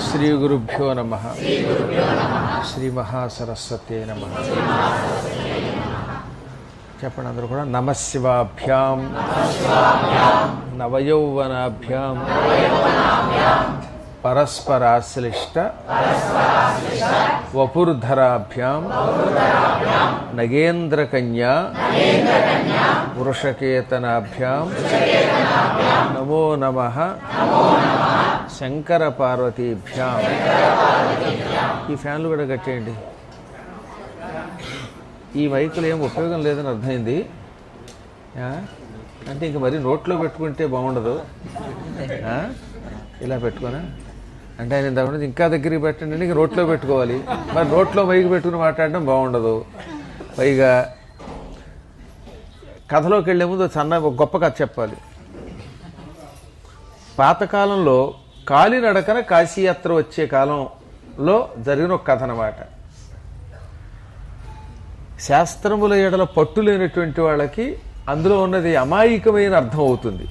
శ్రీ గురుభ్యో నమ శ్రీ మహాసరస్వతే నమ చెప్పండి అందరూ కూడా నమశివాభ్యాం నవయౌవనాభ్యాం పరస్పరాశ్లిష్ట వపుర్ధరాభ్యాం నగేంద్రకన్యా వృషకేతనాభ్యాం నమో నమ శంకర పార్వతీభ్యాం ఈ ఫ్యాన్లు కూడా కట్టేయండి ఈ మైకులు ఏం ఉపయోగం లేదని అర్థమైంది ఆ? అంటే ఇంక మరి నోట్లో పెట్టుకుంటే బాగుండదు ఆ? ఇలా పెట్టుకోనా అంటే ఆయన ఇందాక నుంచి ఇంకా దగ్గరికి పెట్టండి అంటే ఇంక నోట్లో పెట్టుకోవాలి మరి నోట్లో మైకు పెట్టుకుని మాట్లాడడం బాగుండదు పైగా కథలోకి వెళ్లే ముందు సన్న ఒక గొప్ప కథ చెప్పాలి పాతకాలంలో కాలినడకన కాశీయాత్ర వచ్చే కాలంలో జరిగిన ఒక కథ అనమాట శాస్త్రముల ఎడల పట్టు లేనటువంటి వాళ్ళకి అందులో ఉన్నది అమాయకమైన అర్థం అవుతుంది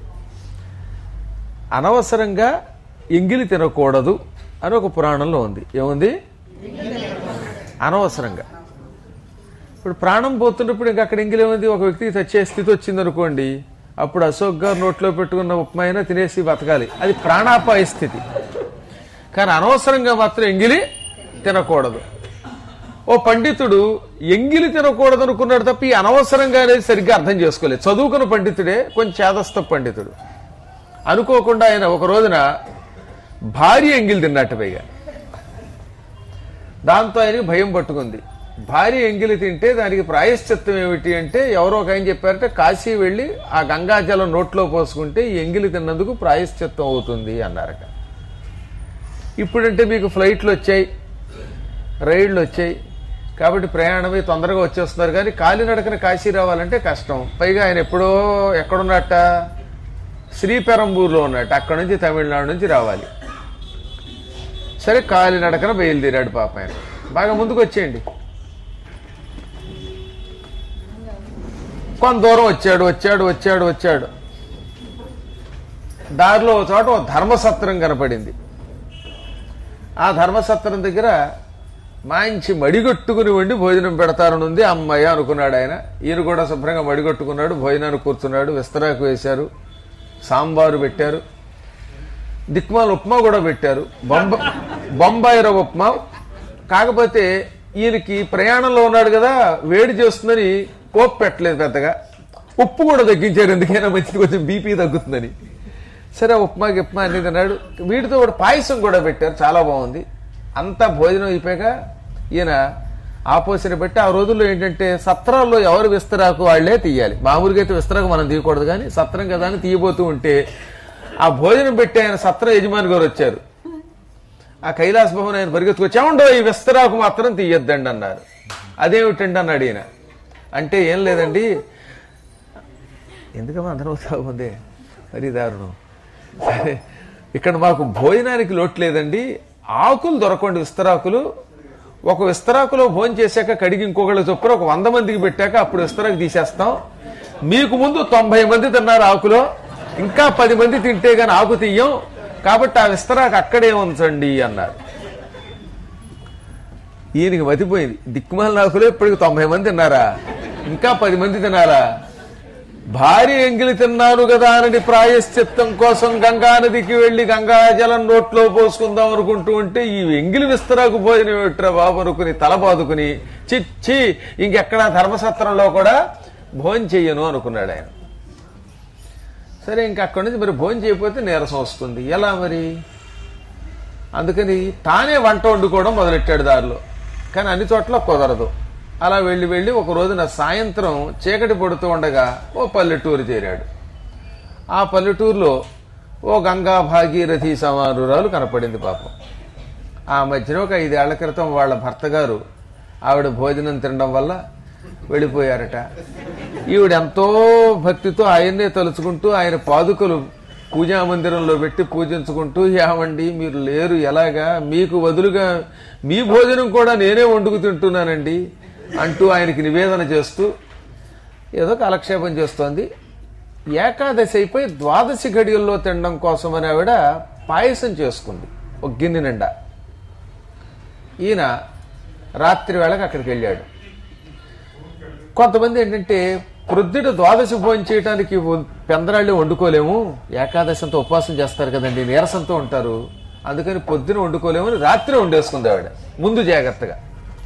అనవసరంగా ఎంగిలి తినకూడదు అని ఒక పురాణంలో ఉంది ఏముంది అనవసరంగా ఇప్పుడు ప్రాణం పోతున్నప్పుడు ఇంకా అక్కడ ఎంగిలి ఏముంది ఒక వ్యక్తికి చచ్చే స్థితి వచ్చింది అనుకోండి అప్పుడు అశోక్ గారు నోట్లో పెట్టుకున్న ఉప్మా అయినా తినేసి బతకాలి అది ప్రాణాపాయ స్థితి కానీ అనవసరంగా మాత్రం ఎంగిలి తినకూడదు ఓ పండితుడు ఎంగిలి తినకూడదు అనుకున్నాడు తప్ప ఈ అనవసరంగా అనేది సరిగ్గా అర్థం చేసుకోలేదు చదువుకున్న పండితుడే కొంచెం చేదస్త పండితుడు అనుకోకుండా ఆయన ఒక రోజున భారీ ఎంగిలి తిన్నట్టు పైగా దాంతో ఆయనకి భయం పట్టుకుంది భారీ ఎంగిలి తింటే దానికి ప్రాయశ్చిత్తం ఏమిటి అంటే ఎవరో ఒక ఆయన చెప్పారంటే కాశీ వెళ్ళి ఆ గంగాజలం నోట్లో పోసుకుంటే ఈ ఎంగిలి తిన్నందుకు ప్రాయశ్చిత్తం అవుతుంది అన్నారట ఇప్పుడంటే మీకు ఫ్లైట్లు వచ్చాయి రైళ్లు వచ్చాయి కాబట్టి ప్రయాణమే తొందరగా వచ్చేస్తున్నారు కానీ కాలినడకన కాశీ రావాలంటే కష్టం పైగా ఆయన ఎప్పుడో ఎక్కడున్నట్ట శ్రీపెరంబూర్లో ఉన్నట్టు అక్కడ నుంచి తమిళనాడు నుంచి రావాలి సరే కాలినడకన బయలుదేరాడు పాప ఆయన బాగా ముందుకు వచ్చేయండి కొంత దూరం వచ్చాడు వచ్చాడు వచ్చాడు వచ్చాడు దారిలో ఒక చోట ఒక ధర్మసత్రం కనపడింది ఆ ధర్మసత్రం దగ్గర మంచి మడిగొట్టుకుని వండి భోజనం పెడతారని ఉంది అమ్మాయి అనుకున్నాడు ఆయన ఈయన కూడా శుభ్రంగా మడిగొట్టుకున్నాడు భోజనానికి కూర్చున్నాడు విస్తరాకు వేశారు సాంబారు పెట్టారు దిక్మాల ఉప్మా కూడా పెట్టారు బొంబ బొంబాయి రవ్వ ఉప్మా కాకపోతే ఈయనకి ప్రయాణంలో ఉన్నాడు కదా వేడి చేస్తుందని పోపు పెట్టలేదు పెద్దగా ఉప్పు కూడా తగ్గించారు ఎందుకైనా మంచిది కొంచెం బీపీ తగ్గుతుందని సరే ఉప్మా గిప్మా అన్ని తిన్నాడు వీటితో కూడా పాయసం కూడా పెట్టారు చాలా బాగుంది అంతా భోజనం అయిపోయాక ఈయన ఆపోసిన పెట్టి ఆ రోజుల్లో ఏంటంటే సత్రాల్లో ఎవరు విస్తరాకు వాళ్లే తీయాలి మామూలుగా అయితే విస్తరాకు మనం తీయకూడదు కానీ సత్రం కదా అని తీయబోతూ ఉంటే ఆ భోజనం పెట్టి ఆయన సత్ర యజమాని గారు వచ్చారు ఆ కైలాస భవన్ ఆయన పరిగెత్తుకొచ్చి ఏమండో ఈ విస్తరాకు మాత్రం తీయొద్దండి అన్నారు అదేమిటండి అన్నాడు ఈయన అంటే ఏం లేదండి ఎందుకమ్మా అందరం అవుతా ఉంది మరి దారుణం సరే ఇక్కడ మాకు భోజనానికి లోటు లేదండి ఆకులు దొరకండి విస్తరాకులు ఒక విస్తరాకులో భోజనం చేశాక కడిగి ఇంకొకళ్ళు చొప్పున ఒక వంద మందికి పెట్టాక అప్పుడు విస్తరాకు తీసేస్తాం మీకు ముందు తొంభై మంది తిన్నారు ఆకులో ఇంకా పది మంది తింటే గాని ఆకు తీయం కాబట్టి ఆ విస్తరాకు అక్కడే ఉంచండి అన్నారు ఈయనకి మతిపోయింది దిక్కుమాల ఆకులో ఇప్పటికి తొంభై మంది తిన్నారా ఇంకా పది మంది తినారా భారీ ఎంగిలి తిన్నారు కదా అని ప్రాయశ్చిత్తం కోసం గంగా నదికి వెళ్లి గంగా జలం నోట్లో పోసుకుందాం అనుకుంటూ ఉంటే ఈ ఎంగిలి విస్తరాకు భోజనం ఏమిట్రా బాబు అనుకుని తల బాదుకుని చిచ్చి ఇంకెక్కడ ధర్మసత్రంలో కూడా భోజనం చెయ్యను అనుకున్నాడు ఆయన సరే ఇంక అక్కడి నుంచి మరి భోజనం చేయకపోతే నీరసం వస్తుంది ఎలా మరి అందుకని తానే వంట వండుకోవడం మొదలెట్టాడు దారిలో కానీ అన్ని చోట్ల కుదరదు అలా వెళ్ళి వెళ్ళి ఒక రోజున సాయంత్రం చీకటి పడుతూ ఉండగా ఓ పల్లెటూరు చేరాడు ఆ పల్లెటూరులో ఓ గంగా భాగీరథి సమానురాలు కనపడింది పాపం ఆ మధ్యన ఒక ఐదేళ్ల క్రితం వాళ్ళ భర్త గారు ఆవిడ భోజనం తినడం వల్ల వెళ్ళిపోయారట ఈవిడ ఎంతో భక్తితో ఆయన్నే తలుచుకుంటూ ఆయన పాదుకలు పూజా మందిరంలో పెట్టి పూజించుకుంటూ ఏమండి మీరు లేరు ఎలాగా మీకు వదులుగా మీ భోజనం కూడా నేనే వండుకు తింటున్నానండి అంటూ ఆయనకి నివేదన చేస్తూ ఏదో కాలక్షేపం చేస్తోంది ఏకాదశి అయిపోయి ద్వాదశి ఘడియల్లో తినడం కోసమని ఆవిడ పాయసం చేసుకుంది ఒక గిన్నె నిండా ఈయన రాత్రి వేళకి అక్కడికి వెళ్ళాడు కొంతమంది ఏంటంటే ప్రొద్దుట ద్వాదశి భోజనం చేయడానికి పెందరాళ్ళు వండుకోలేము ఏకాదశి అంతా ఉపవాసం చేస్తారు కదండి నీరసంతో ఉంటారు అందుకని పొద్దున వండుకోలేము అని రాత్రి వండేసుకుంది ఆవిడ ముందు జాగ్రత్తగా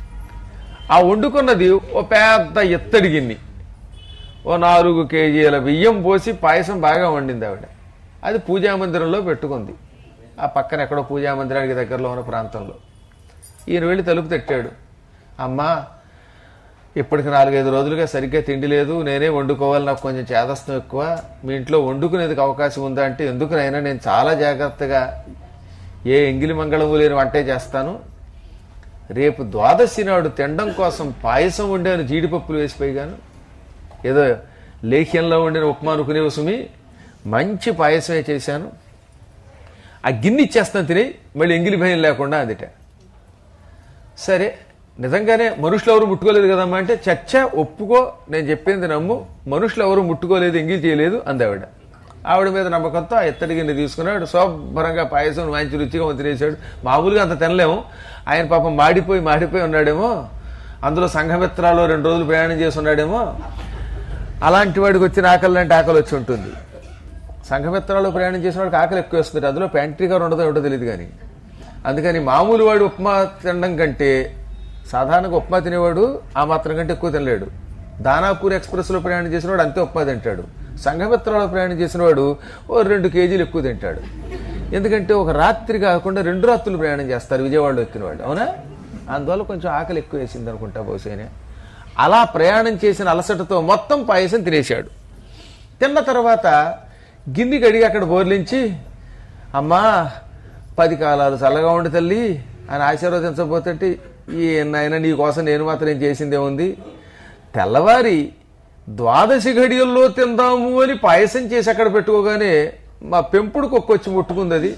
ఆ వండుకున్నది ఓ పెద్ద ఎత్తడి గిన్నె ఓ నాలుగు కేజీల బియ్యం పోసి పాయసం బాగా వండింది ఆవిడ అది పూజా మందిరంలో పెట్టుకుంది ఆ పక్కన ఎక్కడో పూజా మందిరానికి దగ్గరలో ఉన్న ప్రాంతంలో ఈయన వెళ్ళి తలుపు తట్టాడు అమ్మా ఇప్పటికి నాలుగైదు రోజులుగా సరిగ్గా తిండి లేదు నేనే వండుకోవాలి నాకు కొంచెం చేదస్తం ఎక్కువ మీ ఇంట్లో వండుకునేందుకు అవకాశం ఉందా అంటే ఎందుకునైనా నేను చాలా జాగ్రత్తగా ఏ ఎంగిలి మంగళము లేని వంటే చేస్తాను రేపు ద్వాదశి నాడు తినడం కోసం పాయసం వండాను జీడిపప్పులు వేసిపోయిగాను ఏదో లేఖ్యంలో వండిన ఉప్మా అనుకునేవి సుమి మంచి పాయసమే చేశాను ఆ గిన్నె ఇచ్చేస్తాను తిని మళ్ళీ ఎంగిలి భయం లేకుండా అందుట సరే నిజంగానే మనుషులు ఎవరు ముట్టుకోలేదు కదమ్మా అంటే చచ్చ ఒప్పుకో నేను చెప్పింది నమ్ము మనుషులు ఎవరు ముట్టుకోలేదు ఎంగిల్ చేయలేదు అంది ఆవిడ ఆవిడ మీద నమ్మకంతో ఆ ఎత్తడి గిన్నె తీసుకున్నాడు శుభ్రంగా పాయసం మంచి రుచిగా తినేసాడు మామూలుగా అంత తినలేము ఆయన పాపం మాడిపోయి మాడిపోయి ఉన్నాడేమో అందులో సంఘమిత్రాలు రెండు రోజులు ప్రయాణం చేసి ఉన్నాడేమో అలాంటి వాడికి వచ్చిన ఆకలి లాంటి ఆకలి వచ్చి ఉంటుంది సంఘమిత్రాలు ప్రయాణం చేసిన వాడికి ఆకలి ఎక్కువ వస్తుంది అందులో ప్యాంట్రీ గారు ఉండదో ఉండదో తెలియదు కానీ అందుకని మామూలు వాడు ఉప్మా తినడం కంటే సాధారణంగా ఉప్మా తినేవాడు ఆ మాత్రం కంటే ఎక్కువ తినలేడు దానాపూర్ ఎక్స్ప్రెస్లో ప్రయాణం చేసిన వాడు అంతే ఉప్మా తింటాడు సంఘమిత్రాలో ప్రయాణం చేసిన వాడు ఓ రెండు కేజీలు ఎక్కువ తింటాడు ఎందుకంటే ఒక రాత్రి కాకుండా రెండు రాత్రులు ప్రయాణం చేస్తారు విజయవాడలో ఎక్కిన వాడు అవునా అందువల్ల కొంచెం ఆకలి ఎక్కువ వేసింది అనుకుంటా బహుశా అలా ప్రయాణం చేసిన అలసటతో మొత్తం పాయసం తినేశాడు తిన్న తర్వాత గిన్నె కడిగి అక్కడ బోర్లించి అమ్మా పది కాలాలు చల్లగా ఉండి తల్లి అని ఆశీర్వదించబోతుంటే ఈ నాయన నీ కోసం నేను మాత్రం ఏం చేసిందే ఉంది తెల్లవారి ద్వాదశి ఘడియల్లో తిందాము అని పాయసం చేసి అక్కడ పెట్టుకోగానే మా పెంపుడు కుక్కొచ్చి ముట్టుకుంది అది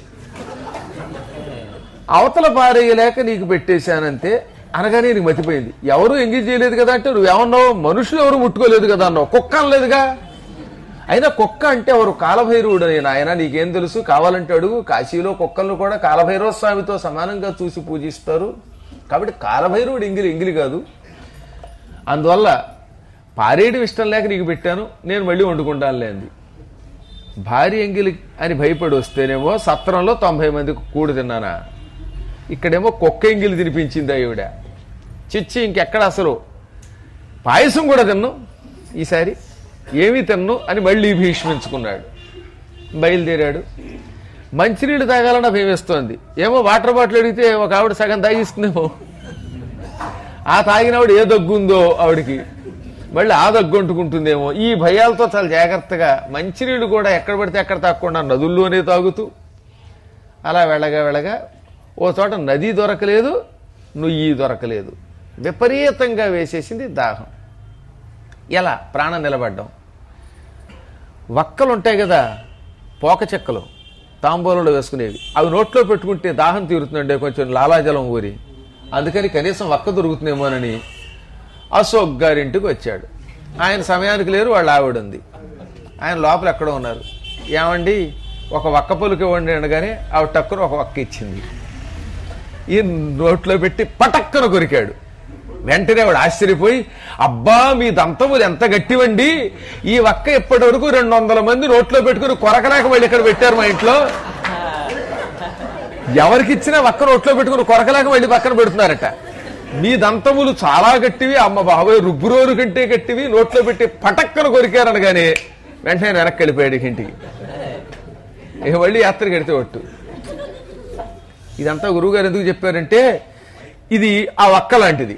అవతల పారేయలేక నీకు పెట్టేశానంతే అనగానే నీకు మతిపోయింది ఎవరు ఎంగేజ్ చేయలేదు కదా అంటే నువ్వు ఏమన్నావు మనుషులు ఎవరు ముట్టుకోలేదు కదా అన్నావు కుక్క అనలేదుగా అయినా కుక్క అంటే ఎవరు కాలభైరవుడు అని నాయన నీకేం తెలుసు కావాలంటే అడుగు కాశీలో కుక్కలను కూడా కాలభైరవ స్వామితో సమానంగా చూసి పూజిస్తారు కాబట్టి కాలభైరవుడు ఎంగిలి ఎంగిలి కాదు అందువల్ల పారేయడం ఇష్టం లేక నీకు పెట్టాను నేను మళ్ళీ వండుకుంటానులే అంది భార్య ఎంగిలి అని భయపడి వస్తేనేమో సత్రంలో తొంభై మంది కూడు తిన్నానా ఇక్కడేమో కుక్క ఎంగిలి తినిపించింది ఆవిడ చిచ్చి ఇంకెక్కడ అసలు పాయసం కూడా తిన్ను ఈసారి ఏమీ తిన్ను అని మళ్ళీ భీష్మించుకున్నాడు బయలుదేరాడు మంచినీళ్ళు తాగాలన్న భయమేస్తోంది ఏమో వాటర్ బాటిల్ అడిగితే ఒక ఆవిడ సగం తాగిస్తుందేమో ఆ తాగినవాడు ఏ దగ్గుందో ఆవిడికి మళ్ళీ ఆ దగ్గు అంటుకుంటుందేమో ఈ భయాలతో చాలా జాగ్రత్తగా మంచినీళ్ళు కూడా ఎక్కడ పడితే ఎక్కడ తాగకుండా నదుల్లోనే తాగుతూ అలా వెళ్ళగా వెళ్ళగా ఓ చోట నది దొరకలేదు నుయ్యి దొరకలేదు విపరీతంగా వేసేసింది దాహం ఎలా ప్రాణం నిలబడ్డం వక్కలు ఉంటాయి కదా పోక చెక్కలు తాంబూలంలో వేసుకునేవి అవి నోట్లో పెట్టుకుంటే దాహం తీరుతుందండి కొంచెం లాలాజలం ఊరి అందుకని కనీసం వక్క దొరుకుతుందేమోనని అశోక్ గారింటికి వచ్చాడు ఆయన సమయానికి లేరు వాళ్ళ ఆవిడ ఉంది ఆయన లోపల ఎక్కడో ఉన్నారు ఏమండి ఒక వక్క పొలుకు ఇవ్వండి అనగానే ఆవిడ టక్కున ఒక వక్క ఇచ్చింది ఈ నోట్లో పెట్టి పటక్కన కొరికాడు వెంటనే వాడు ఆశ్చర్యపోయి అబ్బా మీ దంతములు ఎంత గట్టివండి ఈ వక్క ఇప్పటి వరకు రెండు వందల మంది నోట్లో పెట్టుకుని కొరకలేక వాళ్ళు ఇక్కడ పెట్టారు మా ఇంట్లో ఎవరికి ఇచ్చినా వక్క నోట్లో పెట్టుకుని కొరకలేక మళ్ళీ పక్కన పెడుతున్నారట మీ దంతములు చాలా గట్టివి అమ్మ బాబాయ్ రుబ్బురోరు కంటే గట్టివి నోట్లో పెట్టి పటక్కన కొరికారనగానే వెంటనే వెనక్కి వెళ్ళిపోయాడు ఇక ఇంటికి ఇక మళ్ళీ యాత్రకి వెడితే ఒట్టు ఇదంతా గురువుగారు ఎందుకు చెప్పారంటే ఇది ఆ వక్క లాంటిది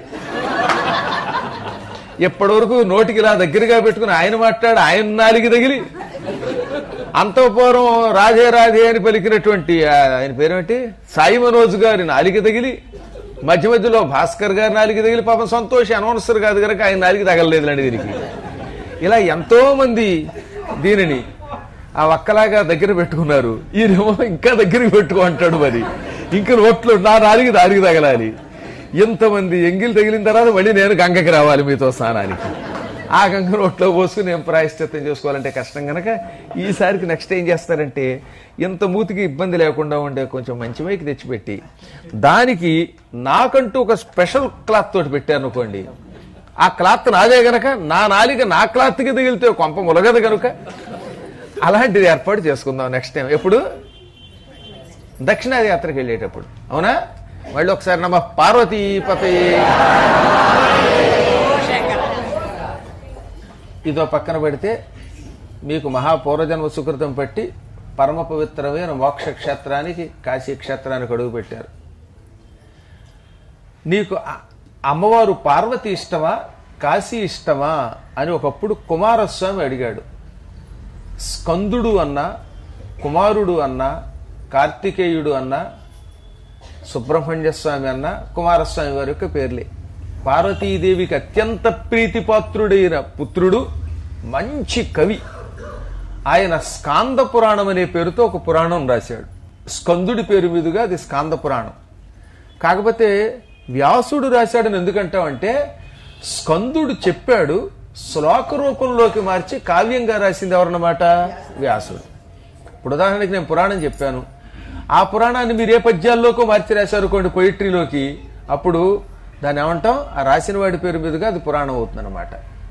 ఎప్పటివరకు నోటికి ఇలా దగ్గరగా పెట్టుకుని ఆయన మాట్లాడి ఆయన నాలికి తగిలి అంతఃపురం రాధే రాధే అని పలికినటువంటి ఆ, ఆయన పేరేమిటి సాయి మనోజ్ గారి నాలిక తగిలి మధ్య మధ్యలో భాస్కర్ గారి నాలిక తగిలి పాపం సంతోష్ అనౌన్సర్ కాదు కనుక ఆయన నాలిక తగలలేదులండి దీనికి ఇలా ఎంతో మంది దీనిని ఆ ఒక్కలాగా దగ్గర పెట్టుకున్నారు ఈయనేమో ఇంకా దగ్గరికి పెట్టుకో అంటాడు మరి ఇంకా నోట్లో నా నాలికి దారికి తగలాలి ఇంతమంది ఎంగిల్ తగిలిన తర్వాత మళ్ళీ నేను గంగకి రావాలి మీతో స్నానానికి ఆ గంగ నోట్లో పోసుకుని నేను ప్రాయశ్చిత్తం చేసుకోవాలంటే కష్టం కనుక ఈసారికి నెక్స్ట్ ఏం చేస్తారంటే ఇంత మూతికి ఇబ్బంది లేకుండా ఉండే కొంచెం మంచి మైకి తెచ్చిపెట్టి దానికి నాకంటూ ఒక స్పెషల్ క్లాత్ తోటి పెట్టారు అనుకోండి ఆ క్లాత్ నాదే గనక నా నాలిక నా క్లాత్కి తగిలితే కొంప ములగదు కనుక అలాంటిది ఏర్పాటు చేసుకుందాం నెక్స్ట్ టైం ఎప్పుడు దక్షిణాది యాత్రకు వెళ్ళేటప్పుడు అవునా మళ్ళీ ఒకసారి నమ్మ పార్వతీపతి ఇదో పక్కన పెడితే మీకు మహాపూర్వజన్మ సుకృతం పెట్టి పరమ పవిత్రమైన మోక్ష క్షేత్రానికి కాశీ క్షేత్రానికి అడుగు పెట్టారు నీకు అ- అమ్మవారు పార్వతి ఇష్టమా కాశీ ఇష్టమా అని ఒకప్పుడు కుమారస్వామి అడిగాడు స్కందుడు అన్న కుమారుడు అన్న కార్తికేయుడు అన్న సుబ్రహ్మణ్య స్వామి అన్న కుమారస్వామి వారి యొక్క పేర్లే పార్వతీదేవికి అత్యంత ప్రీతిపాత్రుడైన పుత్రుడు మంచి కవి ఆయన స్కాంద పురాణం అనే పేరుతో ఒక పురాణం రాశాడు స్కందుడి పేరు మీదుగా అది స్కాంద పురాణం కాకపోతే వ్యాసుడు రాశాడని ఎందుకంటావంటే స్కందుడు చెప్పాడు శ్లోక రూపంలోకి మార్చి కావ్యంగా రాసింది ఎవరన్నమాట వ్యాసుడు ఇప్పుడు ఉదాహరణకి నేను పురాణం చెప్పాను ఆ పురాణాన్ని మీరు ఏ పద్యాల్లోకో మార్చి రాశారు కొన్ని పొయిట్రీలోకి అప్పుడు దాన్ని ఏమంటాం ఆ రాసిన వాడి పేరు మీదుగా అది పురాణం అవుతుందన్నమాట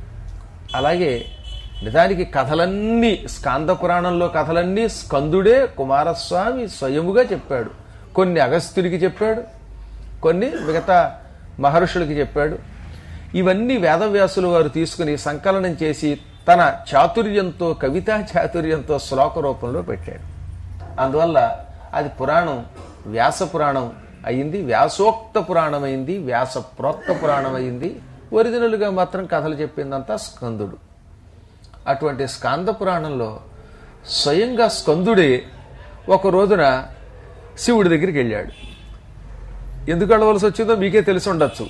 అలాగే నిజానికి కథలన్నీ స్కాంద పురాణంలో కథలన్నీ స్కందుడే కుమారస్వామి స్వయముగా చెప్పాడు కొన్ని అగస్త్యుడికి చెప్పాడు కొన్ని మిగతా మహర్షులకి చెప్పాడు ఇవన్నీ వేదవ్యాసులు వారు తీసుకుని సంకలనం చేసి తన చాతుర్యంతో కవితా చాతుర్యంతో శ్లోక రూపంలో పెట్టాడు అందువల్ల అది పురాణం వ్యాస పురాణం అయింది వ్యాసోక్త పురాణం అయింది వ్యాస ప్రోక్త పురాణం అయింది ఒరిజినల్గా మాత్రం కథలు చెప్పిందంతా స్కందుడు అటువంటి స్కాంద పురాణంలో స్వయంగా స్కందుడే ఒక రోజున శివుడి దగ్గరికి వెళ్ళాడు ఎందుకు వెళ్ళవలసి వచ్చిందో మీకే తెలిసి ఉండొచ్చు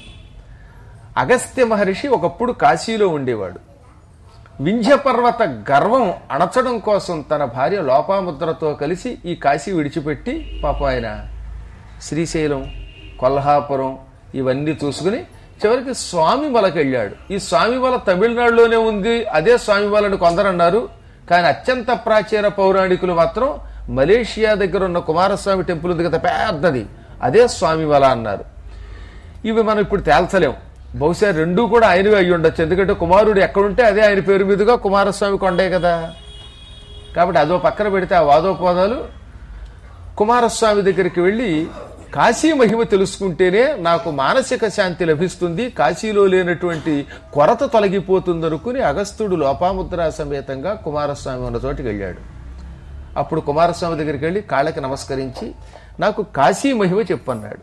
అగస్త్య మహర్షి ఒకప్పుడు కాశీలో ఉండేవాడు వింధ్య పర్వత గర్వం అణచడం కోసం తన భార్య లోపాముద్రతో కలిసి ఈ కాశీ విడిచిపెట్టి పాపం ఆయన శ్రీశైలం కొల్హాపురం ఇవన్నీ చూసుకుని చివరికి స్వామిమలకి వెళ్ళాడు ఈ స్వామిమల తమిళనాడులోనే ఉంది అదే స్వామిమలని కొందరు అన్నారు కానీ అత్యంత ప్రాచీన పౌరాణికులు మాత్రం మలేషియా దగ్గర ఉన్న కుమారస్వామి టెంపుల్ ఉంది కదా పెద్దది అదే స్వామిమల అన్నారు ఇవి మనం ఇప్పుడు తేల్చలేం బహుశా రెండూ కూడా ఆయనవే అయ్యి ఉండొచ్చు ఎందుకంటే కుమారుడు ఎక్కడుంటే అదే ఆయన పేరు మీదుగా కుమారస్వామి కొండే కదా కాబట్టి అదో పక్కన పెడితే ఆ వాదోపవాదాలు కుమారస్వామి దగ్గరికి వెళ్ళి కాశీ మహిమ తెలుసుకుంటేనే నాకు మానసిక శాంతి లభిస్తుంది కాశీలో లేనటువంటి కొరత తొలగిపోతుంది అనుకుని అగస్త్యుడు లోపాముద్ర సమేతంగా కుమారస్వామి ఉన్న చోటికి వెళ్ళాడు అప్పుడు కుమారస్వామి దగ్గరికి వెళ్ళి కాళ్ళకి నమస్కరించి నాకు కాశీ మహిమ చెప్పన్నాడు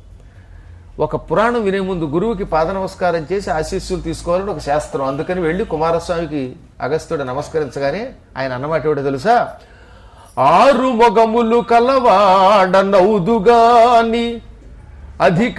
ఒక పురాణం వినే ముందు గురువుకి పాద నమస్కారం చేసి ఆశీస్సులు తీసుకోవాలని ఒక శాస్త్రం అందుకని వెళ్ళి కుమారస్వామికి అగస్త్యుడు నమస్కరించగానే ఆయన అన్నమాట ఏమిటో తెలుసా ఆరు మొగములు కలవాడనవుదుగాని అధిక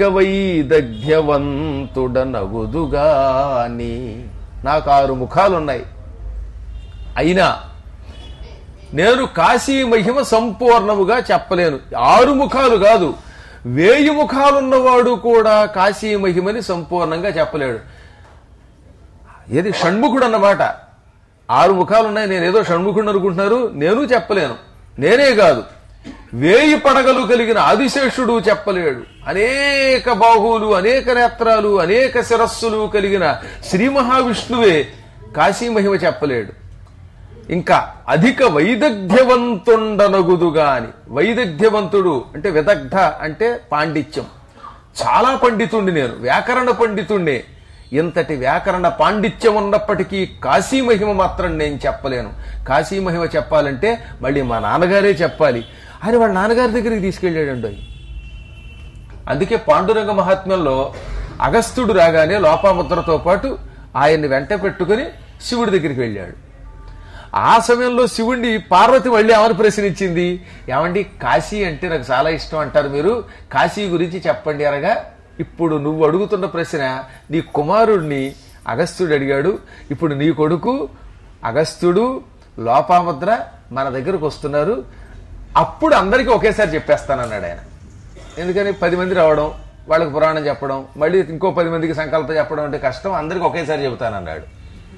వైదగ్ధ్యవంతుడనగుదుగాని నాకు ఆరు ముఖాలున్నాయి అయినా నేను కాశీ మహిమ సంపూర్ణముగా చెప్పలేను ఆరు ముఖాలు కాదు వేయి ముఖాలున్నవాడు కూడా కాశీ మహిమని సంపూర్ణంగా చెప్పలేడు ఏది షణ్ముఖుడు అన్నమాట ఆరు ముఖాలు ఉన్నాయి నేను ఏదో షణ్ముఖుడు అనుకుంటున్నారు నేను చెప్పలేను నేనే కాదు వేయి పడగలు కలిగిన ఆదిశేషుడు చెప్పలేడు అనేక బాహువులు అనేక నేత్రాలు అనేక శిరస్సులు కలిగిన శ్రీ మహావిష్ణువే కాశీ మహిమ చెప్పలేడు ఇంకా అధిక వైదగ్ధ్యవంతుండనగుదుగాని వైదగ్ధ్యవంతుడు అంటే విదగ్ధ అంటే పాండిత్యం చాలా పండితుండి నేను వ్యాకరణ పండితుండే ఇంతటి వ్యాకరణ పాండిత్యం ఉన్నప్పటికీ కాశీ మహిమ మాత్రం నేను చెప్పలేను కాశీ మహిమ చెప్పాలంటే మళ్ళీ మా నాన్నగారే చెప్పాలి అని వాళ్ళ నాన్నగారి దగ్గరికి తీసుకెళ్ళాడండి ఆయన. అందుకే పాండురంగ మహాత్మ్యంలో అగస్త్యుడు రాగానే లోపాముద్రతో పాటు ఆయన్ని వెంట పెట్టుకుని శివుడి దగ్గరికి వెళ్ళాడు ఆ సమయంలో శివుణ్ణి పార్వతి మళ్ళీ ఏమని ప్రశ్నించింది ఏమండి కాశీ అంటే నాకు చాలా ఇష్టం అంటారు మీరు కాశీ గురించి చెప్పండి అనగా ఇప్పుడు నువ్వు అడుగుతున్న ప్రశ్న నీ కుమారుడిని అగస్త్యుడు అడిగాడు ఇప్పుడు నీ కొడుకు అగస్త్యుడు లోపాముద్ర మన దగ్గరకు వస్తున్నారు అప్పుడు అందరికీ ఒకేసారి చెప్పేస్తానన్నాడు ఆయన ఎందుకని పది మంది రావడం వాళ్ళకి పురాణం చెప్పడం మళ్ళీ ఇంకో పది మందికి సంకల్పం చెప్పడం అంటే కష్టం అందరికి ఒకేసారి చెబుతానన్నాడు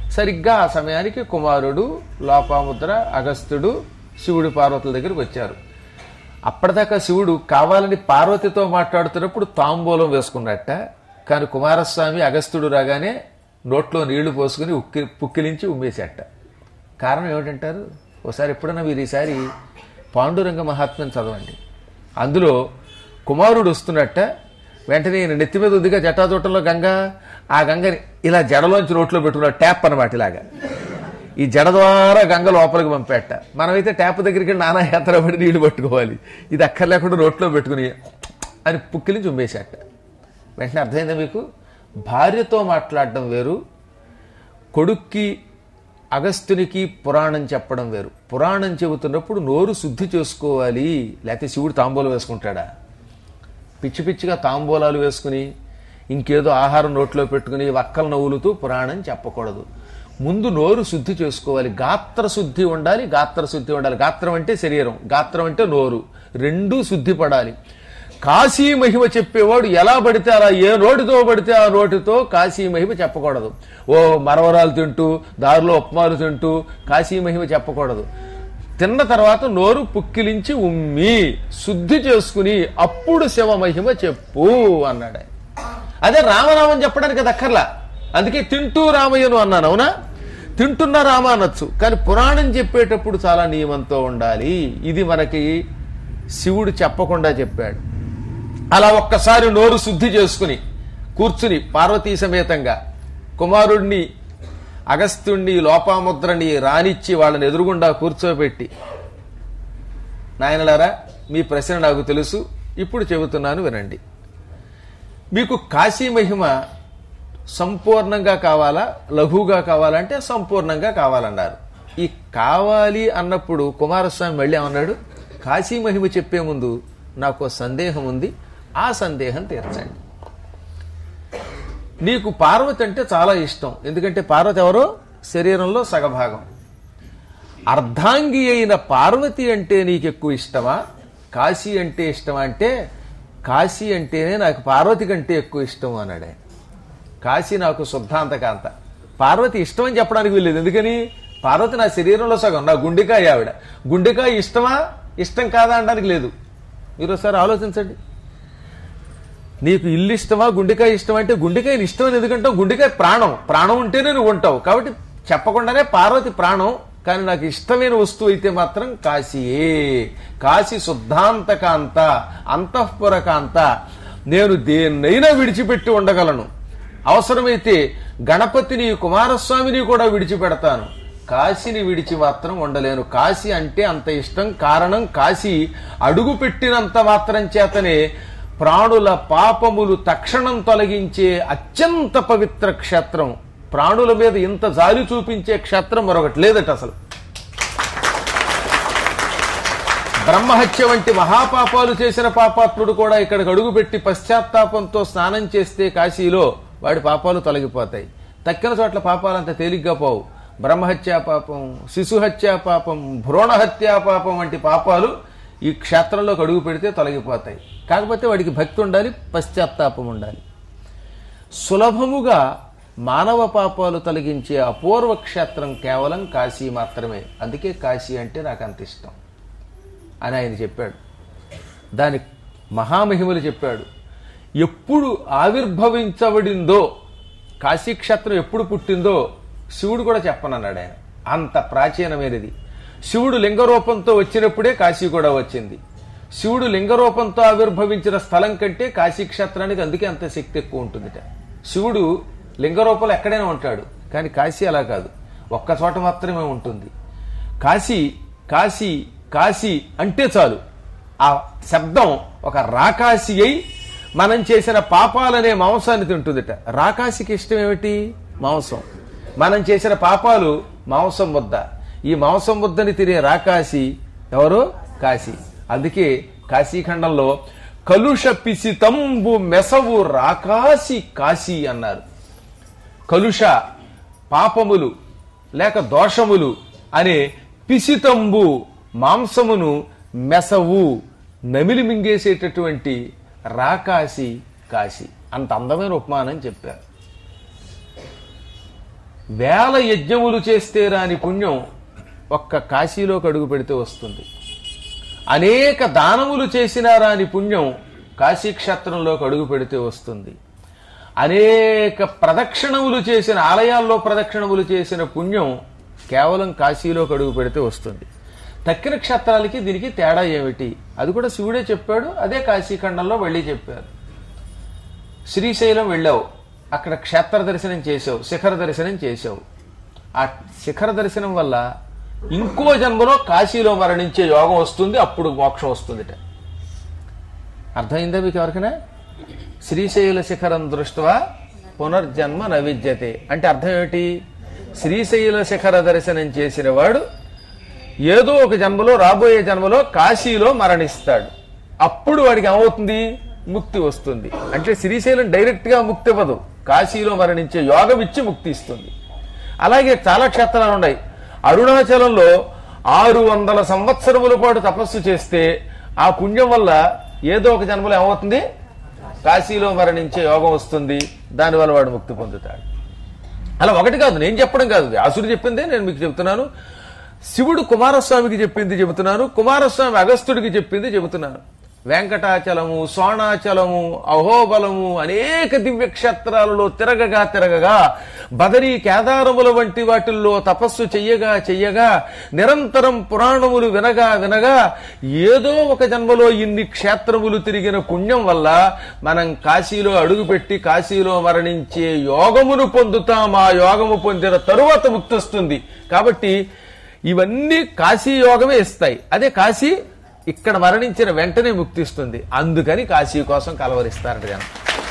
సరిగ్గా ఆ సమయానికి కుమారుడు లోపాముద్ర అగస్త్యుడు శివుడి పార్వతుల దగ్గరికి వచ్చారు అప్పటిదాకా శివుడు కావాలని పార్వతితో మాట్లాడుతున్నప్పుడు తాంబూలం వేసుకున్నట్ట కానీ కుమారస్వామి అగస్త్యుడు రాగానే నోట్లో నీళ్లు పోసుకుని ఉక్కి పుక్కిలించి ఉమ్మేసేట కారణం ఏమిటంటారు ఒకసారి ఎప్పుడన్నా మీరు ఈసారి పాండురంగ మహాత్మ్యం చదవండి అందులో కుమారుడు వస్తున్నట్ట వెంటనే ఈయన నెత్తి మీద ఉందిగా జటాజోటంలో గంగ ఆ గంగని ఇలా జడలోంచి నోట్లో పెట్టుకున్న ట్యాప్ అన్నమాట ఇలాగా ఈ జడ ద్వారా గంగ లోపలికి పంపేట మనమైతే ట్యాప్ దగ్గరికి వెళ్ళి నానా యాత్ర పడి నీళ్లు పట్టుకోవాలి ఇది అక్కర్లేకుండా నోట్లో పెట్టుకుని అని పుక్కిలించి ఉమ్మేసేట వెంటనే అర్థమైందా మీకు భార్యతో మాట్లాడడం వేరు కొడుక్కి అగస్త్యునికి పురాణం చెప్పడం వేరు పురాణం చెబుతున్నప్పుడు నోరు శుద్ధి చేసుకోవాలి లేకపోతే శివుడు తాంబూలం వేసుకుంటాడా పిచ్చి పిచ్చిగా తాంబూలాలు వేసుకుని ఇంకేదో ఆహారం నోట్లో పెట్టుకుని వక్కలు నవ్వులుతూ పురాణం చెప్పకూడదు ముందు నోరు శుద్ధి చేసుకోవాలి గాత్ర శుద్ధి ఉండాలి గాత్ర శుద్ధి ఉండాలి గాత్రం అంటే శరీరం గాత్రం అంటే నోరు రెండూ శుద్ధి పడాలి కాశీ మహిమ చెప్పేవాడు ఎలా పడితే అలా ఏ నోటితో పడితే ఆ నోటితో కాశీ మహిమ చెప్పకూడదు ఓ మరవరాలు తింటూ దారిలో ఉప్మాలు తింటూ కాశీ మహిమ చెప్పకూడదు తిన్న తర్వాత నోరు పుక్కిలించి ఉమ్మి శుద్ధి చేసుకుని అప్పుడు శివ మహిమ చెప్పు అన్నాడు ఆయన. అదే రామనామం చెప్పడానికి అది అక్కర్లా అందుకే తింటూ రామయ్యను అన్నాను అవునా తింటున్న రామ అనొచ్చు కానీ పురాణం చెప్పేటప్పుడు చాలా నియమంతో ఉండాలి ఇది మనకి శివుడు చెప్పకుండా చెప్పాడు అలా ఒక్కసారి నోరు శుద్ధి చేసుకుని కూర్చుని పార్వతీ సమేతంగా కుమారుణ్ణి అగస్త్యుణ్ణి లోపాముద్రని రానిచ్చి వాళ్ళని ఎదురుగుండా కూర్చోబెట్టి నాయనలారా మీ ప్రశ్న నాకు తెలుసు ఇప్పుడు చెబుతున్నాను వినండి మీకు కాశీ మహిమ సంపూర్ణంగా కావాలా లఘువుగా కావాలంటే సంపూర్ణంగా కావాలన్నారు ఈ కావాలి అన్నప్పుడు కుమారస్వామి మళ్ళీ ఏమన్నాడు కాశీ మహిమ చెప్పే ముందు నాకు ఓ సందేహం ఉంది ఆ సందేహం తీర్చండి నీకు పార్వతి అంటే చాలా ఇష్టం ఎందుకంటే పార్వతి ఎవరో శరీరంలో సగభాగం అర్ధాంగి అయిన పార్వతి అంటే నీకు ఎక్కువ ఇష్టమా కాశీ అంటే ఇష్టమా అంటే కాశీ అంటేనే నాకు పార్వతి కంటే ఎక్కువ ఇష్టం అన్నాడు ఆయన కాశీ నాకు శుద్ధాంతకాంత పార్వతి ఇష్టం అని చెప్పడానికి వీల్లేదు ఎందుకని పార్వతి నా శరీరంలో సగం నా గుండెకాయ ఆవిడ గుండెకాయ ఇష్టమా ఇష్టం కాదా అనడానికి లేదు మీరు ఒకసారి ఆలోచించండి నీకు ఇల్లు ఇష్టమా గుండెకాయ ఇష్టం అంటే గుండెకాయని ఇష్టం అని ఎందుకంటావు గుండెకాయ ప్రాణం ప్రాణం ఉంటేనే నువ్వు ఉంటావు కాబట్టి చెప్పకుండానే పార్వతి ప్రాణం కానీ నాకు ఇష్టమైన వస్తువు అయితే మాత్రం కాశీయే కాశీ శుద్ధాంతకాంత అంతఃపురకాంత నేను దేన్నైనా విడిచిపెట్టి ఉండగలను అవసరమైతే గణపతిని కుమారస్వామిని కూడా విడిచిపెడతాను కాశీని విడిచి మాత్రం ఉండలేను కాశీ అంటే అంత ఇష్టం కారణం కాశీ అడుగు పెట్టినంత మాత్రం చేతనే ప్రాణుల పాపములు తక్షణం తొలగించే అత్యంత పవిత్ర క్షేత్రం ప్రాణుల మీద ఇంత జాలి చూపించే క్షేత్రం మరొకటి లేదట అసలు బ్రహ్మహత్య వంటి మహాపాపాలు చేసిన పాపాత్ముడు కూడా ఇక్కడికి అడుగుపెట్టి పశ్చాత్తాపంతో స్నానం చేస్తే కాశీలో వాడి పాపాలు తొలగిపోతాయి తక్కిన చోట్ల పాపాలు అంత తేలిగ్గా పోవు బ్రహ్మహత్యా పాపం శిశుహత్యా పాపం భ్రూణహత్యా పాపం వంటి పాపాలు ఈ క్షేత్రంలోకి అడుగు పెడితే తొలగిపోతాయి కాకపోతే వాడికి భక్తి ఉండాలి పశ్చాత్తాపం ఉండాలి సులభముగా మానవ పాపాలు తొలగించే అపూర్వ క్షేత్రం కేవలం కాశీ మాత్రమే అందుకే కాశీ అంటే నాకు అంత ఇష్టం అని ఆయన చెప్పాడు దాని మహామహిమలు చెప్పాడు ఎప్పుడు ఆవిర్భవించబడిందో కాశీక్షేత్రం ఎప్పుడు పుట్టిందో శివుడు కూడా చెప్పనన్నాడు ఆయన అంత ప్రాచీనమైనది శివుడు లింగరూపంతో వచ్చినప్పుడే కాశీ కూడా వచ్చింది శివుడు లింగరూపంతో ఆవిర్భవించిన స్థలం కంటే కాశీక్షేత్రానికి అందుకే అంత శక్తి ఎక్కువ ఉంటుందిట శివుడు లింగరూపంలో ఎక్కడైనా ఉంటాడు కానీ కాశీ అలా కాదు ఒక్క చోట మాత్రమే ఉంటుంది కాశీ కాశీ కాశీ అంటే చాలు ఆ శబ్దం ఒక రాకాసి అయి మనం చేసిన పాపాలనే మాంసాన్ని తింటుందిట రాకాసికి ఇష్టం ఏమిటి మాంసం మనం చేసిన పాపాలు మాంసం ముద్ద ఈ మాంసం ముద్దని తినే రాకాసి ఎవరు కాశీ అందుకే కాశీఖండంలో కలుష పిసితంబు మెసవు రాకాసి కాశీ అన్నారు కలుష పాపములు లేక దోషములు అనే పిసితంబు మాంసమును మెసవు నమిలి మింగేసేటటువంటి రాకాసి కాశీ అంత అందమైన ఉపమానం చెప్పారు వేల యజ్ఞములు చేస్తే రాని పుణ్యం ఒక్క కాశీలోకి అడుగు పెడితే వస్తుంది అనేక దానములు చేసినా రాని పుణ్యం కాశీక్షేత్రంలోకి అడుగు పెడితే వస్తుంది అనేక ప్రదక్షిణములు చేసిన ఆలయాల్లో ప్రదక్షిణములు చేసిన పుణ్యం కేవలం కాశీలోకి అడుగు పెడితే వస్తుంది తక్కిన క్షేత్రాలకి దీనికి తేడా ఏమిటి అది కూడా శివుడే చెప్పాడు అదే కాశీఖండంలో వెళ్ళి చెప్పారు శ్రీశైలం వెళ్ళావు అక్కడ క్షేత్ర దర్శనం చేసావు శిఖర దర్శనం చేసావు ఆ శిఖర దర్శనం వల్ల ఇంకో జన్మలో కాశీలో మరణించే యోగం వస్తుంది అప్పుడు మోక్షం వస్తుందిట అర్థమైందా మీకు ఎవరికైనా శ్రీశైల శిఖరం దృష్ట్యా పునర్జన్మ నవిద్యతే అంటే అర్థం ఏమిటి శ్రీశైల శిఖర దర్శనం చేసిన వాడు ఏదో ఒక జన్మలో రాబోయే జన్మలో కాశీలో మరణిస్తాడు అప్పుడు వాడికి ఏమవుతుంది ముక్తి వస్తుంది అంటే శ్రీశైలం డైరెక్ట్ గా ముక్తి ఇవ్వదు కాశీలో మరణించే యోగం ఇచ్చి ముక్తి ఇస్తుంది అలాగే చాలా క్షేత్రాలు ఉన్నాయి అరుణాచలంలో ఆరు వందల సంవత్సరముల పాటు తపస్సు చేస్తే ఆ పుణ్యం వల్ల ఏదో ఒక జన్మలో ఏమవుతుంది కాశీలో మరణించే యోగం వస్తుంది దానివల్ల వాడు ముక్తి పొందుతాడు అలా ఒకటి కాదు నేను చెప్పడం కాదు వ్యాసుడు చెప్పిందే నేను మీకు చెబుతున్నాను శివుడు కుమారస్వామికి చెప్పింది చెబుతున్నాను కుమారస్వామి అగస్త్యుడికి చెప్పింది చెబుతున్నాను వెంకటాచలము సోణాచలము అహోబలము అనేక దివ్యక్షేత్రాలలో తిరగగా తిరగగా బదరీ కేదారముల వంటి వాటిల్లో తపస్సు చెయ్యగా చెయ్యగా నిరంతరం పురాణములు వినగా వినగా ఏదో ఒక జన్మలో ఇన్ని క్షేత్రములు తిరిగిన పుణ్యం వల్ల మనం కాశీలో అడుగుపెట్టి కాశీలో మరణించే యోగమును పొందుతాం ఆ యోగము పొందిన తరువాత ముక్తి వస్తుంది కాబట్టి ఇవన్నీ కాశీ యోగమే ఇస్తాయి అదే కాశీ ఇక్కడ మరణించిన వెంటనే ముక్తిస్తుంది అందుకని కాశీ కోసం కలవరిస్తారట జనం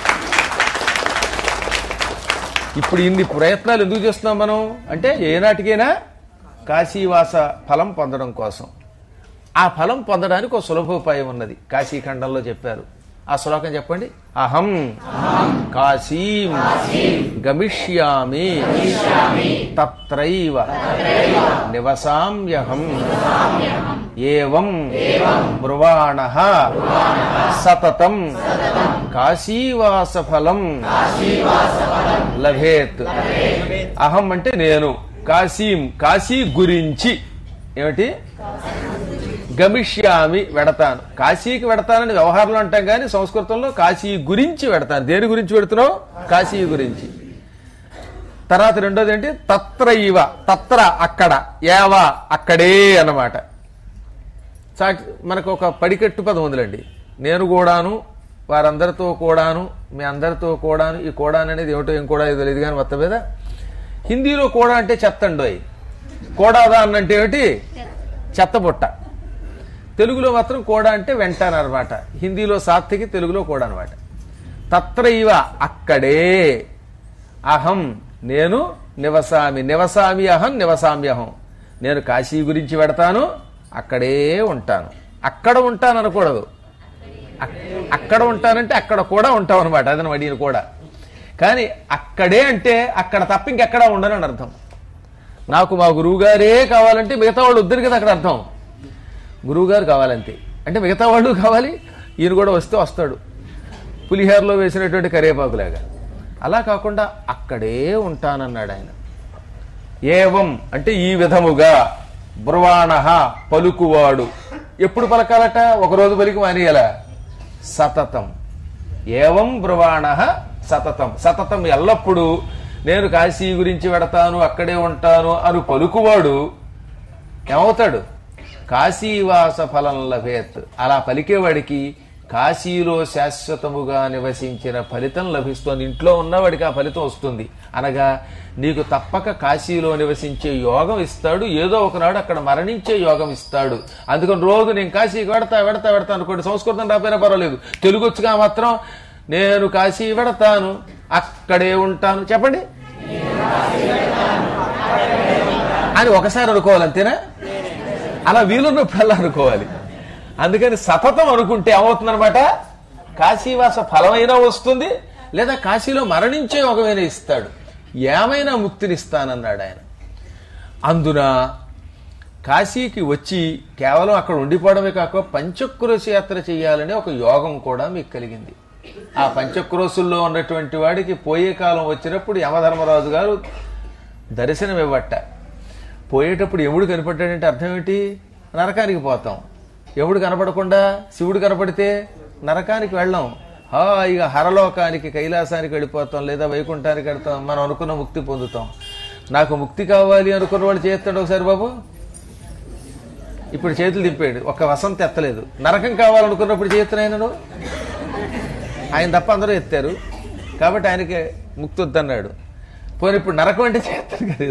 ఇప్పుడు ఇన్ని ప్రయత్నాలు ఎందుకు చేస్తున్నాం మనం అంటే ఏనాటికైనా కాశీవాస ఫలం పొందడం కోసం ఆ ఫలం పొందడానికి ఒక సులభోపాయం ఉన్నది కాశీఖండంలో చెప్పారు ఆ శ్లోకం చెప్పండి అహం కాశీం గమిష్యామి తత్రైవ నివసామ్యహం ఏవం బ్రువాణ సతతం కాశీవాస ఫలం లభేత్ అహం అంటే నేను కాశీం కాశీ గురించి ఏమిటి గమిష్యామి వెడతాను కాశీకి వెడతానని వ్యవహారంలో అంటాం కానీ సంస్కృతంలో కాశీ గురించి వెడతాను దేని గురించి పెడుతున్నావు కాశీ గురించి తర్వాత రెండోది ఏంటి తత్ర ఇవ తత్ర అక్కడ ఏవ అక్కడే అన్నమాట సాటి మనకు ఒక పడికట్టు పదం ఉందిలేండి నేను కూడాను వారందరితో కూడాను మీ అందరితో కూడాను ఈ కూడాను అనేది ఏమిటో ఏం కూడా తెలియదు కానీ మొత్తం మీద హిందీలో కూడా అంటే చెత్తండోయ్ కోడాదా అన్నంటే ఏమిటి చెత్తబుట్ట తెలుగులో మాత్రం కూడా అంటే వెంటాను అనమాట హిందీలో సాత్తికి తెలుగులో కూడా అనమాట తత్రైవ అక్కడే అహం నేను నివసామి నివసామి అహం నివసామి అహం నేను కాశీ గురించి పెడతాను అక్కడే ఉంటాను అక్కడ ఉంటాను అనకూడదు అక్- అక్కడ ఉంటానంటే అక్కడ కూడా ఉంటాం అనమాట అదని అడిగిన కూడా కానీ అక్కడే అంటే అక్కడ తప్ప ఇంకెక్కడా ఉండనని అర్థం నాకు మా గురువుగారే కావాలంటే మిగతా వాళ్ళు వద్దని కదా అక్కడ అర్థం గురువుగారు కావాలంతే అంటే మిగతా వాళ్ళు కావాలి ఈయన కూడా వస్తే వస్తాడు పులిహోరలో వేసినటువంటి కరివేపాకులాగా అలా కాకుండా అక్కడే ఉంటానన్నాడు ఆయన ఏవం అంటే ఈ విధముగా బ్రువాణ పలుకువాడు ఎప్పుడు పలకాలట ఒకరోజు పలికి మానేయాలా సతతం ఏవం బ్రువాణ సతతం సతతం ఎల్లప్పుడూ నేను కాశీ గురించి వెడతాను అక్కడే ఉంటాను అని పలుకువాడు ఏమవుతాడు కాశీవాస ఫలం లభేత్ అలా పలికేవాడికి కాశీలో శాశ్వతముగా నివసించిన ఫలితం లభిస్తుంది ఇంట్లో ఉన్నవాడికి ఆ ఫలితం వస్తుంది అనగా నీకు తప్పక కాశీలో నివసించే యోగం ఇస్తాడు ఏదో ఒకనాడు అక్కడ మరణించే యోగం ఇస్తాడు అందుకని రోజు నేను కాశీకి వెడతా వెడతా వెడతా అనుకోండి సంస్కృతం రాపోయినా పర్వాలేదు తెలుగు వచ్చిగా మాత్రం నేను కాశీ వెడతాను అక్కడే ఉంటాను చెప్పండి అని ఒకసారి అనుకోవాలి అంతేనా అలా వీలున్నప్పుడల్లా అనుకోవాలి అందుకని సతతం అనుకుంటే ఏమవుతుందన్నమాట కాశీవాస ఫలమైనా వస్తుంది లేదా కాశీలో మరణించే ఒకమైనా ఇస్తాడు ఏమైనా ముక్తినిస్తానన్నాడు ఆయన అందున కాశీకి వచ్చి కేవలం అక్కడ ఉండిపోవడమే కాక పంచక్రోశ యాత్ర చేయాలనే ఒక యోగం కూడా మీకు కలిగింది ఆ పంచక్రోశుల్లో ఉన్నటువంటి వాడికి పోయే కాలం వచ్చినప్పుడు యమధర్మరాజు గారు దర్శనం ఇవ్వట పోయేటప్పుడు ఎముడు కనపడ్డాడంటే అర్థం ఏంటి నరకానికి పోతాం ఎముడు కనపడకుండా శివుడు కనపడితే నరకానికి వెళ్ళాం హాయిగా హరలోకానికి కైలాసానికి వెళ్ళిపోతాం లేదా వైకుంఠానికి వెళ్తాం మనం అనుకున్న ముక్తి పొందుతాం నాకు ముక్తి కావాలి అనుకున్న వాడు చేస్తాడు ఒకసారి బాబు ఇప్పుడు చేతులు దింపాడు ఒక్క వసంత ఎత్తలేదు నరకం కావాలనుకున్నప్పుడు చేస్తున్నాయనడు ఆయన తప్ప అందరూ ఎత్తారు కాబట్టి ఆయనకి ముక్తి వద్దన్నాడు పోనీ ఇప్పుడు నరకం అంటే చేస్తాడు కదా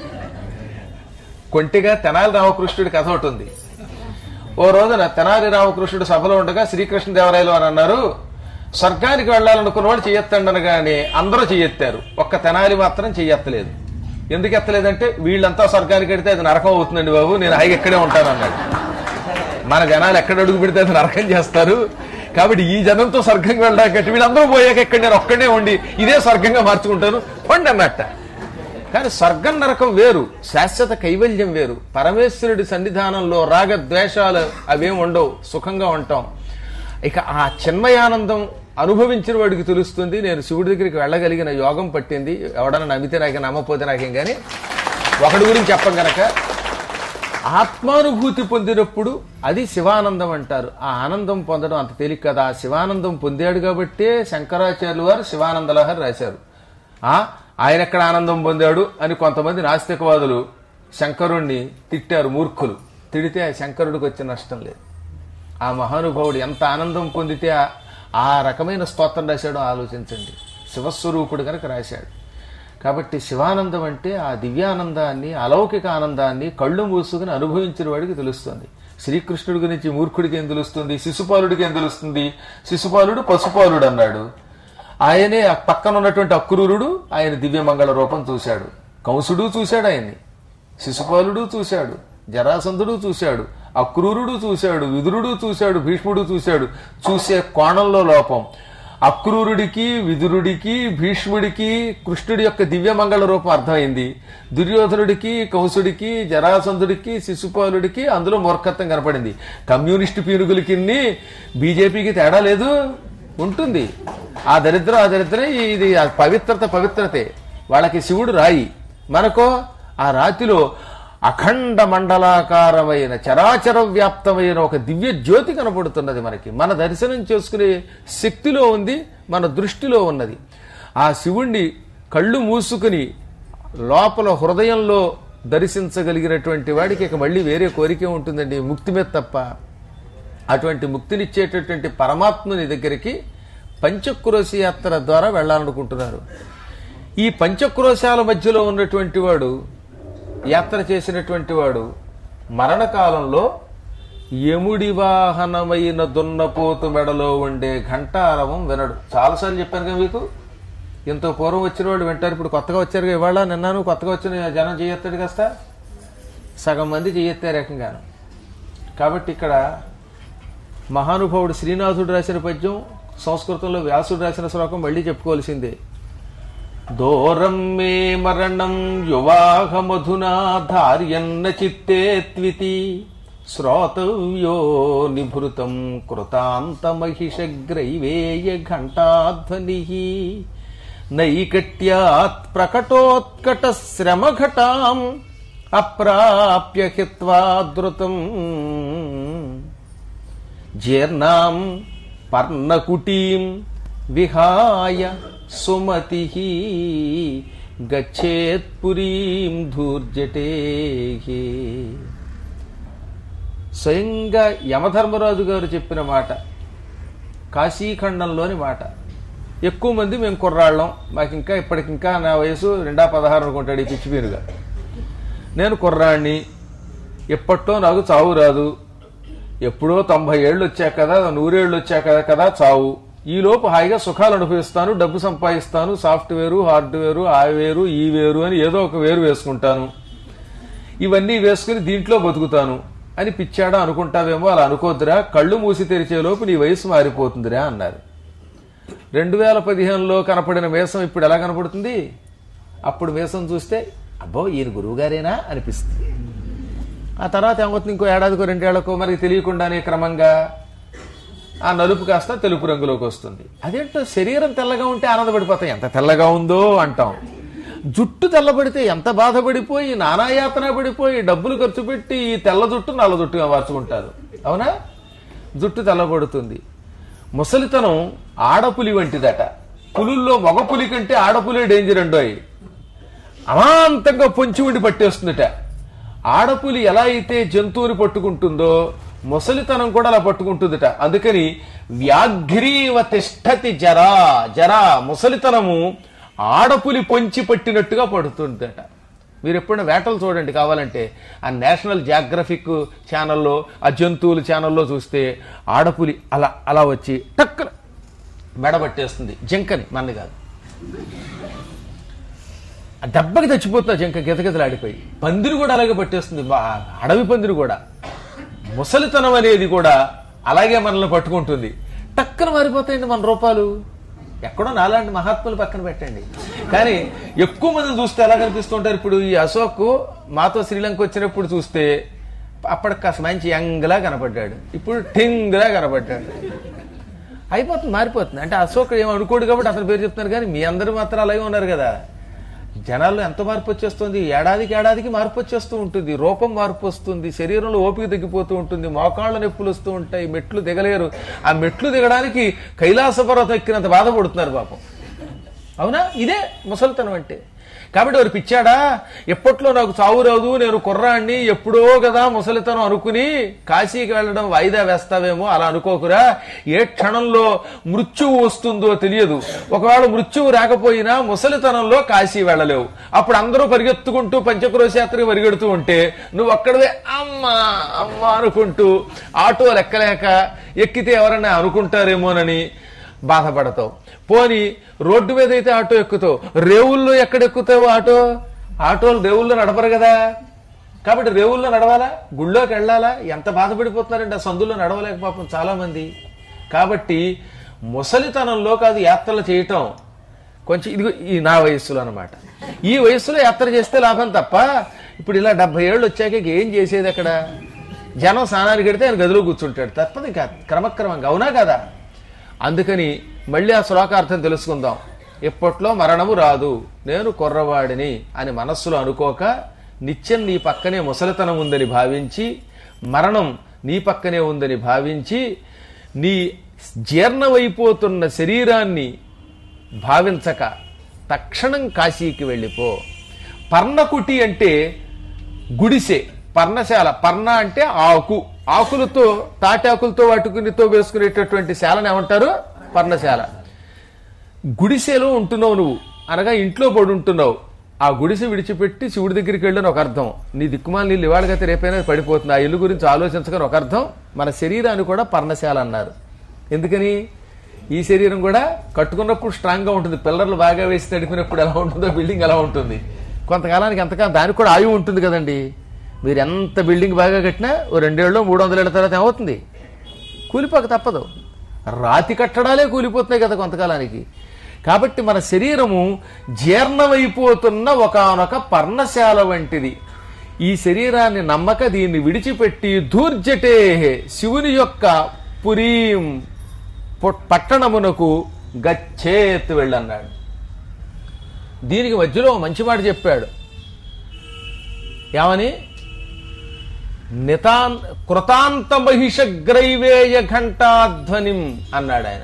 కొంటిగా తెనాలి రామకృష్ణుడి కథ ఒకటి ఉంది ఓ రోజున తెనాలి రామకృష్ణుడు సభలో ఉండగా శ్రీకృష్ణదేవరాయలు అని అన్నారు స్వర్గానికి వెళ్ళాలనుకున్న వాడు చెయ్యొత్తండనగానే అందరూ చెయ్యెత్తారు ఒక్క తెనాలి మాత్రం చెయ్యెత్తలేదు ఎందుకు ఎత్తలేదంటే వీళ్ళంతా స్వర్గానికి వెడితే అది నరకం అవుతుందండి బాబు నేను హాయిగా ఇక్కడే ఉంటాను అన్నాడు మన జనాలు ఎక్కడ అడుగు పెడితే అది నరకం చేస్తారు కాబట్టి ఈ జనంతో స్వర్గంగా వెళ్ళడానికి వీళ్ళందరూ పోయాక ఎక్కడ నేను ఒక్కడే ఉండి ఇదే స్వర్గంగా మార్చుకుంటాను పండి అన్నట్ట కానీ స్వర్గం నరకం వేరు శాశ్వత కైవల్యం వేరు పరమేశ్వరుడి సన్నిధానంలో రాగ ద్వేషాలు అవేం ఉండవు సుఖంగా ఉంటాం ఇక ఆ చిన్మయానందం అనుభవించిన వాడికి తెలుస్తుంది నేను శివుడి దగ్గరికి వెళ్ళగలిగిన యోగం పట్టింది ఎవడన్నా నమ్మితే నాకు నమ్మపోతే నాకేం కానీ ఒకడి గురించి చెప్పం గనక ఆత్మానుభూతి పొందినప్పుడు అది శివానందం అంటారు ఆ ఆనందం పొందడం అంత తేలిక కదా ఆ శివానందం పొందాడు కాబట్టే శంకరాచార్యులు వారు శివానంద లహరి రాశారు ఆ ఆయన ఎక్కడ ఆనందం పొందాడు అని కొంతమంది నాస్తికవాదులు శంకరుణ్ణి తిట్టారు మూర్ఖులు తిడితే ఆ శంకరుడికి వచ్చే నష్టం లేదు ఆ మహానుభావుడు ఎంత ఆనందం పొందితే ఆ- ఆ రకమైన స్తోత్రం రాశాడో ఆలోచించండి శివస్వరూపుడు కనుక రాశాడు కాబట్టి శివానందం అంటే ఆ దివ్యానందాన్ని అలౌకిక ఆనందాన్ని కళ్ళు మూసుకుని అనుభవించిన వాడికి తెలుస్తుంది శ్రీకృష్ణుడి గురించి మూర్ఖుడికి ఏం తెలుస్తుంది శిశుపాలుడికి ఏం తెలుస్తుంది శిశుపాలుడు పశుపాలుడు అన్నాడు ఆయనే ఆ పక్కన ఉన్నటువంటి అక్రూరుడు ఆయన దివ్యమంగళ రూపం చూశాడు కంసుడు చూశాడు ఆయన్ని శిశుపాలుడు చూశాడు జరాసంధుడు చూశాడు అక్రూరుడు చూశాడు విదురుడు చూశాడు భీష్ముడు చూశాడు చూసే కోణంలో లోపం అక్రూరుడికి విదురుడికి భీష్ముడికి కృష్ణుడి యొక్క దివ్యమంగళ రూపం అర్థమైంది దుర్యోధనుడికి కంసుడికి జరాసంధుడికి శిశుపాలుడికి అందులో మూర్ఖత్వం కనపడింది కమ్యూనిస్టు పీనుగులకి బీజేపీకి తేడా లేదు ఉంటుంది ఆ దరిద్రం ఆ దరిద్రం ఇది ఆ పవిత్రత పవిత్రతే వాళ్ళకి శివుడు రాయి మనకో ఆ రాతిలో అఖండ మండలాకారమైన చరాచర వ్యాప్తమైన ఒక దివ్య జ్యోతి కనపడుతున్నది మనకి మన దర్శనం చేసుకునే శక్తిలో ఉంది మన దృష్టిలో ఉన్నది ఆ శివుణ్ణి కళ్ళు మూసుకుని లోపల హృదయంలో దర్శించగలిగినటువంటి వాడికి ఇక మళ్ళీ వేరే కోరిక ఉంటుందండి ముక్తి మీద తప్ప అటువంటి ముక్తినిచ్చేటటువంటి పరమాత్ముని దగ్గరికి పంచక్రోశి యాత్ర ద్వారా వెళ్ళాలనుకుంటున్నారు ఈ పంచక్రోశాల మధ్యలో ఉన్నటువంటి వాడు యాత్ర చేసినటువంటి వాడు మరణకాలంలో యముడి వాహనమైన దున్నపోతు మెడలో ఉండే ఘంటారవం వినడు చాలాసార్లు చెప్పాను కదా మీకు ఎంతో పూర్వం వచ్చిన వాళ్ళు వింటారు ఇప్పుడు కొత్తగా వచ్చారు కదా ఇవాళ నిన్నాను కొత్తగా వచ్చిన జనం చేయొత్తాడు కాస్త సగం మంది చేయెత్తారు ఏకంగాను కాబట్టి ఇక్కడ మహానుభావుడు శ్రీనాథుడు రాసిన పద్యం సంస్కృతంలో వ్యాసుడు రాసిన శ్లోకం మళ్ళీ చెప్పుకోవాల్సిందే దూరం మే మరణం యువాహ మధునా ధార్యన్న చిత్తే త్వితి శ్రోతవ్యో నిభృతం కృతాంత మహిషగ్రైవేయ ఘంటాధ్వని నైకట్యాత్ ప్రకటోత్కట శ్రమఘటాం అప్రాప్య హిత్వా ద్రుతం జీర్ణాం పర్ణకుటీం విహాయ సుమతి గచ్చేత్పురీం ధూర్జటే స్వయంగా యమధర్మరాజు గారు చెప్పిన మాట కాశీఖండంలోని మాట ఎక్కువ మంది మేము కుర్రాళ్ళం మాకు ఇంకా ఇప్పటికింకా నా వయసు రెండా పదహారు అనుకుంటాడు ఈ పిచ్చిపీరుగా నేను కుర్రాణ్ణి ఎప్పట్లో నాకు చావు రాదు ఎప్పుడో తొంభై ఏళ్ళు వచ్చాక కదా నూరేళ్ళు వచ్చాక కదా కదా చావు ఈలోపు హాయిగా సుఖాలు అనుభవిస్తాను డబ్బు సంపాదిస్తాను సాఫ్ట్వేరు హార్డ్వేరు ఆ వేరు ఈ వేరు అని ఏదో ఒక వేరు వేసుకుంటాను ఇవన్నీ వేసుకుని దీంట్లో బతుకుతాను అని పిచ్చాడా అనుకుంటావేమో అలా అనుకోద్దురా కళ్ళు మూసి తెరిచేలోపు నీ వయసు మారిపోతుందిరా అన్నారు రెండు వేల పదిహేనులో కనపడిన మేసం ఇప్పుడు ఎలా కనపడుతుంది అప్పుడు మేసం చూస్తే అబ్బో ఈయన గురువుగారేనా అనిపిస్తుంది ఆ తర్వాత ఏమవుతుంది ఇంకో ఏడాదికో రెండేళ్లకో మనకి తెలియకుండానే క్రమంగా ఆ నలుపు కాస్త తెలుపు రంగులోకి వస్తుంది అదేంటో శరీరం తెల్లగా ఉంటే ఆనందపడిపోతాం ఎంత తెల్లగా ఉందో అంటాం జుట్టు తెల్లబడితే ఎంత బాధపడిపోయి నానాయాతన పడిపోయి డబ్బులు ఖర్చు పెట్టి ఈ తెల్ల జుట్టు నల్ల జుట్టుగా మార్చుకుంటారు అవునా జుట్టు తెల్లబడుతుంది ముసలితనం ఆడపులి వంటిదట పులుల్లో మగ పులి కంటే ఆడపులే డేంజర్ అండోయ్ అమాంతంగా పొంచి ఉండి పట్టేస్తుందట ఆడపులి ఎలా అయితే జంతువుని పట్టుకుంటుందో ముసలితనం కూడా అలా పట్టుకుంటుందట అందుకని వ్యాఘ్రీవ తిష్టతి జరా జరా ముసలితనము ఆడపులి పొంచి పట్టినట్టుగా పడుతుందట మీరు ఎప్పుడైనా వేటలు చూడండి కావాలంటే ఆ నేషనల్ జాగ్రఫిక్ ఛానల్లో ఆ జంతువుల ఛానల్లో చూస్తే ఆడపులి అలా అలా వచ్చి టక్కున మెడబట్టేస్తుంది జింకని మన్ని కాదు ఆ దెబ్బకి చచ్చిపోతున్నా జింక గితగితలాడిపోయి పందిరి కూడా అలాగే పట్టేస్తుంది బా- అడవి పందిరి కూడా ముసలితనం అనేది కూడా అలాగే మనల్ని పట్టుకుంటుంది టక్కన మారిపోతాయండి మన రూపాలు ఎక్కడో నాలాంటి మహాత్ములు పక్కన పెట్టండి కానీ ఎక్కువ మందిని చూస్తే ఎలా కనిపిస్తూ ఉంటారు ఇప్పుడు ఈ అశోక్ మాతో శ్రీలంక వచ్చినప్పుడు చూస్తే అప్పటికి కాస్త మంచి యంగ్లా కనపడ్డాడు ఇప్పుడు టింగ్లా కనపడ్డాడు అయిపోతుంది మారిపోతుంది అంటే అశోక్ ఏం అనుకోడు కాబట్టి అతని పేరు చెప్తున్నారు కానీ మీ అందరూ మాత్రం అలాగే ఉన్నారు కదా జనాల్లో ఎంత మార్పు వచ్చేస్తుంది ఏడాదికి ఏడాదికి మార్పు వచ్చేస్తూ ఉంటుంది రూపం మార్పు వస్తుంది శరీరంలో ఓపిక తగ్గిపోతూ ఉంటుంది మోకాళ్ళ నొప్పులు వస్తూ ఉంటాయి మెట్లు దిగలేరు ఆ మెట్లు దిగడానికి కైలాస పర్వతం ఎక్కినంత బాధపడుతున్నారు పాపం అవునా ఇదే ముసలితనం అంటే కాబట్టి వారు పిచ్చాడా ఎప్పట్లో నాకు చావు రాదు నేను కుర్రాన్ని ఎప్పుడో కదా ముసలితనం అనుకుని కాశీకి వెళ్ళడం వాయిదా వేస్తావేమో అలా అనుకోకురా ఏ క్షణంలో మృత్యువు వస్తుందో తెలియదు ఒకవేళ మృత్యువు రాకపోయినా ముసలితనంలో కాశీ వెళ్ళలేవు అప్పుడు అందరూ పరిగెత్తుకుంటూ పంచక్రోశయాత్రకు పరిగెడుతూ ఉంటే నువ్వు అక్కడవే అమ్మా అమ్మా అనుకుంటూ ఆటో లెక్కలేక ఎక్కితే ఎవరన్నా అనుకుంటారేమోనని బాధపడతావు పోని రోడ్డు మీద అయితే ఆటో ఎక్కుతావు రేవుల్లో ఎక్కడ ఎక్కుతావు ఆటో ఆటోలు రేవుల్లో నడపరు కదా కాబట్టి రేవుల్లో నడవాలా గుళ్ళోకి వెళ్ళాలా ఎంత బాధపడిపోతున్నారండి ఆ సందుల్లో నడవలేక పాపం చాలా మంది కాబట్టి ముసలితనంలో కాదు యాత్రలు చేయటం కొంచెం ఇది ఈ నా వయస్సులో అనమాట ఈ వయస్సులో యాత్ర చేస్తే లాభం తప్ప ఇప్పుడు ఇలా డెబ్బై ఏళ్ళు వచ్చాక ఇక ఏం చేసేది అక్కడ జనం స్నానానికి వెడితే ఆయన గదిలో కూర్చుంటాడు తప్పదు ఇంకా క్రమక్రమంగా అవునా కదా అందుకని మళ్ళీ ఆ శ్లోకార్థం తెలుసుకుందాం ఎప్పట్లో మరణము రాదు నేను కుర్రవాడిని అని మనస్సులో అనుకోక నిత్యం నీ పక్కనే ముసలితనం ఉందని భావించి మరణం నీ పక్కనే ఉందని భావించి నీ జీర్ణమైపోతున్న శరీరాన్ని భావించక తక్షణం కాశీకి వెళ్ళిపో పర్ణకుటి అంటే గుడిసె పర్ణశాల పర్ణ అంటే ఆకు ఆకులతో తాటాకులతో వాటుకునితో వేసుకునేటటువంటి శాలను ఏమంటారు పర్ణశాల గుడిసెలో ఉంటున్నావు నువ్వు అనగా ఇంట్లో పడి ఉంటున్నావు ఆ గుడిసె విడిచిపెట్టి శివుడి దగ్గరికి వెళ్ళని ఒక అర్థం నీ దిక్కుమాల నీళ్ళు ఇవాళకైతే రేపైనా పడిపోతుంది ఆ ఇల్లు గురించి ఆలోచించకని ఒక అర్థం మన శరీరాన్ని కూడా పర్ణశాల అన్నారు ఎందుకని ఈ శరీరం కూడా కట్టుకున్నప్పుడు స్ట్రాంగ్ గా ఉంటుంది పిల్లర్లు బాగా వేసి తడిపినప్పుడు ఎలా ఉంటుందో బిల్డింగ్ ఎలా ఉంటుంది కొంతకాలానికి ఎంతకాలం దానికి కూడా ఆయువు ఉంటుంది కదండి మీరు ఎంత బిల్డింగ్ బాగా కట్టినా ఓ రెండేళ్ళు మూడు వందల ఏళ్ళ తర్వాత ఏమవుతుంది కూలిపోక తప్పదు రాతి కట్టడాలే కూలిపోతున్నాయి కదా కొంతకాలానికి కాబట్టి మన శరీరము జీర్ణమైపోతున్న ఒకనొక పర్ణశాల వంటిది ఈ శరీరాన్ని నమ్మక దీన్ని విడిచిపెట్టి ధూర్జటే శివుని యొక్క పురీం పొట్- పట్టణమునకు గచ్చేత్ వెళ్ళన్నాడు దీనికి మధ్యలో ఓ మంచి మాట చెప్పాడు ఏమని నితాన్ కృతాంత మహిషగ్రైవేయ ఘంటాధ్వనిం అన్నాడు ఆయన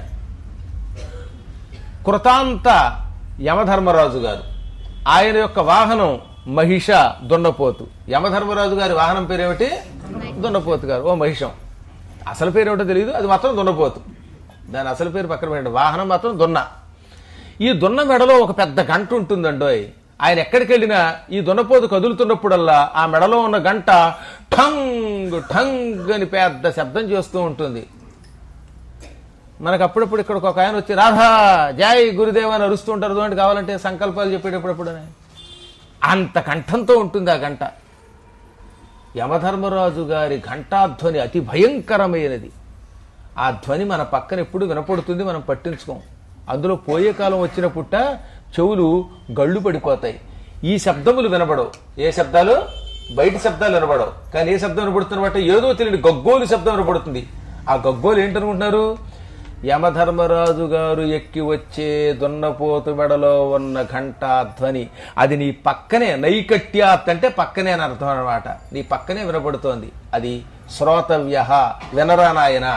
కృతాంత యమధర్మరాజు గారు ఆయన యొక్క వాహనం మహిష దున్నపోతు యమధర్మరాజు గారి వాహనం పేరేమిటి దున్నపోతు గారు ఓ మహిషం అసలు పేరు ఏమిటో తెలియదు అది మాత్రం దున్నపోతు దాని అసలు పేరు పక్కన పెట్టండి వాహనం మాత్రం దున్న ఈ దున్న మెడలో ఒక పెద్ద గంట ఉంటుందండోయ్ ఆయన ఎక్కడికి వెళ్ళినా ఈ దున్నపోతు కదులుతున్నప్పుడల్లా ఆ మెడలో ఉన్న గంట ఠంగ్ ఠంగ్ అని పెద్ద శబ్దం చేస్తూ ఉంటుంది మనకు అప్పుడప్పుడు ఇక్కడ ఒక ఆయన వచ్చి రాధా జై గురుదేవ్ అని అరుస్తూ ఉంటారు చూడండి కావాలంటే సంకల్పాలు చెప్పేటప్పుడప్పుడు అంత కంఠంతో ఉంటుంది ఆ గంట యమధర్మరాజు గారి ఘంటాధ్వని అతి భయంకరమైనది ఆ ధ్వని మన పక్కన ఎప్పుడు వినపడుతుంది మనం పట్టించుకోం అందులో పోయే కాలం వచ్చినప్పుట చెవులు గళ్ళు పడిపోతాయి ఈ శబ్దములు వినబడవు ఏ శబ్దాలు బయట శబ్దాలు వినబడవు కానీ ఏ శబ్దం వినపడుతున్నమాట ఏదో తెలియని గగ్గోలు శబ్దం వినపడుతుంది ఆ గగ్గోలు ఏంటనుకుంటున్నారు యమధర్మరాజు గారు ఎక్కి వచ్చే దున్నపోతు మెడలో ఉన్న ఘంటాధ్వని అది నీ పక్కనే నైకట్యాత్ అంటే పక్కనే అని అర్థం అనమాట నీ పక్కనే వినపడుతోంది అది శ్రోతవ్య వినరా నాయన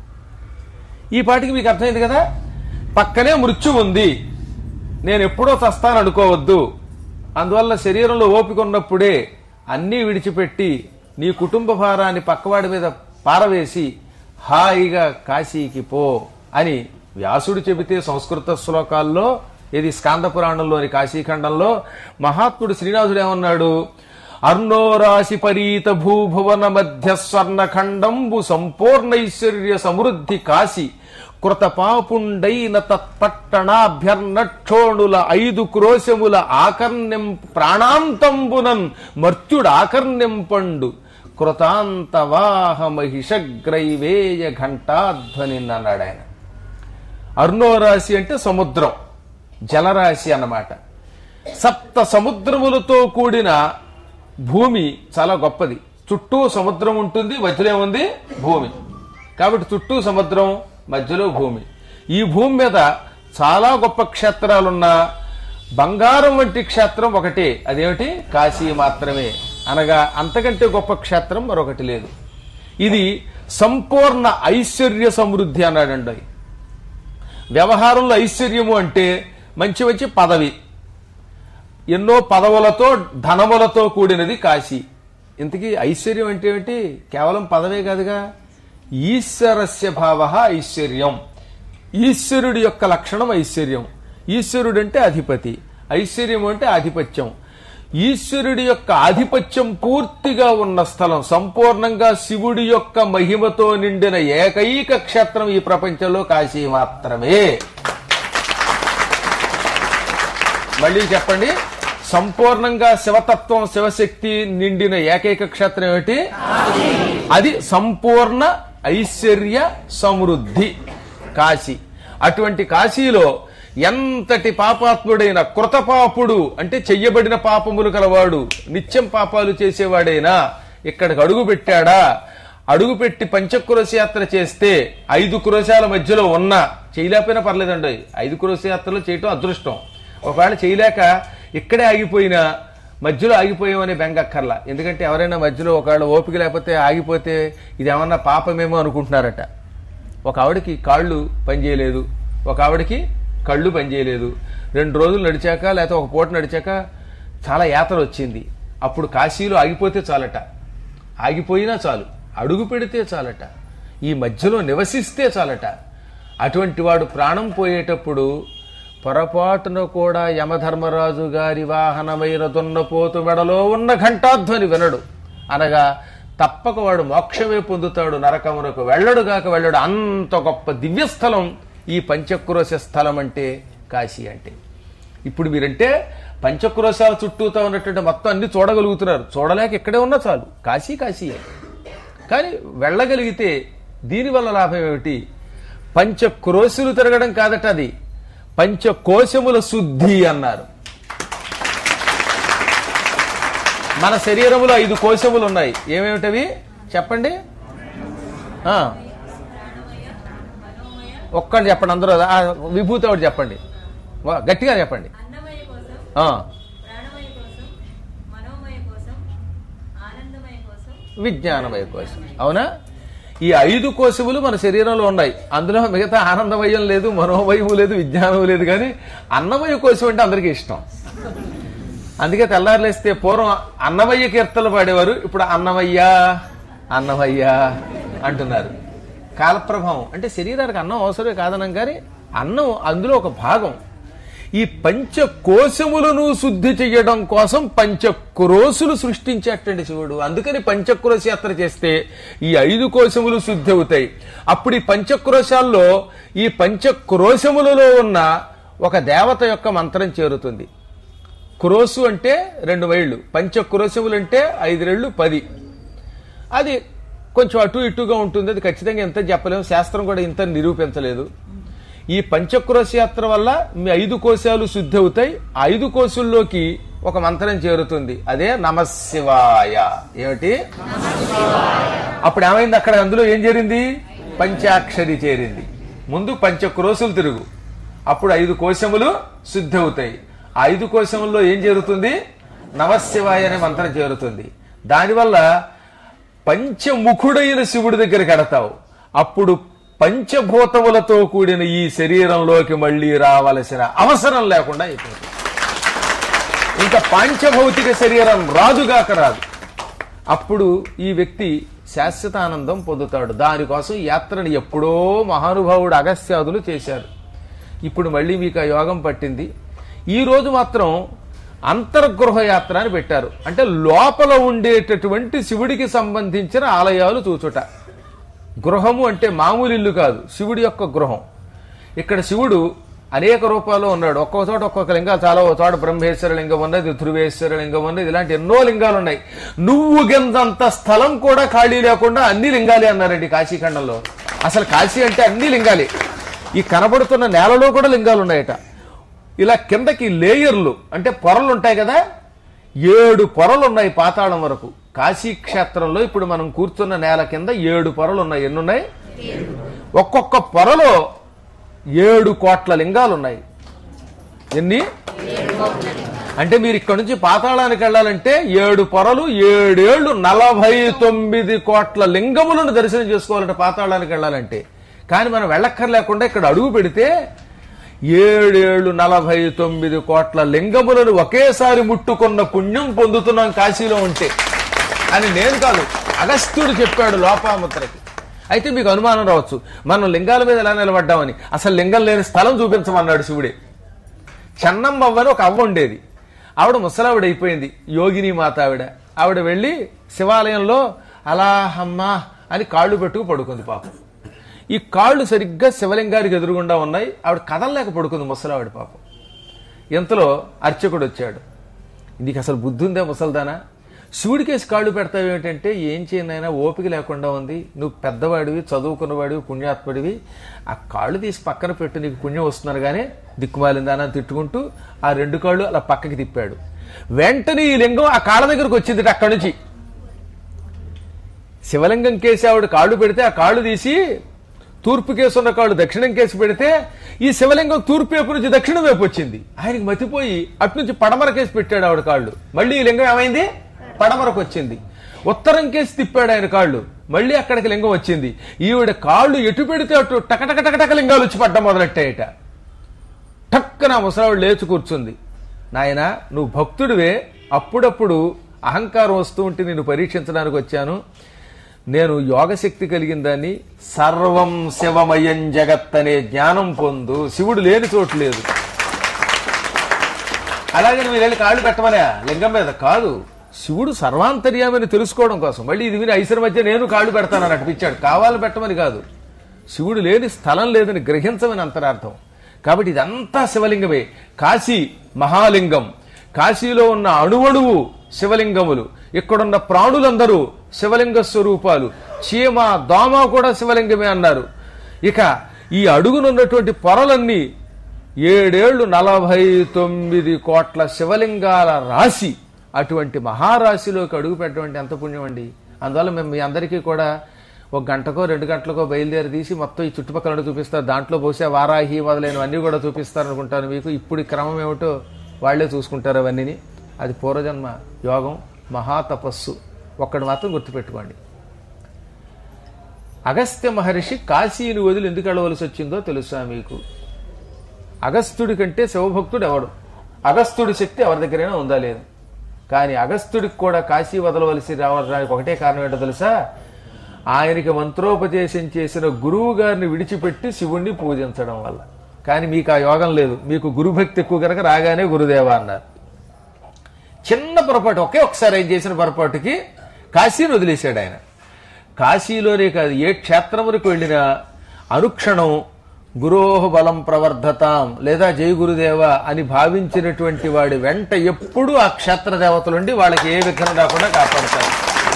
ఈ పాటికి మీకు అర్థమైంది కదా పక్కనే మృత్యు ఉంది నేను ఎప్పుడో చస్తాను అనుకోవద్దు అందువల్ల శరీరంలో ఓపిక ఉన్నప్పుడే అన్నీ విడిచిపెట్టి నీ కుటుంబ భారాన్ని పక్కవాడి మీద పారవేసి హాయిగా కాశీకి పో అని వ్యాసుడు చెబితే సంస్కృత శ్లోకాల్లో ఇది స్కాంద పురాణంలోని కాశీఖండంలో మహాత్ముడు శ్రీనాథుడు ఏమన్నాడు అర్ణోరాశి పరీత భూభువన మధ్య స్వర్ణఖండంబు సంపూర్ణైశ్వర్య సమృద్ధి కాశీ కృత పాపుండైన తత్పట్టణాభ్యర్నక్షోణుల ఐదు క్రోశముల ఆకర్ణ్యం ప్రాణాంతంబునన్ మర్త్యుడు ఆకర్ణ్యంపండు కృతాంత వాహ మహిషగ్రైవేయ ఘంటాధ్వని అన్నాడు ఆయన అర్ణోరాశి అంటే సముద్రం జలరాశి అన్నమాట సప్త సముద్రములతో కూడిన భూమి చాలా గొప్పది చుట్టూ సముద్రం ఉంటుంది మధ్యలో ఏముంది భూమి కాబట్టి చుట్టూ సముద్రం మధ్యలో భూమి ఈ భూమి మీద చాలా గొప్ప క్షేత్రాలున్నా బంగారం వంటి క్షేత్రం ఒకటే అదేమిటి కాశీ మాత్రమే అనగా అంతకంటే గొప్ప క్షేత్రం మరొకటి లేదు ఇది సంపూర్ణ ఐశ్వర్య సమృద్ధి అన్నాడండి వ్యవహారంలో ఐశ్వర్యము అంటే మంచి మంచి పదవి ఎన్నో పదవులతో ధనములతో కూడినది కాశీ ఇంతకీ ఐశ్వర్యం అంటే ఏమిటి కేవలం పదవే కాదుగా ఈశ్వరస్య భావ ఐశ్వర్యం ఈశ్వరుడి యొక్క లక్షణం ఐశ్వర్యం ఈశ్వరుడు అంటే అధిపతి ఐశ్వర్యం అంటే ఆధిపత్యం ఈశ్వరుడి యొక్క ఆధిపత్యం పూర్తిగా ఉన్న స్థలం సంపూర్ణంగా శివుడి యొక్క మహిమతో నిండిన ఏకైక క్షేత్రం ఈ ప్రపంచంలో కాశీ మాత్రమే మళ్ళీ చెప్పండి సంపూర్ణంగా శివతత్వం శివశక్తి నిండిన ఏకైక క్షేత్రం ఏమిటి అది సంపూర్ణ ఐశ్వర్య సమృద్ధి కాశీ అటువంటి కాశీలో ఎంతటి పాపాత్ముడైన కృతపాపుడు అంటే చెయ్యబడిన పాపములు కలవాడు నిత్యం పాపాలు చేసేవాడైనా ఇక్కడికి అడుగు పెట్టాడా అడుగు పెట్టి పంచక్రోశ యాత్ర చేస్తే ఐదు క్రోశాల మధ్యలో ఉన్న చేయలేకపోయినా పర్లేదండి ఐదు క్రోశ యాత్రలు చేయటం అదృష్టం ఒకవేళ చేయలేక ఇక్కడే ఆగిపోయినా మధ్యలో ఆగిపోయామనే బెంగక్కర్లా ఎందుకంటే ఎవరైనా మధ్యలో ఒకవేళ ఓపిక లేకపోతే ఆగిపోతే ఇది ఏమన్నా పాపమేమో అనుకుంటున్నారట ఒక ఆవిడకి కాళ్ళు పనిచేయలేదు ఒక ఆవిడకి కళ్ళు పనిచేయలేదు రెండు రోజులు నడిచాక లేకపోతే ఒక పూట నడిచాక చాలా యాత్ర వచ్చింది అప్పుడు కాశీలో ఆగిపోతే చాలట ఆగిపోయినా చాలు అడుగు పెడితే చాలట ఈ మధ్యలో నివసిస్తే చాలట అటువంటి వాడు ప్రాణం పోయేటప్పుడు పొరపాటున కూడా యమధర్మరాజు గారి వాహనమైన దున్నపోతు మెడలో ఉన్న ఘంటాధ్వని వినడు అనగా తప్పక వాడు మోక్షమే పొందుతాడు నరకమునకు వెళ్ళడుగాక వెళ్ళడు అంత గొప్ప దివ్యస్థలం ఈ పంచక్రోశ స్థలం అంటే కాశీ అంటే ఇప్పుడు మీరంటే పంచక్రోశాల చుట్టూతో ఉన్నటువంటి మొత్తం అన్ని చూడగలుగుతున్నారు చూడలేక ఇక్కడే ఉన్నా చాలు కాశీ కాశీయే కానీ వెళ్ళగలిగితే దీనివల్ల లాభం ఏమిటి పంచక్రోశులు తిరగడం కాదట అది పంచకోశముల శుద్ధి అన్నారు మన శరీరములో ఐదు కోశములు ఉన్నాయి ఏమేమిటవి చెప్పండి ఆ. ఒక్కటి చెప్పండి అందరూ ఆ, విభూతి ఒకటి చెప్పండి వా, గట్టిగా చెప్పండి అన్నమయ కోసం ఆ, ప్రాణమయ కోసం మనోమయ కోసం ఆనందమయ కోసం విజ్ఞానమయ కోశం అవునా ఈ ఐదు కోశములు మన శరీరంలో ఉన్నాయి అందులో మిగతా ఆనందమయం లేదు మనోమయము లేదు విజ్ఞానం లేదు కానీ అన్నమయ కోశం అంటే అందరికీ ఇష్టం అందుకే తెల్లారులేస్తే పూర్వం అన్నమయ్య కీర్తనలు పాడేవారు ఇప్పుడు అన్నమయ్య అన్నమయ్య అంటున్నారు కాలప్రభావం అంటే శరీరానికి అన్నం అవసరమే కాదనం కానీ అన్నం అందులో ఒక భాగం ఈ పంచ కోశములను శుద్ధి చెయ్యడం కోసం పంచక్రోశులు సృష్టించేటండి శివుడు అందుకని పంచక్రోశ యాత్ర చేస్తే ఈ ఐదు కోశములు శుద్ధి అవుతాయి అప్పుడు ఈ పంచక్రోశాల్లో ఈ పంచక్రోశములలో ఉన్న ఒక దేవత యొక్క మంత్రం చేరుతుంది క్రోసు అంటే రెండు మైళ్ళు పంచ క్రోశములు అంటే ఐదు రెళ్ళు పది అది కొంచెం అటు ఇటుగా ఉంటుంది అది ఖచ్చితంగా ఎంత చెప్పలేము శాస్త్రం కూడా ఇంత నిరూపించలేదు ఈ పంచక్రోశ యాత్ర వల్ల మీ ఐదు కోశాలు శుద్ధి అవుతాయి ఆ ఐదు కోశుల్లోకి ఒక మంత్రం చేరుతుంది అదే నమశివాయ ఏమిటి అప్పుడు ఏమైంది అక్కడ అందులో ఏం చేరింది పంచాక్షరి చేరింది ముందు పంచక్రోసులు తిరుగు అప్పుడు ఐదు కోశములు శుద్ధి అవుతాయి ఆ ఐదు కోశముల్లో ఏం జరుగుతుంది నమశివాయ అనే మంత్రం చేరుతుంది దానివల్ల పంచముఖుడైన శివుడి దగ్గరికి ఎడతావు అప్పుడు పంచభూతములతో కూడిన ఈ శరీరంలోకి మళ్ళీ రావలసిన అవసరం లేకుండా అయిపోతుంది ఇంకా పాంచభౌతిక శరీరం రాదుగాక రాదు అప్పుడు ఈ వ్యక్తి శాశ్వత ఆనందం పొందుతాడు దానికోసం ఈ యాత్రని ఎప్పుడో మహానుభావుడు అగస్త్యాదులు చేశారు ఇప్పుడు మళ్ళీ మీకు ఆ యోగం పట్టింది ఈ రోజు మాత్రం అంతర్గృహ యాత్ర అని పెట్టారు అంటే లోపల ఉండేటటువంటి శివుడికి సంబంధించిన ఆలయాలు చూచుట గృహము అంటే మామూలు ఇల్లు కాదు శివుడి యొక్క గృహం ఇక్కడ శివుడు అనేక రూపాల్లో ఉన్నాడు ఒక్కొక్క చోట ఒక్కొక్క లింగాలు చాలా ఒక చోట బ్రహ్మేశ్వర లింగం ఉన్నది ధ్రువేశ్వర లింగం ఉన్నది ఇలాంటి ఎన్నో లింగాలు ఉన్నాయి నువ్వు గిందంత స్థలం కూడా ఖాళీ లేకుండా అన్ని లింగాలే అన్నారండి కాశీఖండంలో అసలు కాశీ అంటే అన్ని లింగాలే ఈ కనబడుతున్న నేలలో కూడా లింగాలు ఉన్నాయట ఇలా కిందకి లేయర్లు అంటే పొరలు ఉంటాయి కదా ఏడు పొరలు ఉన్నాయి పాతాళం వరకు కాశీ క్షేత్రంలో ఇప్పుడు మనం కూర్చున్న నేల కింద ఏడు పొరలు ఉన్నాయి ఎన్నున్నాయి ఒక్కొక్క పొరలో ఏడు కోట్ల లింగాలు ఉన్నాయి ఎన్ని అంటే మీరు ఇక్కడ నుంచి పాతాళానికి వెళ్ళాలంటే ఏడు పొరలు ఏడేళ్లు నలభై తొమ్మిది కోట్ల లింగములను దర్శనం చేసుకోవాలంటే పాతాళానికి వెళ్ళాలంటే కానీ మనం వెళ్ళక్కర్లేకుండా ఇక్కడ అడుగు పెడితే ఏడేళ్లు నలభై తొమ్మిది కోట్ల లింగములను ఒకేసారి ముట్టుకున్న పుణ్యం పొందుతున్నాం కాశీలో ఉంటే అని నేను కాదు అగస్త్యుడు చెప్పాడు లోపాముద్రకి అయితే మీకు అనుమానం రావచ్చు మనం లింగాల మీద ఎలా నిలబడ్డామని అసలు లింగం లేని స్థలం చూపించమన్నాడు శివుడే చెన్నమ్మ అవ్వని ఒక అవ్వ ఉండేది ఆవిడ ముసలావిడ అయిపోయింది యోగిని మాత ఆవిడ ఆవిడ వెళ్ళి శివాలయంలో అలా అమ్మా అని కాళ్ళు పెట్టుకు పడుకుంది పాపం ఈ కాళ్ళు సరిగ్గా శివలింగానికి ఎదురుగుండా ఉన్నాయి ఆవిడ కదలలేక పడుకుంది ముసలావిడ పాపం ఇంతలో అర్చకుడు వచ్చాడు నీకు అసలు బుద్ధి ఉందే ముసల్దానా శివుడికేసి కాళ్ళు పెడతావు ఏమిటంటే ఏం చేయనైనా ఓపిక లేకుండా ఉంది నువ్వు పెద్దవాడివి చదువుకున్నవాడివి పుణ్యాత్ముడివి ఆ కాళ్ళు తీసి పక్కన పెట్టు నీకు పుణ్యం వస్తున్నారు కానీ దిక్కుమాలిందానా తిట్టుకుంటూ ఆ రెండు కాళ్ళు అలా పక్కకి తిప్పాడు వెంటనే ఈ లింగం ఆ కాళ్ళ దగ్గరకు వచ్చింది అక్కడి నుంచి శివలింగం కేసి ఆవిడ కాళ్ళు పెడితే ఆ కాళ్ళు తీసి తూర్పు కేసు ఉన్న కాళ్ళు దక్షిణం కేసి పెడితే ఈ శివలింగం తూర్పు వైపు నుంచి దక్షిణం వైపు వచ్చింది ఆయనకి మతిపోయి అటు నుంచి పడమర కేసి పెట్టాడు ఆవిడ కాళ్ళు మళ్ళీ ఈ లింగం ఏమైంది పడమరకు వచ్చింది ఉత్తరం కేసి తిప్పాడు ఆయన కాళ్ళు మళ్ళీ అక్కడికి లింగం వచ్చింది ఈవిడ కాళ్ళు ఎటు పెడితే అటు టకటక టకటక లింగాలు వచ్చి పడ్డం మొదలెట్టాయట టక్కన ముసలావిడ లేచి కూర్చుంది నాయన నువ్వు భక్తుడివే అప్పుడప్పుడు అహంకారం వస్తూ ఉంటే నేను పరీక్షించడానికి వచ్చాను నేను యోగశక్తి కలిగిన దాన్ని సర్వం శివమయం జగత్ అనే జ్ఞానం పొందు శివుడు లేని చోటు లేదు అలాగే నువ్వు వెళ్ళి కాళ్ళు పెట్టమనే లింగం మీద కాదు శివుడు సర్వాంతర్యామని తెలుసుకోవడం కోసం మళ్ళీ ఇది విని ఐసరి మధ్య నేను కాళ్ళు పెడతానని అనిపించాడు కావాలి పెట్టమని కాదు శివుడు లేని స్థలం లేదని గ్రహించమని అంతరార్థం కాబట్టి ఇదంతా శివలింగమే కాశీ మహాలింగం కాశీలో ఉన్న అణువణువు శివలింగములు ఇక్కడున్న ప్రాణులందరూ శివలింగ స్వరూపాలు చీమ దోమ కూడా శివలింగమే అన్నారు ఇక ఈ అడుగునున్నటువంటి పొరలన్నీ ఏడేళ్లు నలభై తొమ్మిది కోట్ల శివలింగాల రాశి అటువంటి మహారాశిలోకి అడుగు పెట్టడం ఎంత పుణ్యం అండి అందువల్ల మేము మీ అందరికీ కూడా ఒక గంటకో రెండు గంటలకో బయలుదేరి తీసి మొత్తం ఈ చుట్టుపక్కల చూపిస్తారు దాంట్లో బహుశా వారాహి మొదలైనవన్నీ కూడా చూపిస్తారు అనుకుంటాను మీకు ఇప్పుడు ఈ క్రమం ఏమిటో వాళ్లే చూసుకుంటారు అవన్నీని అది పూర్వజన్మ యోగం మహాతపస్సు ఒక్కడు మాత్రం గుర్తుపెట్టుకోండి అగస్త్య మహర్షి కాశీని వదిలి ఎందుకు వెళ్ళవలసి వచ్చిందో తెలుసా మీకు అగస్త్యుడి కంటే శివభక్తుడు ఎవడు అగస్త్యుడి శక్తి ఎవరి దగ్గరైనా ఉందా లేదు కానీ అగస్త్యుడికి కూడా కాశీ వదలవలసి రావడానికి ఒకటే కారణం ఏంటో తెలుసా ఆయనకి మంత్రోపదేశం చేసిన గురువు గారిని విడిచిపెట్టి శివుణ్ణి పూజించడం వల్ల కానీ మీకు ఆ యోగం లేదు మీకు గురుభక్తి ఎక్కువ కనుక రాగానే గురుదేవా అన్నారు చిన్న పొరపాటు ఒకే ఒకసారి ఆయన చేసిన పొరపాటుకి కాశీని వదిలేశాడు ఆయన కాశీలోనే కాదు ఏ క్షేత్రములకు వెళ్ళినా అనుక్షణం గురోహ బలం ప్రవర్ధతాం లేదా జై గురుదేవ అని భావించినటువంటి వాడి వెంట ఎప్పుడూ ఆ క్షేత్ర దేవతలుండి వాళ్ళకి ఏ విఘ్నం రాకుండా కాపాడతారు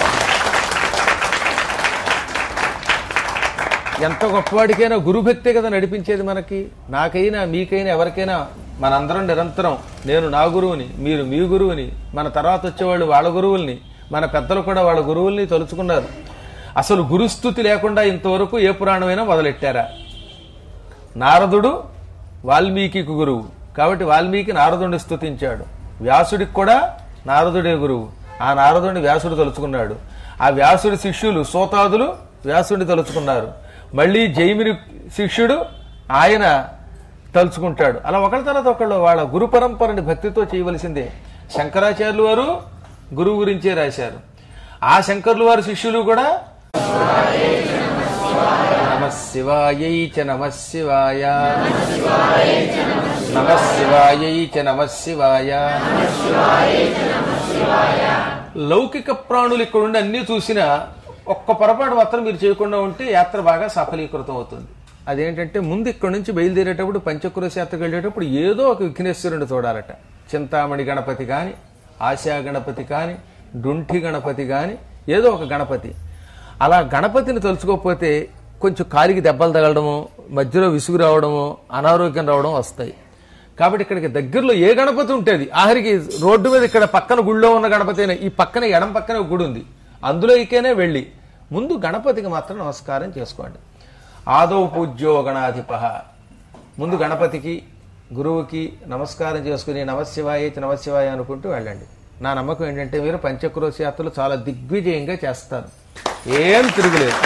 ఎంత గొప్పవాడికైనా గురుభక్తే కదా నడిపించేది మనకి నాకైనా మీకైనా ఎవరికైనా మనందరం నిరంతరం నేను నా గురువుని మీరు మీ గురువుని మన తర్వాత వచ్చేవాళ్ళు వాళ్ళ గురువుల్ని మన పెద్దలు కూడా వాళ్ళ గురువుల్ని తలుచుకున్నారు అసలు గురుస్థుతి లేకుండా ఇంతవరకు ఏ పురాణమైనా మొదలెట్టారా నారదుడు వాల్మీకి గురువు కాబట్టి వాల్మీకి నారదుడిని స్తుతించాడు వ్యాసుడికి కూడా నారదుడే గురువు ఆ నారదుడిని వ్యాసుడు తలుచుకున్నాడు ఆ వ్యాసుడి శిష్యులు సోతాదులు వ్యాసుడిని తలుచుకున్నారు మళ్ళీ జైమిని శిష్యుడు ఆయన తలుచుకుంటాడు అలా ఒకళ్ళ తర్వాత ఒకళ్ళు వాళ్ళ గురు పరంపరని భక్తితో చేయవలసిందే శంకరాచార్యులు వారు గురువు గురించే రాశారు ఆ శంకర్లు వారి శిష్యులు కూడా నమ శివాయై చ నమ శివాయ నమ శివాయై చ నమ శివాయ లౌకిక ప్రాణులు ఇక్కడ ఉండి అన్ని చూసినా ఒక్క పొరపాటు మాత్రం మీరు చేయకుండా ఉంటే యాత్ర బాగా సఫలీకృతం అవుతుంది అదేంటంటే ముందు ఇక్కడ నుంచి బయలుదేరేటప్పుడు పంచక్రోశ యాత్రకు వెళ్ళేటప్పుడు ఏదో ఒక విఘ్నేశ్వరుని చూడాలట చింతామణి గణపతి కాని ఆశా గణపతి కాని డుంఠి గణపతి కాని ఏదో ఒక గణపతి అలా గణపతిని తలుచుకోకపోతే కొంచెం కాలికి దెబ్బలు తగలడము మధ్యలో విసుగు రావడము అనారోగ్యం రావడం వస్తాయి కాబట్టి ఇక్కడికి దగ్గరలో ఏ గణపతి ఉంటుంది ఆఖరికి రోడ్డు మీద ఇక్కడ పక్కన గుళ్ళో ఉన్న గణపతి అయినా ఈ పక్కన ఎడం పక్కన ఒక గుడి ఉంది అందులో ఇకేనే వెళ్ళి ముందు గణపతికి మాత్రం నమస్కారం చేసుకోండి ఆదౌ పూజ్యో గణాధిప ముందు గణపతికి గురువుకి నమస్కారం చేసుకుని నమశివాయ నమశివాయ అనుకుంటూ వెళ్ళండి నా నమ్మకం ఏంటంటే మీరు పంచక్రోశ యాత్రలు చాలా దిగ్విజయంగా చేస్తారు ఏం తిరుగులేదు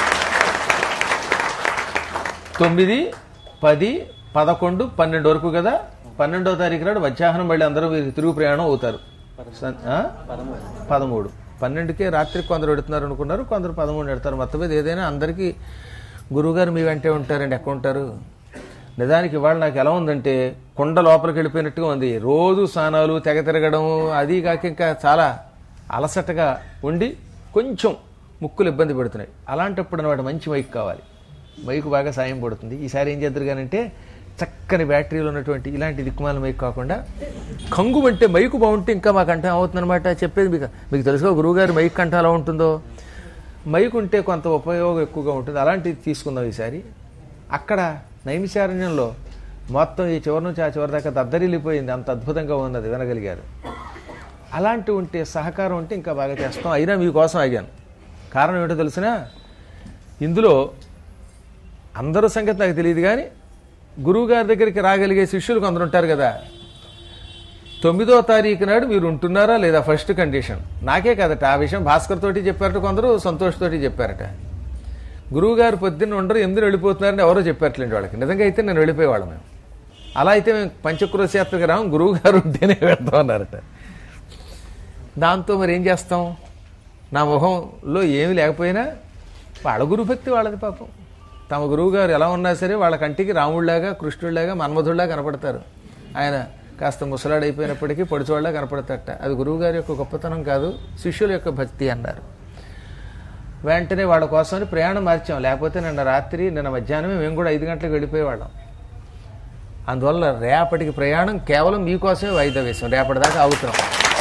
తొమ్మిది పది పదకొండు పన్నెండు వరకు కదా పన్నెండో తారీఖు నాడు మధ్యాహ్నం మళ్ళీ అందరూ మీరు తిరుగు ప్రయాణం అవుతారు సన్- ఆ? పదమూడు పన్నెండుకే రాత్రికి కొందరు పెడుతున్నారు అనుకున్నారు కొందరు పదమూడు పెడతారు మొత్తం మీద ఏదైనా అందరికీ గురువుగారు మీ వెంటే ఉంటారండి ఎక్కడ ఉంటారు నిజానికి ఇవాళ నాకు ఎలా ఉందంటే కొండ లోపలికి వెళ్ళిపోయినట్టుగా ఉంది రోజు స్నానాలు తెగ తిరగడం అది కాక ఇంకా చాలా అలసటగా ఉండి కొంచెం ముక్కులు ఇబ్బంది పెడుతున్నాయి అలాంటప్పుడు అనమాట మంచి మైక్ కావాలి మైకు బాగా సాయం పడుతుంది ఈసారి ఏం చేద్దరు కానంటే చక్కని బ్యాటరీలు ఉన్నటువంటి ఇలాంటి దిక్కుమాల మైక్ కాకుండా కంగు అంటే మైకు బాగుంటే ఇంకా మాకు కంఠం అవుతుందన్నమాట చెప్పేది మీకు మీకు తెలుసుకో గురువుగారి మైక్ కంఠం ఎలా ఉంటుందో మైక్ ఉంటే కొంత ఉపయోగం ఎక్కువగా ఉంటుంది అలాంటిది తీసుకుందాం ఈసారి అక్కడ నైమిశారణ్యంలో మొత్తం ఈ చివరి నుంచి ఆ చివరి దాకా దద్దరిల్లిపోయింది అంత అద్భుతంగా ఉన్నది వినగలిగారు అలాంటి ఉంటే సహకారం ఉంటే ఇంకా బాగా చేస్తాం అయినా మీకోసం ఆగాను కారణం ఏంటో తెలిసినా ఇందులో అందరూ సంగతి నాకు తెలియదు కానీ గురువుగారి దగ్గరికి రాగలిగే శిష్యులు కొందరు ఉంటారు కదా తొమ్మిదో తారీఖు నాడు మీరు ఉంటున్నారా లేదా ఫస్ట్ కండిషన్ నాకే కదట ఆ విషయం భాస్కర్ తోటి చెప్పారట కొందరు సంతోష్ తోటి చెప్పారట గురువుగారు పొద్దున్న ఉండరు ఎందుకు వెళ్ళిపోతున్నారని ఎవరో చెప్పారట్లేండి వాళ్ళకి నిజంగా అయితే నేను వెళ్ళిపోయేవాళ్ళం మేము అలా అయితే మేము పంచక్రోశ యాత్రకు రాం గురువు గారు ఉంటేనే వెళ్తాం అన్నారట దాంతో మరి ఏం చేస్తాం నా మొహంలో ఏమి లేకపోయినా వాళ్ళ గురుభక్తి వాళ్ళది పాపం తమ గురువు గారు ఎలా ఉన్నా సరే వాళ్ళ కంటికి రాముడిలాగా కృష్ణుడిలాగా మన్మధుడిలా కనపడతారు ఆయన కాస్త ముసలాడైపోయినప్పటికీ పొడిచోళ్ళ కనపడతారట అది గురువు గారి యొక్క గొప్పతనం కాదు శిష్యుల యొక్క భక్తి అన్నారు వెంటనే వాళ్ళ కోసమని ప్రయాణం మార్చాం లేకపోతే నిన్న రాత్రి నిన్న మధ్యాహ్నమే మేము కూడా ఐదు గంటలకు వెళ్ళిపోయేవాళ్ళం అందువల్ల రేపటికి ప్రయాణం కేవలం మీకోసమే వాయిదా వేసాం రేపటి దాకా ఆగుతున్నాం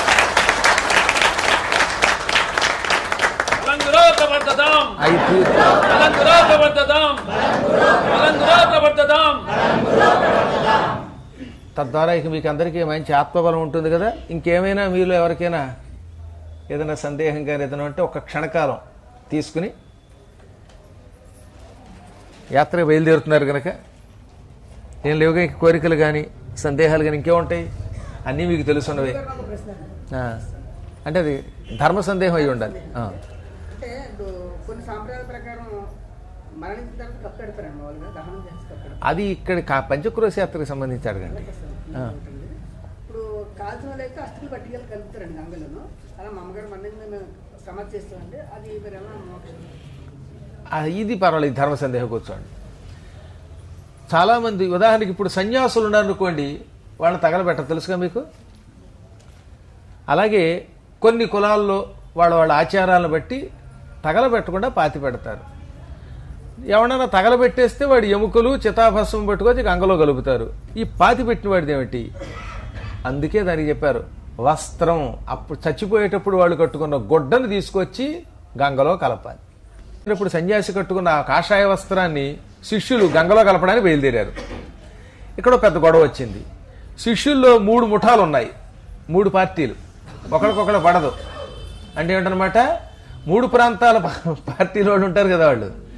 అలంకురాకబద్ధతాం అయితే అలంకురాకబద్ధతాం అలంకురాకబద్ధతాం తద్వారా ఇక మీకు అందరికీ మంచి ఆత్మబలం ఉంటుంది కదా ఇంకేమైనా మీలో ఎవరికైనా ఏదైనా సందేహం కానీ ఏదైనా ఉంటే ఒక క్షణకాలం తీసుకుని యాత్ర బయలుదేరుతున్నారు కనుక ఏం లేవుగా ఇంక కోరికలు కానీ సందేహాలు కానీ ఇంకేముంటాయి అన్నీ మీకు తెలుసున్నవే ఆ. అంటే అది ధర్మ సందేహం అయి ఉండాలి ఆ. అంటే ఇప్పుడు కొన్ని సాంప్రదాయాల ప్రకారం మరణించిన తర్వాత కప్పెడతారండి మామూలుగా దహనం చేసి కప్పెడతారు అది ఇక్కడ కా- పంచక్రోశ యాత్రకు సంబంధించి అడగండి ఆ. ఉంటుంది. ఇప్పుడు కాల్చిన వాళ్ళు అయితే అస్థికలు పట్టికలు కలుపుతారండి గంగలను అలా మా అమ్మగారు మన మేము సమాధి చేస్తామండి అది మీరు ఏమైనా మోక్షం ఆ, ఇది పర్వాలేదు ధర్మ సందేహం కూర్చోండి చాలా మంది ఉదాహరణకి ఇప్పుడు సన్యాసులు ఉన్నారనుకోండి వాళ్ళని తగలబెట్టరు తెలుసుగా మీకు అలాగే కొన్ని కులాల్లో వాళ్ళ వాళ్ళ ఆచారాలను బట్టి తగలబెట్టకుండా పాతి పెడతారు ఎవడన్నా తగలబెట్టేస్తే వాడి ఎముకలు చితాభస్వం పట్టుకొచ్చి గంగలో కలుపుతారు ఈ పాతి పెట్టిన వాడిది ఏమిటి అందుకే దానికి చెప్పారు వస్త్రం అప్పుడు చచ్చిపోయేటప్పుడు వాళ్ళు కట్టుకున్న గుడ్డను తీసుకొచ్చి గంగలో కలపాలి ఇప్పుడు సన్యాసి కట్టుకున్న ఆ కాషాయ వస్త్రాన్ని శిష్యులు గంగలో కలపడానికి బయలుదేరారు ఇక్కడ ఒక పెద్ద గొడవ వచ్చింది శిష్యుల్లో మూడు ముఠాలు ఉన్నాయి మూడు పార్టీలు ఒకరికొకరు పడదు అంటే ఏంటనమాట మూడు ప్రాంతాల పా- పార్టీల వాళ్ళు ఉంటారు కదా వాళ్ళు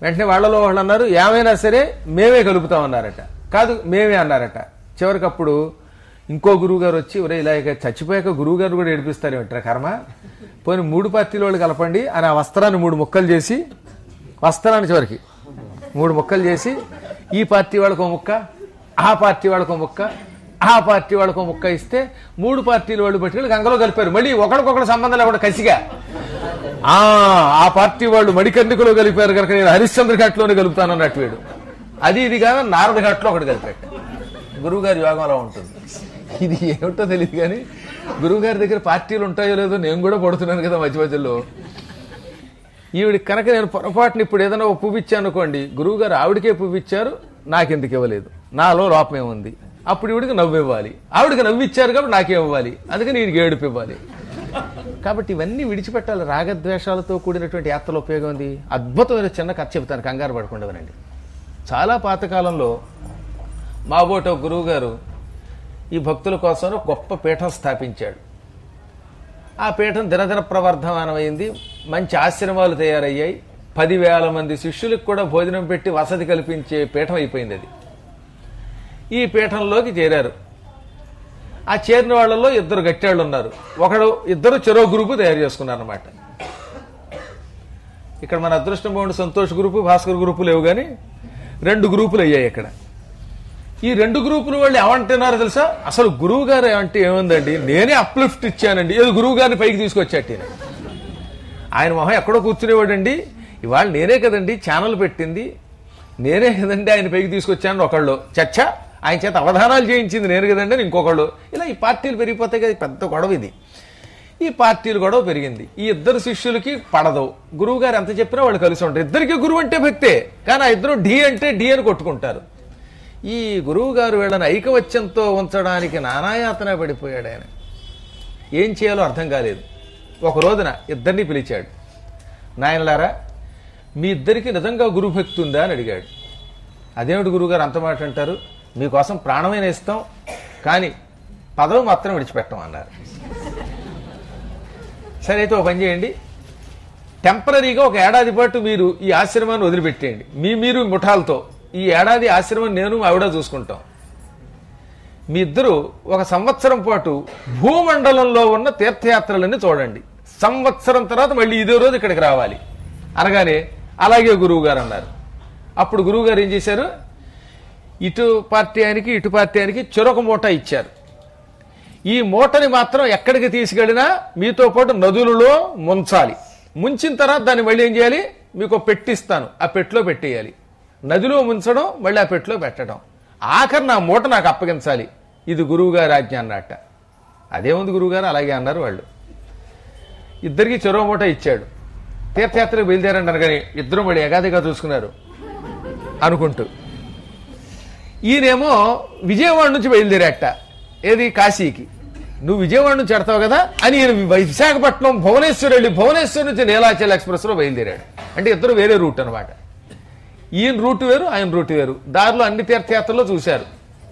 వెంటనే వాళ్ళలో వాళ్ళు అన్నారు ఏమైనా సరే మేమే కలుపుతాం అన్నారట కాదు మేమే అన్నారట చివరికి అప్పుడు ఇంకో గురువు గారు వచ్చి ఒరే ఇలా ఇక చచ్చిపోయాక గురువు గారు కూడా ఏడిపిస్తారు ఏమిట్రా కర్మ పోనీ మూడు పార్టీల వాళ్ళు కలపండి అని ఆ వస్త్రాన్ని మూడు ముక్కలు చేసి వస్త్రాన్ని చివరికి మూడు ముక్కలు చేసి ఈ పార్టీ వాళ్ళకు ఒక ముక్క ఆ పార్టీ వాళ్ళకు ఒక ముక్క ఆ పార్టీ వాళ్ళకు ఒక ముక్క ఇస్తే మూడు పార్టీల వాళ్ళు పట్టుకెళ్ళి గంగలో కలిపారు మళ్ళీ ఒకరికొకరు సంబంధం లేకుండా కసిగా ఆ ఆ పార్టీ వాళ్ళు మడికందుకులో కలిపారు కనుక నేను హరిశ్చంద్ర ఘాట్లోనే కలుపుతాను అన్నట్టు వీడు అది ఇది కాదు నారద ఘాట్లో ఒకటి కలిపాడు గురువు గారి యోగంలో ఉంటుంది ఇది ఏమిటో తెలియదు కానీ గురువు గారి దగ్గర పార్టీలు ఉంటాయో లేదో నేను కూడా పడుతున్నాను కదా మధ్య మధ్యలో ఈవిడ కనుక నేను పొరపాటున ఇప్పుడు ఏదైనా ఒక పువ్వు ఇచ్చాను అనుకోండి గురువు గారు ఆవిడకే పువ్వు ఇచ్చారు నాకెందుకు ఇవ్వలేదు నాలో లోపం ఏముంది అప్పుడు ఈవిడికి నవ్వు ఇవ్వాలి ఆవిడకి నవ్వు ఇచ్చారు కాబట్టి నాకేం ఇవ్వాలి అందుకని ఈయనకి ఏడుపు ఇవ్వాలి కాబట్టి ఇవన్నీ విడిచిపెట్టాలి రాగద్వేషాలతో కూడినటువంటి యాత్రలో ఉపయోగం ఉంది అద్భుతమైన చిన్న కథ చెబుతాను కంగారు పడకుండానండి చాలా పాతకాలంలో మాబోటో గురువు గారు ఈ భక్తుల కోసం ఒక గొప్ప పీఠం స్థాపించాడు ఆ పీఠం దినదిన ప్రవర్ధమానమైంది మంచి ఆశ్రమాలు తయారయ్యాయి పదివేల మంది శిష్యులకు కూడా భోజనం పెట్టి వసతి కల్పించే పీఠం అయిపోయింది అది ఈ పీఠంలోకి చేరారు ఆ చేరిన వాళ్ళలో ఇద్దరు గట్టాళ్ళు ఉన్నారు ఒకడు ఇద్దరు చెరో గ్రూపు తయారు చేసుకున్నారు అనమాట ఇక్కడ మన అదృష్టం బాగుండి సంతోష్ గ్రూపు భాస్కర్ గ్రూపు లేవు కానీ రెండు గ్రూపులు అయ్యాయి ఇక్కడ ఈ రెండు గ్రూపుల వాళ్ళు ఏమంటున్నారో తెలుసా అసలు గురువు గారు ఏమంటే ఏముందండి నేనే అప్లిఫ్ట్ ఇచ్చానండి ఏదో గురువు గారిని పైకి తీసుకొచ్చాట ఈయన. ఆయన మొహం ఎక్కడో కూర్చునేవాడండి ఇవాళ నేనే కదండి ఛానల్ పెట్టింది నేనే కదండి ఆయన పైకి తీసుకొచ్చాను ఒకళ్ళు చచ్చా ఆయన చేత అవధానాలు చేయించింది నేను కదండి అని ఇంకొకళ్ళు ఇలా ఈ పార్టీలు పెరిగిపోతాయి కదా పెద్ద గొడవ ఇది ఈ పార్టీలు గొడవ పెరిగింది ఈ ఇద్దరు శిష్యులకి పడదు గురువు గారు ఎంత చెప్పినా వాళ్ళు కలిసి ఉంటారు ఇద్దరికి గురువు అంటే భక్తే కానీ ఆ ఇద్దరు ఢీ అంటే ఢీ అని కొట్టుకుంటారు ఈ గురువు గారు వీళ్ళని ఐకవత్యంతో ఉంచడానికి నానాయాతన పడిపోయాడు ఆయన ఏం చేయాలో అర్థం కాలేదు ఒక రోజున ఇద్దరిని పిలిచాడు నాయనలారా మీ ఇద్దరికి నిజంగా గురుభక్తి ఉందా అని అడిగాడు అదేమిటి గురువుగారు అంత మాట అంటారు మీకోసం ప్రాణమైన ఇస్తాం కానీ పదవి మాత్రం విడిచిపెట్టం అన్నారు సరే అయితే ఒక పని చేయండి టెంపరీగా ఒక ఏడాది పాటు మీరు ఈ ఆశ్రమాన్ని వదిలిపెట్టేయండి మీ మీరు ముఠాలతో ఈ ఏడాది ఆశ్రమం నేను ఆవిడ చూసుకుంటాం మీ ఇద్దరు ఒక సంవత్సరం పాటు భూమండలంలో ఉన్న తీర్థయాత్రలన్నీ చూడండి సంవత్సరం తర్వాత మళ్ళీ ఇదే రోజు ఇక్కడికి రావాలి అనగానే అలాగే గురువు గారు అన్నారు అప్పుడు గురువు గారు ఏం చేశారు ఇటు పార్టీ ఆయనకి ఇటు పార్టీ ఆయనకి చెరొక మూట ఇచ్చారు ఈ మూటని మాత్రం ఎక్కడికి తీసుకెళ్ళినా మీతో పాటు నదులలో ముంచాలి ముంచిన తర్వాత దాన్ని మళ్ళీ ఏం చేయాలి మీకు పెట్టిస్తాను ఆ పెట్టిలో పెట్టేయాలి నదిలో ముంచడం మళ్ళీ ఆ పెట్టిలో పెట్టడం ఆఖరి నా మూట నాకు అప్పగించాలి ఇది గురువుగారి ఆజ్ఞ అన్నట్ట అదేముంది గురువుగారు అలాగే అన్నారు వాళ్ళు ఇద్దరికి చెరో మూట ఇచ్చాడు తీర్థయాత్రకు బయలుదేరండి అనగానే ఇద్దరు మళ్ళీ ఎగాదిగా చూసుకున్నారు అనుకుంటూ ఈయనేమో విజయవాడ నుంచి బయలుదేరాట ఏది కాశీకి నువ్వు విజయవాడ నుంచి ఎడతావు కదా అని ఈయన విశాఖపట్నం భువనేశ్వర్ వెళ్ళి భువనేశ్వర్ నుంచి నీలాచల్ ఎక్స్ప్రెస్ లో బయలుదేరాడు అంటే ఇద్దరు వేరే రూట్ అనమాట ఈయన రూట్ వేరు ఆయన రూట్ వేరు దారిలో అన్ని తీర్థయాత్రల్లో చూశారు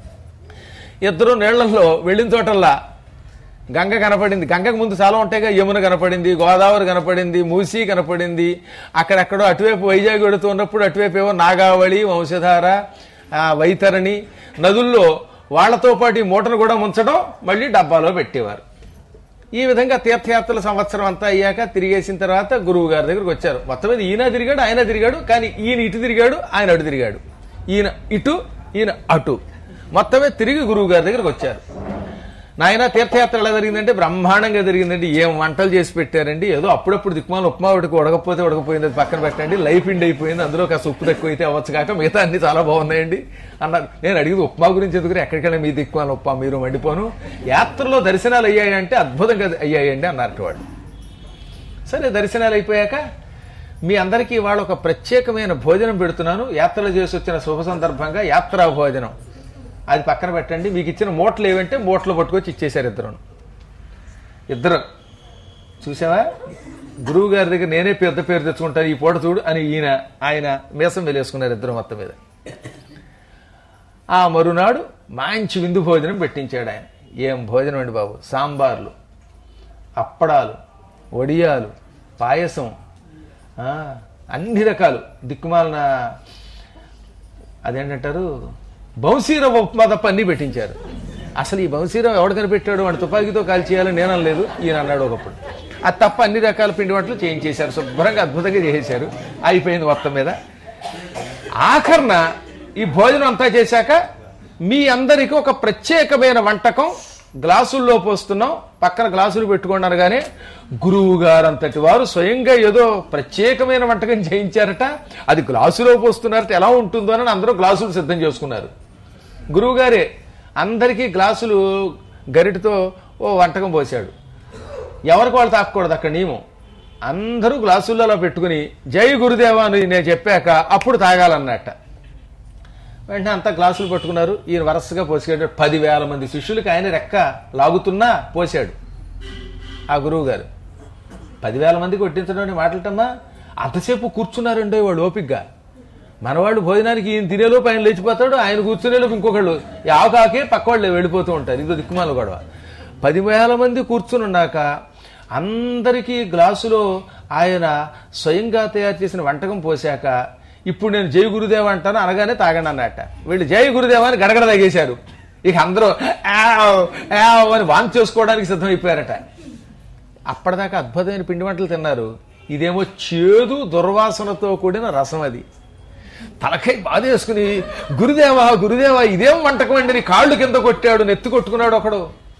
ఇద్దరు నీళ్లలో వెళ్ళిన చోటల్లా గంగ కనపడింది గంగకు ముందు చాలా ఉంటాయిగా యమున కనపడింది గోదావరి కనపడింది మూసీ కనపడింది అక్కడెక్కడో అటువైపు వైజాగ్ వెడుతున్నప్పుడు అటువైపు ఏవో నాగావళి వంశధార ఆ, వైతరణి నదుల్లో వాళ్లతో పాటు ఈ మూటను కూడా ముంచడం మళ్ళీ డబ్బాలో పెట్టేవారు ఈ విధంగా తీర్థయాత్రల సంవత్సరం అంతా అయ్యాక తిరిగేసిన తర్వాత గురువు గారి దగ్గరికి వచ్చారు మొత్తం మీద ఈయన తిరిగాడు ఆయన తిరిగాడు కానీ ఈయన ఇటు తిరిగాడు ఆయన అటు తిరిగాడు ఈయన ఇటు ఈయన అటు మొత్తమే తిరిగి గురువు గారి దగ్గరికి వచ్చారు నాయన తీర్థయాత్ర ఎలా జరిగిందంటే బ్రహ్మాండంగా జరిగిందండి ఏం వంటలు చేసి పెట్టారండి ఏదో అప్పుడప్పుడు దిక్మాల ఉప్మా ఒకటికి ఉడకపోతే ఉడకపోయింది అది పక్కన పెట్టండి లైఫ్ ఇండ్ అయిపోయింది అందులో కాస్త ఉప్పు తక్కువ అయితే అవ్వచ్చు కాక మిగతా అన్ని చాలా బాగున్నాయండి అన్నారు నేను అడిగింది ఉప్మా గురించి ఎందుకు ఎక్కడికైనా మీ దిక్మాల ఉప్మా మీరు మండిపోను యాత్రలో దర్శనాలు అయ్యాయంటే అద్భుతంగా అయ్యాయండి అన్నారు వాడు సరే దర్శనాలు అయిపోయాక మీ అందరికీ ఇవాళ ఒక ప్రత్యేకమైన భోజనం పెడుతున్నాను యాత్రలు చేసి వచ్చిన శుభ సందర్భంగా యాత్రా భోజనం అది పక్కన పెట్టండి మీకు ఇచ్చిన మూటలు ఏవంటే మూటలు పట్టుకొచ్చి ఇచ్చేశారు ఇద్దరు ఇద్దరు చూసావా గురువు గారి దగ్గర నేనే పెద్ద పేరు తెచ్చుకుంటాను ఈ పూట చూడు అని ఈయన ఆయన మీసం వెలేసుకున్నారు ఇద్దరు మొత్తం మీద ఆ మరునాడు మంచి విందు భోజనం పెట్టించాడు ఆయన ఏం భోజనం అండి బాబు సాంబార్లు అప్పడాలు వడియాలు పాయసం ఆ, అన్ని రకాలు దిక్కుమాలిన అదేంటంటారు బౌసీరం ఉప్మా తప్ప అన్ని పెట్టించారు అసలు ఈ బౌసీరం ఎవడు కనిపెట్టాడు వాడు తుపాకీతో కాల్ చేయాలని నేను అనలేదు ఈయన అన్నాడు ఒకప్పుడు అది తప్ప అన్ని రకాల పిండి వంటలు చేయించేశారు శుభ్రంగా అద్భుతంగా చేసేశారు అయిపోయింది మొత్తం మీద ఆఖరణ ఈ భోజనం అంతా చేశాక మీ అందరికీ ఒక ప్రత్యేకమైన వంటకం గ్లాసుల్లో పోస్తున్నాం పక్కన గ్లాసులు పెట్టుకోండి అనగానే గురువు గారంతటి వారు స్వయంగా ఏదో ప్రత్యేకమైన వంటకం చేయించారట అది గ్లాసులో పోస్తున్నారట ఎలా ఉంటుందో అని అందరూ గ్లాసులు సిద్ధం చేసుకున్నారు గురువు గారే అందరికీ గ్లాసులు గరిటతో ఓ వంటకం పోశాడు ఎవరికి వాళ్ళు తాకూడదు అక్కడ నియమం అందరూ గ్లాసుల్లో అలా పెట్టుకుని జై గురుదేవా అని నేను చెప్పాక అప్పుడు తాగాలన్నట్ట వెంటనే అంతా గ్లాసులు పట్టుకున్నారు ఈయన వరుసగా పోసాడు పదివేల మంది శిష్యులకి ఆయన రెక్క లాగుతున్నా పోసాడు ఆ గురువు గారు పదివేల మంది కొట్టించడం అంటే మాటలటమ్మా అంతసేపు కూర్చున్నారండే వాడు ఓపిగ్గా మనవాళ్ళు భోజనానికి ఈయన తినేలోపు ఆయన లేచిపోతాడు ఆయన కూర్చునేలోపు ఇంకొకళ్ళు యావకాకే పక్క వాళ్ళు వెళ్ళిపోతూ ఉంటారు ఇదో దిక్కుమాల గొడవ పదివేల మంది కూర్చుని ఉన్నాక అందరికీ గ్లాసులో ఆయన స్వయంగా తయారు చేసిన వంటకం పోశాక ఇప్పుడు నేను జై గురుదేవ అంటాను అనగానే తాగండి అన్నట్ట వీళ్ళు జై గురుదేవ అని గడగడ తాగేశారు ఇక అందరూ "ఆవ్, ఆవ్" అని వాంతి చేసుకోవడానికి సిద్ధమైపోయారట అప్పటిదాకా అద్భుతమైన పిండి వంటలు తిన్నారు ఇదేమో చేదు దుర్వాసనతో కూడిన రసం అది తలకై బాధ వేసుకుని గురుదేవా గురుదేవా ఇదేం వంటకం అండి నీ కాళ్ళు కింద కొట్టాడు నెత్తి కొట్టుకున్నాడు ఒకడు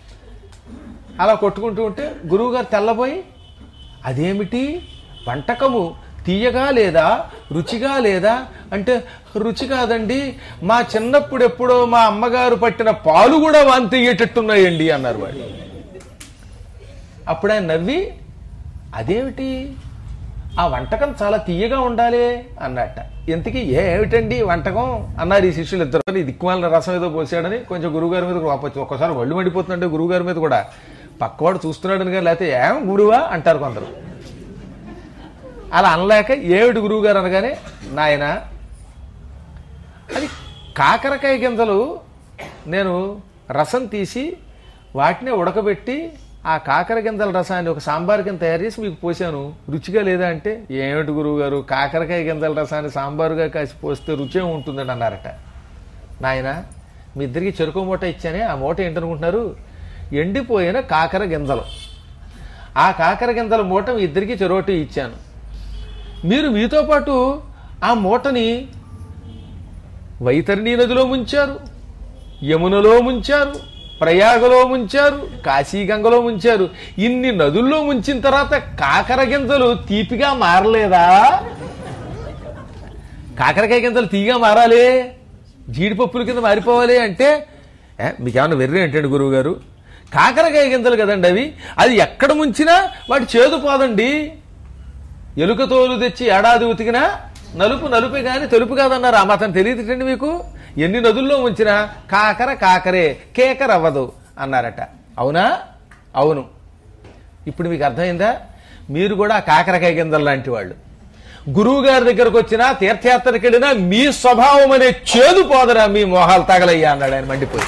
అలా కొట్టుకుంటూ ఉంటే గురువుగారు తెల్లబోయి అదేమిటి వంటకము తీయగా లేదా రుచిగా లేదా అంటే రుచి కాదండి మా చిన్నప్పుడు ఎప్పుడో మా అమ్మగారు పట్టిన పాలు కూడా వాంతి అయ్యేటట్టున్నాయండి అన్నారు వాడు అప్పుడు ఆయన నవ్వి అదేమిటి ఆ వంటకం చాలా తీయగా ఉండాలి అన్నట్ట ఇంతకీ ఏమిటండి ఈ వంటకం అన్నారు ఈ శిష్యులు ఇద్దరు ఈ దిక్కుమాలిన రసం ఏదో పోసాడని కొంచెం గురువుగారి మీద కోపొచ్చు ఒక్కసారి ఒళ్ళు మండిపోతుందంటే గురువుగారి మీద కూడా పక్కవాడు చూస్తున్నాడని కానీ లేకపోతే ఏం గురువా అంటారు కొందరు అలా అనలేక ఏమిటి గురువు గారు అనగానే నాయన అది కాకరకాయ గింజలు నేను రసం తీసి వాటినే ఉడకబెట్టి ఆ కాకర గింజల రసాన్ని ఒక సాంబార్ కింద తయారు చేసి మీకు పోసాను రుచిగా లేదా అంటే ఏమిటి గురువు గారు కాకరకాయ గింజల రసాన్ని సాంబారుగా కాసి పోస్తే రుచే ఉంటుందని అన్నారట నాయన మీ ఇద్దరికి చెరుకు మూట ఇచ్చానే ఆ మూట ఏంటనుకుంటున్నారు ఎండిపోయిన కాకర గింజలు ఆ కాకర గింజల మూట మీ ఇద్దరికి చెరోటి ఇచ్చాను మీరు మీతో పాటు ఆ మూటని వైతరణి నదిలో ముంచారు యమునలో ముంచారు ప్రయాగలో ముంచారు కాశీగంగలో ముంచారు ఇన్ని నదుల్లో ముంచిన తర్వాత కాకర గింజలు తీపిగా మారలేదా కాకరకాయ గింజలు తీగా మారాలి జీడిపప్పుల కింద మారిపోవాలి అంటే ఏ, మీకేమన్నా వెర్రి ఏంటండి గురువు గారు కాకరకాయ గింజలు కదండి అవి అది ఎక్కడ ముంచినా వాటి చేదు పోదండి ఎలుక తోలు తెచ్చి ఏడాది ఉతికినా నలుపు నలుపే గాని తెలుపు కాదన్నారు ఆ మాత్రం తెలియదుటండి మీకు ఎన్ని నదుల్లో ఉంచినా కాకర కాకరే కేకర అవ్వదు అన్నారట అవునా అవును ఇప్పుడు మీకు అర్థమైందా మీరు కూడా ఆ కాకరకాయ గింజలు లాంటి వాళ్ళు గురువు గారి దగ్గరకు వచ్చినా తీర్థయాత్రకి వెళ్ళినా మీ స్వభావం అనే చేదు పోదరా మీ మోహాలు తగలయ్యా అన్నాడు ఆయన మండిపోయి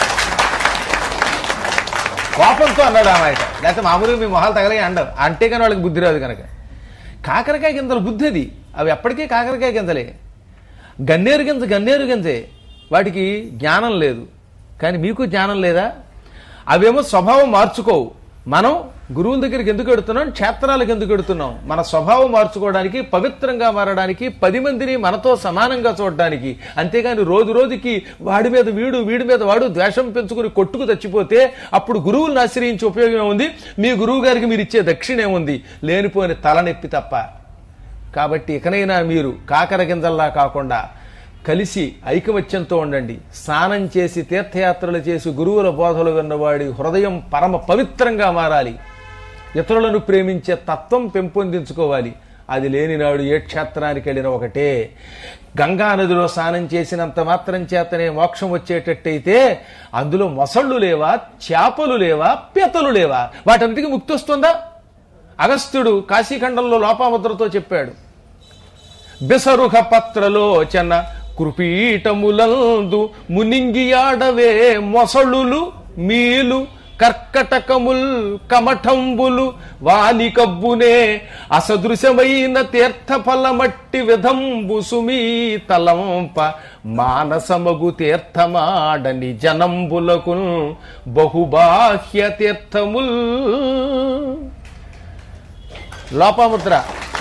కోపంతో అన్నాడు ఆ మాట లేకపోతే మామూలుగా మీ మొహాలు తగలే అండవు అంటే కానీ వాళ్ళకి బుద్ధి రాదు కనుక కాకరకాయ గింజలు బుద్ధి అది అవి ఎప్పటికీ కాకరకాయ గింజలే గన్నేరు గింజ గన్నేరు గింజే వాటికి జ్ఞానం లేదు కానీ మీకు జ్ఞానం లేదా అవేమో స్వభావం మార్చుకోవు మనం గురువుల దగ్గరికి ఎందుకు ఎడుతున్నాం క్షేత్రాలకు ఎందుకు ఎడుతున్నాం మన స్వభావం మార్చుకోవడానికి పవిత్రంగా మారడానికి పది మందిని మనతో సమానంగా చూడడానికి అంతేగాని రోజు రోజుకి వాడి మీద వీడు వీడి మీద వాడు ద్వేషం పెంచుకుని కొట్టుకు చచ్చిపోతే అప్పుడు గురువులను ఆశ్రయించి ఉపయోగం ఏముంది మీ గురువు గారికి మీరు ఇచ్చే దక్షిణ ఏముంది లేనిపోని తలనొప్పి తప్ప కాబట్టి ఇకనైనా మీరు కాకర గింజల్లా కాకుండా కలిసి ఐకమత్యంతో ఉండండి స్నానం చేసి తీర్థయాత్రలు చేసి గురువుల బోధలు విన్నవాడి హృదయం పరమ పవిత్రంగా మారాలి ఇతరులను ప్రేమించే తత్వం పెంపొందించుకోవాలి అది లేని నాడు ఏ క్షేత్రానికి వెళ్ళిన ఒకటే గంగా నదిలో స్నానం చేసినంత మాత్రం చేతనే మోక్షం వచ్చేటట్టయితే అందులో మొసళ్ళు లేవా చేపలు లేవా పీతలు లేవా వాటన్నిటికీ ముక్తి వస్తుందా అగస్త్యుడు కాశీఖండంలో లోపాముద్రతో చెప్పాడు బిసరుహ పత్రలోచన కృపీటములందు మునింగియాడవే మొసళులు మీలు కర్కటకముల్ కమఠంబులు వాలి కబ్బునే అసదృశమైన తీర్థఫలమట్టి విధంబు సుమీ తలంప మానసమగు తీర్థమాడని జనంబులకు బహుబాహ్య తీర్థముల్ లోపముద్ర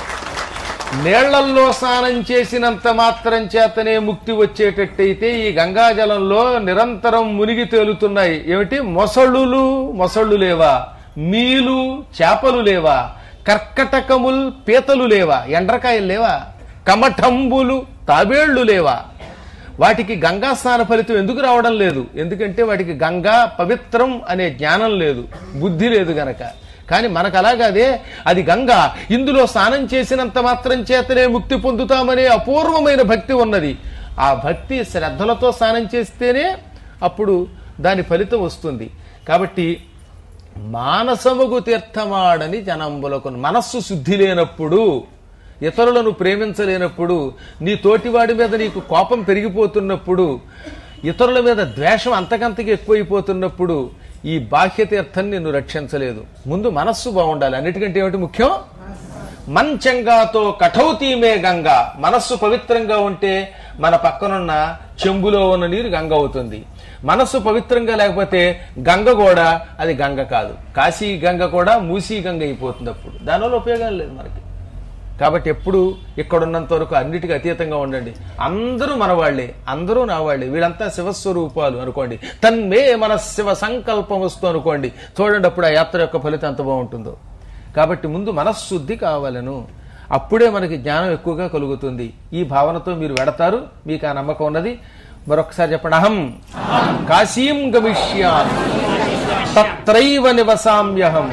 నీళ్లల్లో స్నానం చేసినంత మాత్రం చేతనే ముక్తి వచ్చేటట్టయితే ఈ గంగాజలంలో నిరంతరం మునిగి తేలుతున్నాయి ఏమిటి మొసళ్ళులు మొసళ్ళు లేవా మీలు చేపలు లేవా కర్కటకముల్ పీతలు లేవా ఎండ్రకాయలు లేవా కమఠంబులు తాబేళ్లు లేవా వాటికి గంగా స్నాన ఫలితం ఎందుకు రావడం లేదు ఎందుకంటే వాటికి గంగా పవిత్రం అనే జ్ఞానం లేదు బుద్ధి లేదు గనక కానీ మనకు అలాగదే అది గంగా ఇందులో స్నానం చేసినంత మాత్రం చేతనే ముక్తి పొందుతామనే అపూర్వమైన భక్తి ఉన్నది ఆ భక్తి శ్రద్ధలతో స్నానం చేస్తేనే అప్పుడు దాని ఫలితం వస్తుంది కాబట్టి మానసముగు తీర్థమాడని జనంబులకు మనస్సు శుద్ధి లేనప్పుడు ఇతరులను ప్రేమించలేనప్పుడు నీ తోటివాడి మీద నీకు కోపం పెరిగిపోతున్నప్పుడు ఇతరుల మీద ద్వేషం అంతకంతకి ఎక్కువైపోతున్నప్పుడు ఈ బాహ్య తీర్థం నిన్ను రక్షించలేదు ముందు మనస్సు బాగుండాలి అన్నిటికంటే ఏమిటి ముఖ్యం మంచంగాతో కఠౌతీమే గంగ మనస్సు పవిత్రంగా ఉంటే మన పక్కనున్న చెంబులో ఉన్న నీరు గంగ అవుతుంది మనస్సు పవిత్రంగా లేకపోతే గంగ కూడా అది గంగ కాదు కాశీ గంగ కూడా మూసీ గంగ అయిపోతుంది అప్పుడు దానివల్ల ఉపయోగం లేదు మనకి కాబట్టి ఎప్పుడు ఇక్కడున్నంత వరకు అన్నిటికీ అతీతంగా ఉండండి అందరూ మన వాళ్ళే అందరూ నా వాళ్ళే వీళ్ళంతా శివస్వరూపాలు అనుకోండి తన్మే మన శివ సంకల్పం వస్తూ అనుకోండి చూడండి అప్పుడు ఆ యాత్ర యొక్క ఫలితం ఎంత బాగుంటుందో కాబట్టి ముందు మనశ్శుద్ధి కావాలను అప్పుడే మనకి జ్ఞానం ఎక్కువగా కలుగుతుంది ఈ భావనతో మీరు వెడతారు మీకు ఆ నమ్మకం ఉన్నది మరొకసారి చెప్పండి అహం కాశీం గమిష్యామి తత్రైవ నివసామ్యహం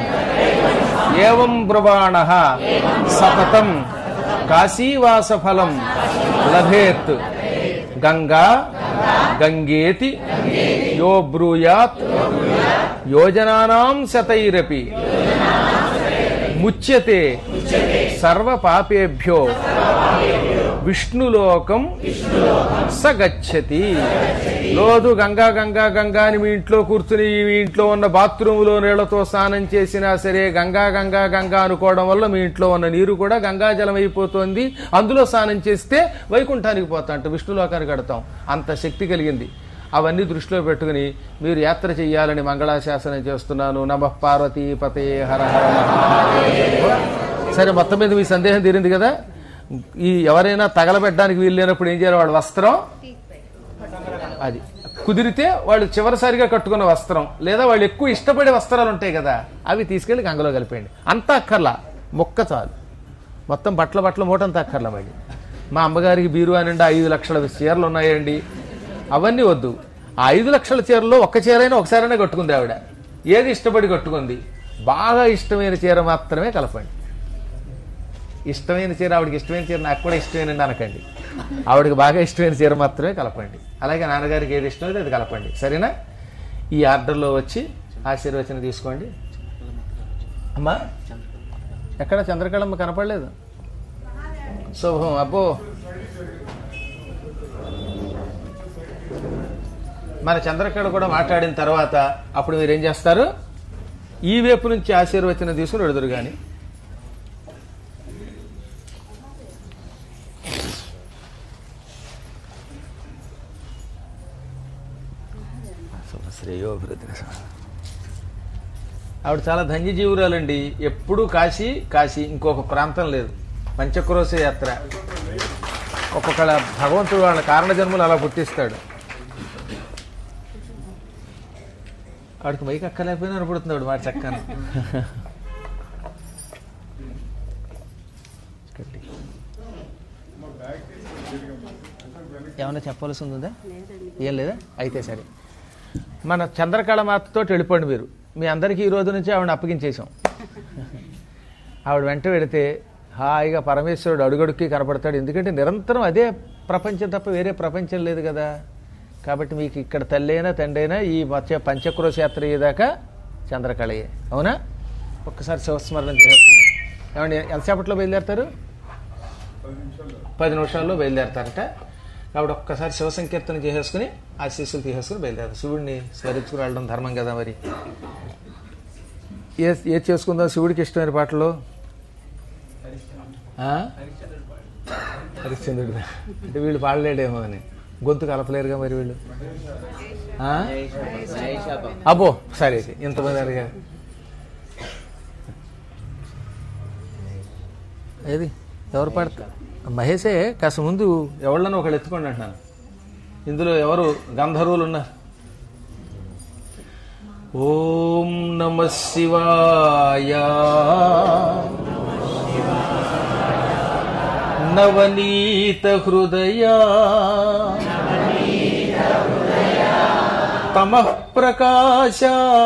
ఏవం బ్రువాణ సతతం కాశీవాస ఫలం లభేత్ గంగా గంగేతి యో బ్రూయాత్ యోజనానాం శతైరపి ముచ్యతే సర్వ పాపేభ్యో విష్ణులోకం సగచ్చతి లోదు గంగా గంగా గంగా అని మీ ఇంట్లో కూర్చుని మీ ఇంట్లో ఉన్న బాత్రూములో నీళ్లతో స్నానం చేసినా సరే గంగా గంగా గంగా అనుకోవడం వల్ల మీ ఇంట్లో ఉన్న నీరు కూడా గంగా జలం అయిపోతుంది అందులో స్నానం చేస్తే వైకుంఠానికి పోతా అంటే విష్ణులోకానికి కడతాం అంత శక్తి కలిగింది అవన్నీ దృష్టిలో పెట్టుకుని మీరు యాత్ర చేయాలని మంగళాశాసనం చేస్తున్నాను నమ పార్వతీ పతే హర హర మహాదేవ. సరే మొత్తం మీద మీ సందేహం తీరింది కదా ఈ ఎవరైనా తగలబెట్టడానికి వీలు లేనప్పుడు ఏం చేయాలి వాళ్ళ వస్త్రం అది కుదిరితే వాళ్ళు చివరిసారిగా కట్టుకున్న వస్త్రం లేదా వాళ్ళు ఎక్కువ ఇష్టపడే వస్త్రాలు ఉంటాయి కదా అవి తీసుకెళ్లి గంగలో కలిపేయండి అంతా అక్కర్లా మొక్క చాలు మొత్తం బట్టల బట్టల మూటంతా అక్కర్లా మళ్ళీ మా అమ్మగారికి బీరువా నిండా ఐదు లక్షల చీరలు ఉన్నాయండి అవన్నీ వద్దు ఆ ఐదు లక్షల చీరలో ఒక్క చీరైనా ఒకసారైనా కట్టుకుంది ఆవిడ ఏది ఇష్టపడి కట్టుకుంది బాగా ఇష్టమైన చీర మాత్రమే కలపండి ఇష్టమైన చీర ఆవిడకి ఇష్టమైన చీర నాకు కూడా ఇష్టమైన అనకండి ఆవిడకి బాగా ఇష్టమైన చీర మాత్రమే కలపండి అలాగే నాన్నగారికి ఏది ఇష్టమైతే అది కలపండి సరేనా ఈ ఆర్డర్లో వచ్చి ఆశీర్వచనం తీసుకోండి అమ్మా ఎక్కడ చంద్రకళమ్మ కనపడలేదు శుభం అబ్బో మన చంద్రకళ కూడా మాట్లాడిన తర్వాత అప్పుడు మీరు ఏం చేస్తారు ఈ వైపు నుంచి ఆశీర్వచనం తీసుకుని వెడుదురు కానీ శ్రేయోభివృద్ధి ఆవిడ చాలా ధన్యజీవురాలండి ఎప్పుడూ కాశీ కాశీ ఇంకొక ప్రాంతం లేదు పంచక్రోశ యాత్ర ఒక్కొక్కళ్ళ భగవంతుడు వాళ్ళ కారణ జన్మలు అలా పుట్టిస్తాడు ఆవిడకి మైకి అక్కలేకపోయినా అనుకుంటుంది ఆవిడ మాట చక్కన ఏమన్నా చెప్పవలసి ఉందా ఏం లేదా అయితే సరే మన చంద్రకళ మాతతో వెళ్ళిపోండి మీరు మీ అందరికీ ఈ రోజు నుంచి ఆవిడ అప్పగించేశాం ఆవిడ వెంట వెడితే హాయిగా పరమేశ్వరుడు అడుగడుక్కి కనపడతాడు ఎందుకంటే నిరంతరం అదే ప్రపంచం తప్ప వేరే ప్రపంచం లేదు కదా కాబట్టి మీకు ఇక్కడ తల్లైనా తండ్రైనా ఈ మధ్య పంచక్రోశ యాత్ర అయ్యేదాకా చంద్రకళయే అవునా ఒక్కసారి శివస్మరణ చేస్తున్నాం ఏమండి ఎంతసేపట్లో బయలుదేరతారు పది నిమిషాల్లో బయలుదేరతారట కాబట్టి ఒక్కసారి శివ సంకీర్తన చేసేసుకుని ఆశీస్సులు తీసేసుకుని బయలుదేరతారు శివుడిని స్మరించుకుని వెళ్ళడం ధర్మం కదా మరి ఏ ఏ చేసుకుందాం శివుడికి ఇష్టమైన పాటలు ఆ? హరిశ్చంద్రుడు అంటే వీళ్ళు పాడలేడేమో అని గొంతు కలపలేరుగా మరి వీళ్ళు ఆ? అబ్బో సరే అయితే. ఇంతమంది అడిగా ఏది ఎవరు పాడతారు మహేషే కాస్త ముందు ఎవళ్ళని ఒకళ్ళు ఎత్తుకోండి అంటున్నాను ఇందులో ఎవరు గంధర్వులు ఉన్నారు ఓం నమ శివాయ నవనీత హృదయ తమ ప్రకాశ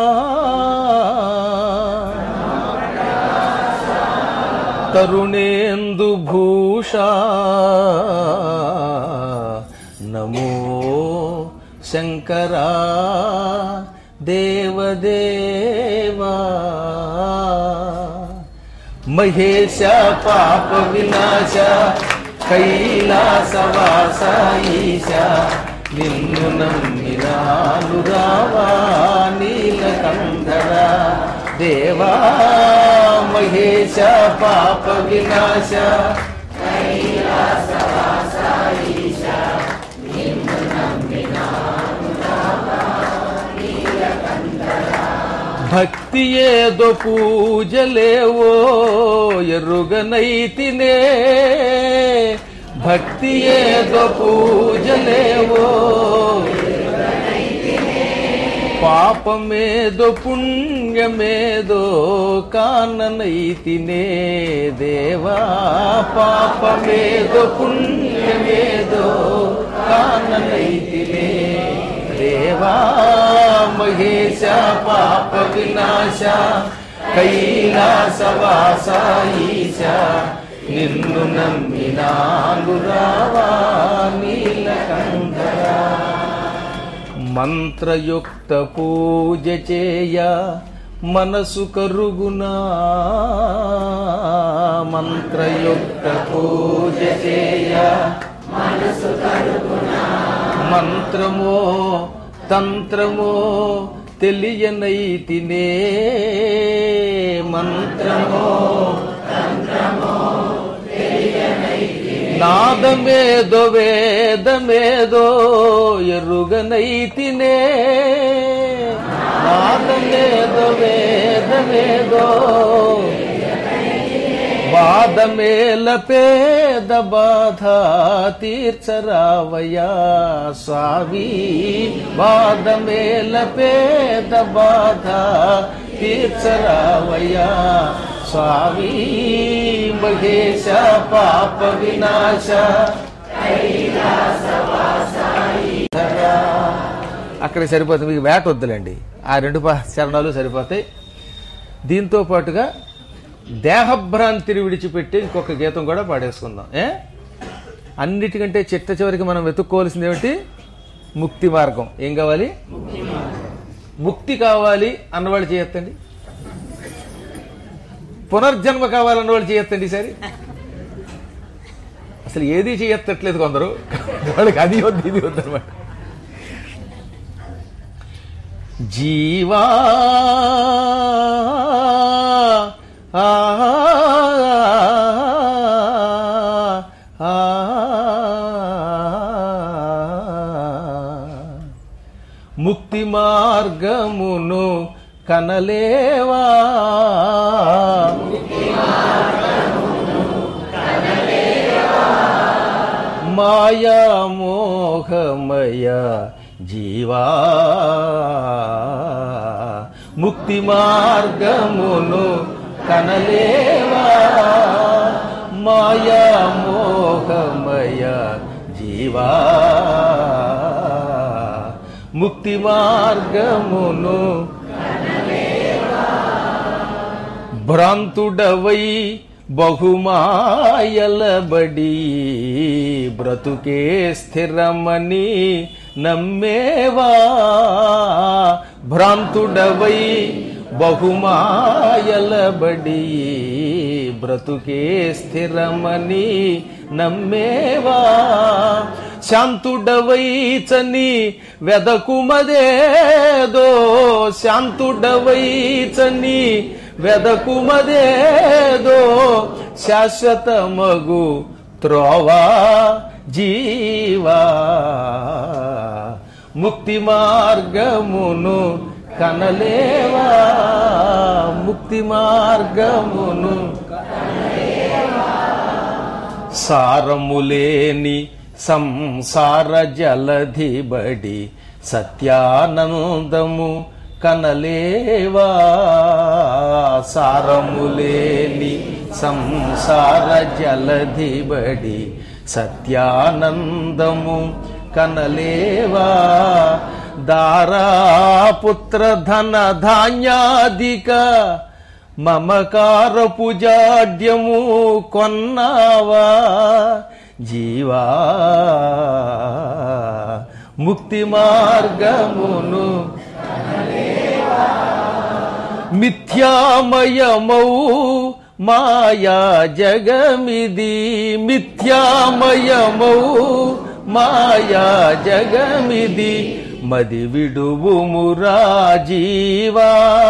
తరుణేందు భూష నమో శంకరా దేవదేవా మహేశ పాప వినాశ కైలాసవాస ఈశ నిన్ను నమ్మినాను రావా నీలకంధర దేవా మహేశ పాప వినాశ భక్తి ఏదో పూజలేవో ఎరుగనైతినే భక్తి ఏదో పూజలేవో పాపమేదో పుణ్యమేదో కాననైతినే దేవా పాపమేదో పుణ్యమేదో కాననైతినే దేవా మహేశ పాప వినాశ కైలాసవాస ఈశ నిన్ను నమ్మినాను రావా నీలకంధరా మంత్రయుక్త పూజ చేయ మనసు కరుగునా మంత్రయుక్త పూజ చేయ మంత్రమో తంత్రమో తెలియనైతినే మంత్రమో నాదమేదో వేదమేదో ఎరుగనైతినే నాదమేదో వేదమేదో బాధమేల పేద బాధ తీర్చరావయ్యా స్వామి బాధమేల పేద బాధ తీర్చరావయ్యా స్వామి మహేశ పాప వినాశ అక్కడ సరిపోతుంది మీకు వేట వద్దులేండి ఆ రెండు పా- చరణాలు సరిపోతాయి దీంతో పాటుగా దేహభ్రాంతిని విడిచిపెట్టి ఇంకొక గీతం కూడా పాడేసుకుందాం ఏ అన్నిటికంటే చిట్ట చివరికి మనం వెతుక్కోవాల్సింది ఏమిటి ముక్తి మార్గం ఏం కావాలి ముక్తి కావాలి అన్నవాళ్ళు చేయొద్దండి పునర్జన్మ కావాలన్నవాళ్ళు చేయొద్దండి సరే అసలు ఏది చేయత్తట్లేదు కొందరు వాళ్ళకి అది వద్దు ఇది వద్దు అనమాట జీవా ఆ, ఆ, ముక్తి మార్గమును కనలేవా మాయా మోహమయ జీవా ముక్తి మార్గమును కనలేవా మాయా మోహమయ జీవా ముక్తి మార్గమును భ్రాంతుడవై బహుమాయలబడి బ్రతుకే స్థిరమని నమ్మేవా భ్రాంతుడవై బహుమాయలబడి బ్రతుకే స్థిరమని నమ్మేవా శాంతుడవై చని వెదకుమదేదో శాంతుడవై చని వెదకుమదేదో శాశ్వతమగు త్రోవా జీవా ముక్తి మార్గమును కనలేవా ముక్తి మార్గమును సారములేని సంసార జలధిబడి సత్యానందము కనలేవా సారములేని సంసార జలధిబడి సత్యానందము కనలేవా దారాపుత్ర ధన ధాన్యాదిక మమకారపు జాడ్యము కొన్నావా జీవా ముక్తి మార్గమును మిథ్యామయమౌ మాయా జగమిది మిథ్యామయమౌ మాయా జగమిది మది విడువుమురా జీవా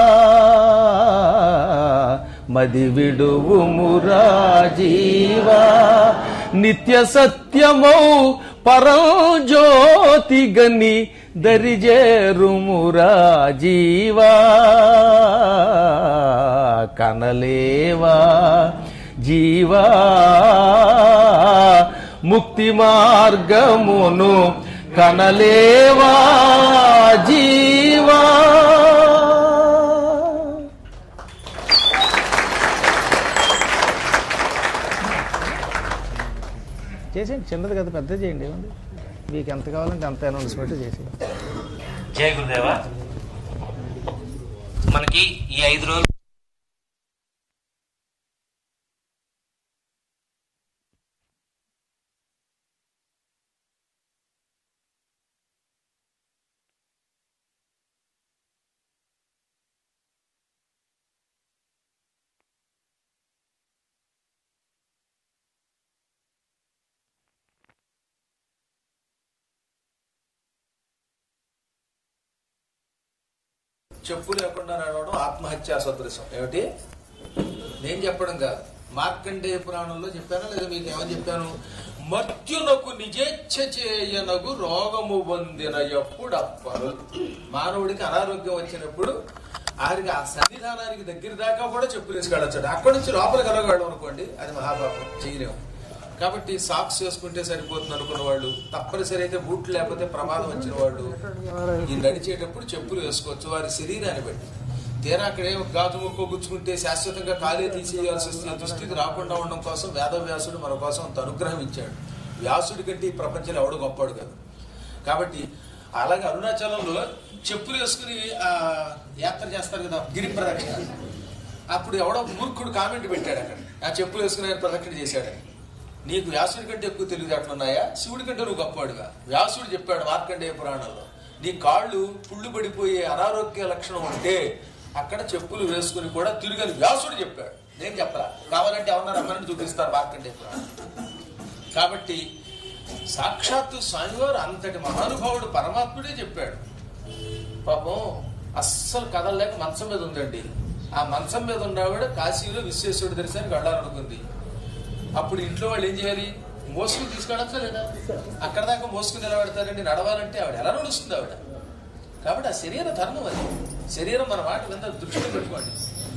మది విడువుమురా జీవా నిత్య సత్యమౌ పరంజ్యోతి గని దరిజేరుమురా జీవా కనలేవా జీవా ముక్తి మార్గమును కనలేవా జీవా చేసేయండి చిన్నది కదా పెద్ద చేయండి ఏముంది మీకు ఎంత కావాలంటే అంత అనౌన్స్మెంట్ చేసేయండి జయ గురుదేవ మనకి ఈ ఐదు రోజులు చెప్పు లేకుండా నడవడం ఆత్మహత్యా సదృశం ఏమిటి నేను చెప్పడం కాదు మార్కండేయ పురాణంలో చెప్పానా లేదా మీకు ఏమని చెప్పాను మర్త్యునకు నిజేచ్ఛ చేయనగు రోగము పొందిన ఎప్పుడు అప్పరు మానవుడికి అనారోగ్యం వచ్చినప్పుడు ఆరికి ఆ సన్నిధానానికి దగ్గర దాకా కూడా చెప్పులు వేసుకెళ్ళొచ్చాడు అక్కడి నుంచి లోపలికి వెళ్ళగాడు అనుకోండి అది మహాపాపం చేయలేము కాబట్టి సాక్స్ వేసుకుంటే సరిపోతుంది అనుకున్న వాళ్ళు తప్పనిసరి అయితే బూట్లు లేకపోతే ప్రమాదం వచ్చిన వాళ్ళు ఈ నడిచేటప్పుడు చెప్పులు వేసుకోవచ్చు వారి శరీరాన్ని బట్టి తీరా అక్కడే ఒక గాజు ముక్క గుచ్చుకుంటే శాశ్వతంగా కాలే తీసేయాల్సి వస్తే ఈ దుస్థితి రాకుండా ఉండడం కోసం వేదవ్యాసుడు మన కోసం అంత అనుగ్రహం ఇచ్చాడు వ్యాసుడి కంటే ఈ ప్రపంచంలో ఎవడు గొప్పాడు కాదు కాబట్టి అలాగే అరుణాచలంలో చెప్పులు వేసుకుని ఆ యాత్ర చేస్తారు కదా గిరి ప్రదక్షిణ అప్పుడు ఎవడో మూర్ఖుడు కామెంట్ పెట్టాడు అక్కడ ఆ చెప్పులు వేసుకుని ఆయన ప్రదక్షిణ చేశాడని నీకు వ్యాసుడి కంటే ఎక్కువ తెలివితేటలున్నాయా శివుడి కంటే నువ్వు గొప్పవాడుగా వ్యాసుడు చెప్పాడు మార్కండేయ పురాణంలో నీ కాళ్ళు పుళ్ళు పడిపోయే అనారోగ్య లక్షణం ఉంటే అక్కడ చెప్పులు వేసుకుని కూడా తిరుగని వ్యాసుడు చెప్పాడు నేను చెప్పరా కావాలంటే ఎవరన్నా రమ్మని చూపిస్తారు మార్కండేయ పురాణం కాబట్టి సాక్షాత్తు స్వామివారు అంతటి మహానుభావుడు పరమాత్ముడే చెప్పాడు పాపం అస్సలు కదలలేక మంచం మీద ఉందండి ఆ మంచం మీద ఉన్నవాడు కాశీలో విశ్వేశ్వరుడు దర్శనానికి వెళ్ళాలనుకుంది అప్పుడు ఇంట్లో వాళ్ళు ఏం చేయాలి మోసుకుని తీసుకెళ్ళచ్చా లేదా అక్కడ దాకా మోసుకుని నిలబెడతారండి నడవాలంటే ఆవిడ ఎలా నడుస్తుంది ఆవిడ కాబట్టి ఆ శరీర ధర్మం అది శరీరం మన మాట కింద దృష్టిలో పెట్టుకోండి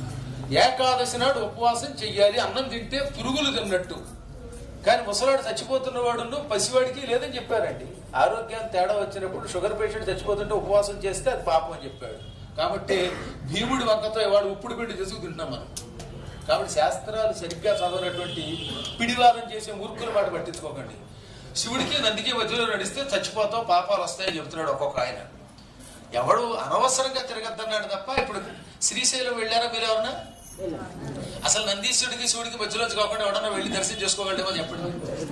ఏకాదశి నాడు ఉపవాసం చెయ్యాలి అన్నం తింటే పురుగులు తిన్నట్టు కానీ ముసలాడు చచ్చిపోతున్న వాడును పసివాడికి లేదని చెప్పారండి ఆరోగ్యాన్ని తేడా వచ్చినప్పుడు షుగర్ పేషెంట్ చచ్చిపోతుంటే ఉపవాసం చేస్తే అది పాపం అని చెప్పాడు కాబట్టి భీముడి వంకతో వాడు ఉప్పుడు పిండి చేసుకు తింటున్నాం మనం కాబట్టి శాస్త్రాలు సరిగ్గా చదవనటువంటి పిడివాదం చేసే మూర్ఖుల మాట పట్టించుకోకండి శివుడికి నందికి మధ్యలో నడిస్తే చచ్చిపోతావు పాపాలు వస్తాయని చెప్తున్నాడు ఒక్కొక్క ఆయన ఎవడు అనవసరంగా తిరగద్దన్నాడు తప్ప ఇప్పుడు శ్రీశైలం వెళ్ళారా మీరు ఎవరన్నా అసలు నందీశ్వరుడికి శివుడికి మధ్యలోంచి కాకుండా ఎవడన్నా వెళ్ళి దర్శనం చేసుకోగలడేమో చెప్పండి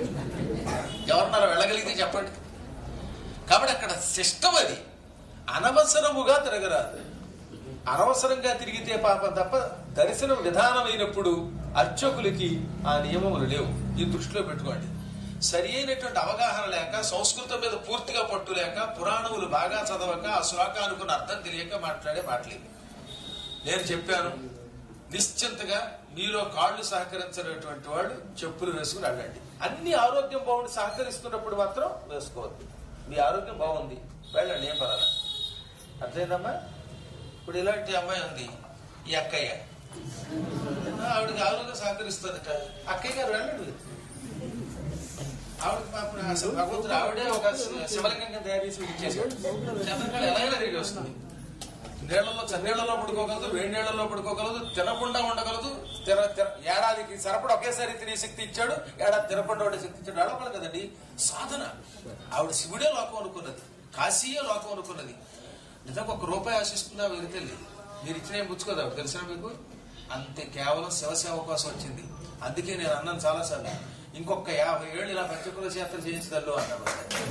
ఎవరన్నా వెళ్ళగలిగితే చెప్పండి కాబట్టి అక్కడ సిస్టమ్ అది అనవసరముగా తిరగరాదు అనవసరంగా తిరిగితే పాపం తప్ప దర్శనం విధానమైనప్పుడు అర్చకులకి ఆ నియమములు లేవు ఈ దృష్టిలో పెట్టుకోండి సరి అయినటువంటి అవగాహన లేక సంస్కృతం మీద పూర్తిగా పట్టు లేక పురాణములు బాగా చదవక ఆ శ్లోకానుకున్న అర్థం తెలియక మాట్లాడే మాటలేదు నేను చెప్పాను నిశ్చింతగా మీలో కాళ్ళు సహకరించినటువంటి వాళ్ళు చెప్పులు వేసుకుని వెళ్ళండి అన్ని ఆరోగ్యం బాగుండి సహకరిస్తున్నప్పుడు మాత్రం వేసుకోవద్దు మీ ఆరోగ్యం బాగుంది వెళ్ళండి ఏం పర్వాలేదు అర్థమైందమ్మా ఇప్పుడు ఇలాంటి అమ్మాయి ఉంది ఈ అక్కయ్య ఆవిడకి ఆరోగ్యం సహకరిస్తుందట అక్కయ్య గారు వెళ్ళండి ఆవిడ పాపం అసలు భగవంతుడు ఆవిడే ఒక శి- శివలింగంగా తయారు చేసి ఇచ్చేసాడు చంద్రకళ ఎలా ఎలా రెడీ వస్తుంది నీళ్లలో చన్నీళ్లలో పడుకోగలదు వేడి నీళ్లలో పడుకోగలదు తినకుండా ఉండగలదు తిన తిన- ఏడాదికి సరిపడ ఒకేసారి తినే శక్తి ఇచ్చాడు ఏడాది తినకుండా ఉండే శక్తి ఇచ్చాడు అడగలు కదండి సాధన ఆవిడ శివుడే లోకం అనుకున్నది కాశీయే లోకం అనుకున్నది నిజంగా ఒక రూపాయి ఆశిస్తుందా వెళ్తెళ్ళి మీరు ఇచ్చిన ఏం పుచ్చుకోదా తెలిసిన మీకు అంతే కేవలం శివసేవ కోసం వచ్చింది అందుకే నేను అన్నాను చాలాసార్లు ఇంకొక యాభై ఏళ్ళు ఇలా పంచకుల చేతలు చేయించదల్లో అన్నాడు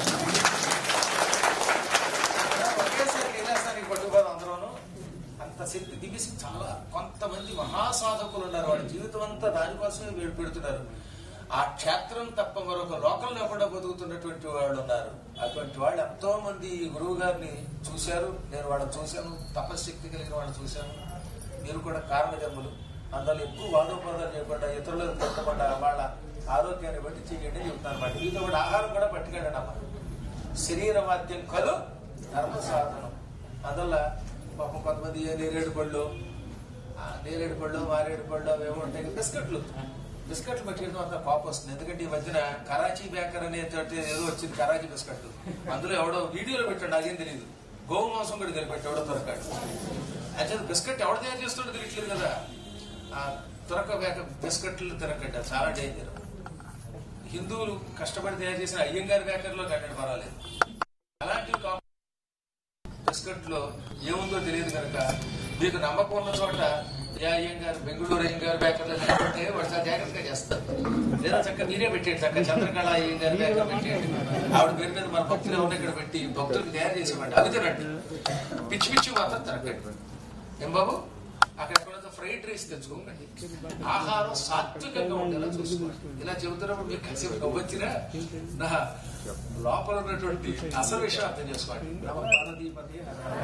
ఒకేసారి కైలాసానికి పట్టుకోదు అందరూను అంత శక్తి దిగేసి చాలా కొంతమంది మహాసాధకులు ఉన్నారు వాళ్ళ జీవితం అంతా దానికోసమే వీడు పెడుతున్నారు ఆ క్షేత్రం తప్ప మరొక లోకం లేకుండా బతుకుతున్నటువంటి వాళ్ళు ఉన్నారు అటువంటి వాళ్ళు ఎంతో మంది ఈ గురువు గారిని చూశారు నేను వాళ్ళని చూశాను తపశక్తి కలిగిన వాళ్ళని చూశాను మీరు కూడా కారణ జన్మలు అందులో ఎక్కువ వాదోపాదాలు చేయకుండా ఇతరులకు పెట్టకుండా వాళ్ళ ఆరోగ్యాన్ని బట్టి చేయండి చెప్తాను అనమాట మీతో కూడా ఆహారం కూడా పట్టుకెళ్ళండి అమ్మా శరీర వాద్యం కలు ధర్మ సాధనం అందువల్ల పాపం కొంతమంది ఏ నేరేడు పళ్ళు ఆ నేరేడు పళ్ళు మారేడు పళ్ళు అవి ఏమో ఉంటాయి బిస్కెట్లు బిస్కెట్లు పట్టుకెళ్ళడం అంత కోపం వస్తుంది ఎందుకంటే ఈ మధ్యన కరాచీ బేకర్ అనే తోటి ఏదో వచ్చింది కరాచీ బిస్కెట్లు అందులో ఎవడో వీడియోలో పెట్టాడు అదేం తెలియదు గోవు మాంసం కూడా కలిపెట్టి ఎవడో దొరకాడు అయితే బిస్కెట్ ఎవడు తయారు చేస్తాడో తెలియట్లేదు కదా ఆ తురక బేక బిస్కెట్లు తిరగడ్డ చాలా డేంజర్ హిందువులు కష్టపడి తయారు చేసిన అయ్యంగారి బేకర్లో కట్టడం పర్వాలేదు అలాంటివి కాకుండా బిస్కెట్ లో ఏముందో తెలియదు కనుక మీకు నమ్మకం ఉన్న చోట ఏ అయ్యంగారు బెంగళూరు అయ్యంగారు బేకర్లో లేకపోతే వాడు చాలా జాగ్రత్తగా చేస్తారు లేదా చక్కగా మీరే పెట్టేయండి చక్కగా చంద్రకళ అయ్యంగారు బేకర్ పెట్టేయండి ఆవిడ పేరు మీద మన భక్తులు ఎవరిని ఇక్కడ పెట్టి భక్తులకు తయారు చేసేవాడి అది తినండి పిచ్చి పిచ్చి మాత్రం తినకండి ఏం బాబు అక్కడ ఎక్కడైతే ఫ్రైడ్ రైస్ తెచ్చుకోకండి ఆహారం సాత్వికంగా ఉండేలా చూసుకోండి ఇలా చెబుతున్నప్పుడు మీకు కాసేపు నవ్వొచ్చినా నా లోపల ఉన్నటువంటి అసలు విషయం అర్థం చేసుకోండి నమ పార్వతీపతి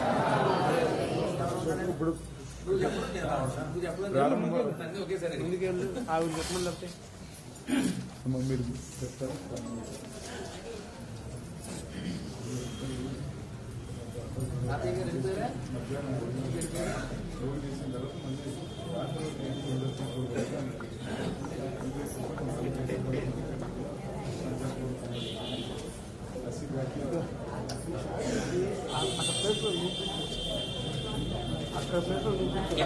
ఇప్పుడు నువ్వు చెప్పు, నేను రావడం. నువ్వు చెప్పలేదు. అన్నీ ఒకేసారి ముందుకెళ్ళి ఆవిడ చెప్పమని లేకపోతే అమ్మ మీరు చెప్తారా తాతయ్య గారు వెళ్ళిపోయారా? అక్కడ ప్లేస్లో చూపించు. అక్కడ ప్లేస్లో చూపించు.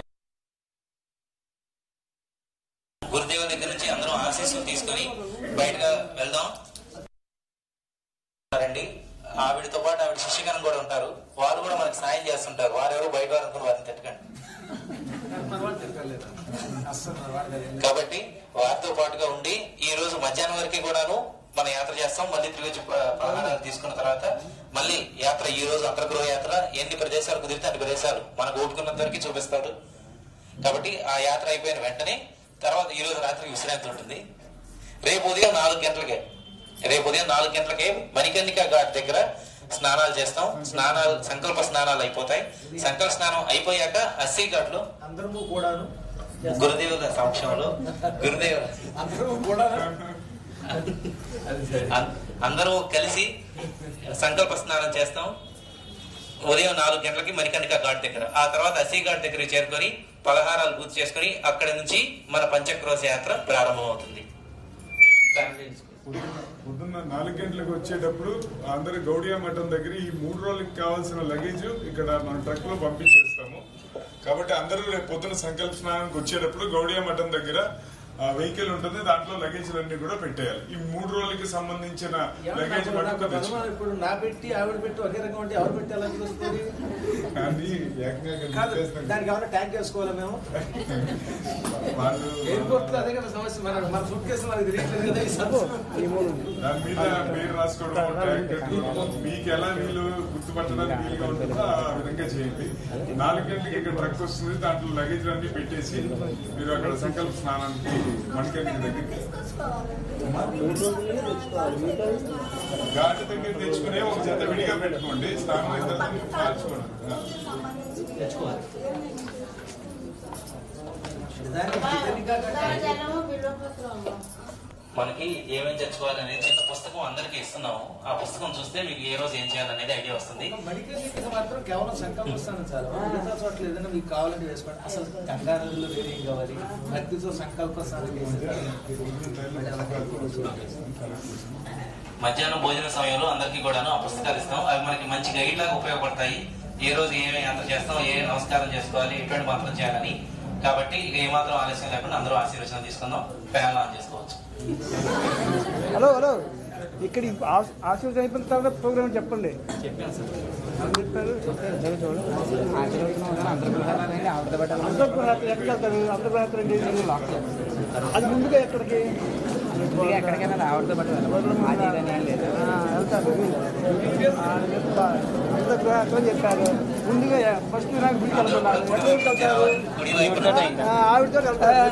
గురుదేవుల దగ్గర నుంచి అందరం ఆశీస్సులు తీసుకొని బయటగా వెళ్దాం రండి ఆవిడతో పాటు ఆవిడ శిష్యగణం కూడా ఉంటారు వారు కూడా మనకు సాయం చేస్తుంటారు వారు ఎవరు బయట వారు అనుకుని వారిని తిట్టకండి మనవాడు తిరగలేదు. అస్సలు మనవాడు కాదు. కాబట్టి వారితో పాటుగా ఉండి ఈ రోజు మధ్యాహ్నం వరకు కూడాను మన యాత్ర చేస్తాం మళ్ళీ తిరిగి వచ్చి ప్ర- ప్రహారాలు తీసుకున్న తర్వాత మళ్ళీ యాత్ర ఈ రోజు అంతర్గృహ యాత్ర ఎన్ని ప్రదేశాలు కుదిరితే అన్ని ప్రదేశాలు మనకు ఓపుకున్నంత వరకు చూపిస్తాడు కాబట్టి ఆ యాత్ర అయిపోయిన వెంటనే తర్వాత ఈ రోజు రాత్రి విశ్రాంతి ఉంటుంది రేపు ఉదయం నాలుగు గంటలకే రేపు ఉదయం నాలుగు గంటలకే మణికర్ణిక ఘాట్ దగ్గర స్నానాలు చేస్తాం స్నానాలు సంకల్ప స్నానాలు అయిపోతాయి సంకల్ప స్నానం అయిపోయాక అస్సీ ఘాట్లో అందరము కూడాను గురుదేవుల సమక్షంలో గురుదేవుల అందరము కూడాను అం- అందరూ కలిసి సంకల్ప స్నానం చేస్తాం ఉదయం నాలుగు గంటలకి మణికర్ణిక ఘాట్ దగ్గర ఆ తర్వాత అసీ ఘాట్ దగ్గరికి చేరుకొని పలహారాలు పూర్తి చేసుకొని అక్కడి నుంచి మన పంచక్రోశ యాత్ర ప్రారంభమవుతుంది పొద్దున్న పొద్దున్న నాలుగు గంటలకు వచ్చేటప్పుడు అందరు గౌడియా మఠం దగ్గర ఈ మూడు రోజులకి కావాల్సిన లగేజ్ ఇక్కడ మన ట్రక్ లో పంపించేస్తాము కాబట్టి అందరూ రేపు పొద్దున సంకల్ప స్నానానికి వచ్చేటప్పుడు గౌడియా మఠం దగ్గర వెహికల్ ఉంటుంది దాంట్లో లగేజ్ అన్ని కూడా పెట్టేయాలి ఈ మూడు రోజులకి సంబంధించిన లగేజ్ మటుకు తెచ్చు ఇప్పుడు నా పెట్టి ఆవిడ పెట్టి ఒకే రకం అంటే ఎవరు పెట్టి ఎలా కుదురుతుంది కానీ ఏకంగా కాదు చేస్తాం. దానికి ఏమైనా ట్యాంక్ వేసుకోవాలా మేము వాళ్ళు ఎయిర్పోర్ట్ లో అదే కదా సమస్య మన మన ఫుడ్ కేసు మనకు తెలియట్లేదు కదా ఈ సమస్య దాని మీద పేరు రాసుకోవడం ట్యాగ్ మీకు ఎలా వీలు గుర్తుపట్టడానికి వీలుగా ఉంటుందో ఆ విధంగా చేయండి నాలుగు గంటలకి ఇక్కడ ట్రక్ వస్తుంది దాంట్లో లగేజ్ అన్ని పెట్టేసి మీరు అక్కడ సంకల్ప స్నానానికి మణికర్ణికి దగ్గరికి ఘాటు దగ్గర తెచ్చుకునే ఒక జత విడిగా పెట్టుకోండి స్నానం అయిన తర్వాత మార్చుకోండి తెచ్చుకోవాలి మనకి ఏమేమి తెచ్చుకోవాలి అనేది చిన్న పుస్తకం అందరికి ఇస్తున్నాము ఆ పుస్తకం చూస్తే మీకు ఏ రోజు ఏం చేయాలనేది ఐడియా వస్తుంది మెడికల్ కిట్ మాత్రం కేవలం సంకల్పిస్తాను చాలు మిగతా చోట్ల ఏదైనా మీకు కావాలంటే వేసుకోండి అసలు గంగా నదిలో వేరే ఏం కావాలి భక్తితో సంకల్ప స్నానం మధ్యాహ్నం భోజన సమయంలో అందరికీ కూడాను ఆ పుస్తకాలు ఇస్తాం అవి మనకి మంచి గైడ్ లాగా ఉపయోగపడతాయి ఏ రోజు ఏమేమి యాంత్ర చేస్తాం ఏ నమస్కారం చేసుకోవాలి ఎటువంటి మంత్రం చేయాలని కాబట్టి ఇక ఏమాత్రం ఆలస్యం లేకుండా అందరూ ఆశీర్వచనం తీసుకుందాం ఫ్యాన్ ఆన్ చేసుకోవచ్చు హలో హలో ఇక్కడ ఆశీర్వాదం అయిపోయిన తర్వాత ప్రోగ్రామ్ చెప్పండి అంతర్గ్రహాత్ర ఎక్కడ వెళ్తారు అంతర్గ్రహాత్ర అంటే ఏంటి? అది ముందుగా ఎక్కడికి ఎక్కడికైనా ఆవిడతో పాటు వెళ్ళకూడదు అది ఇదని ఏం లేదు ఆ, వెళ్తారు ఆ, చెప్తా. అంతర్గ్రహాత్ర చెప్పారు ముందుగా ఫస్ట్ నాకు గుడికి వెళ్తున్నారు ఎక్కడికి వెళ్తారు గుడి వైపున ఆ, ఆవిడతో వెళ్తారు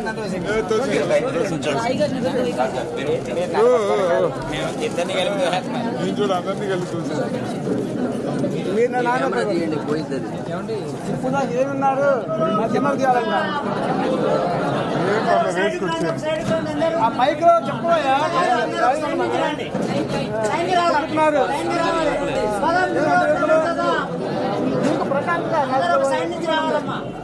మేము ఇద్దరిని కలిపి దోహేస్తున్నాం. నేను చూడు అందరినీ కలిసి చూసాను మీరు నా నాన్న ఏమండి ఇప్పుడు నాకు ఏమన్నారు నా సినిమాకి తీయాలంట ఏం మొన్న రేట్కి వచ్చాను ఆ మైక్ లో చెప్పబోయా చెప్తున్నారు ఏమంటారు ఇప్పుడు? మీకు ప్రశాంతంగా నాకు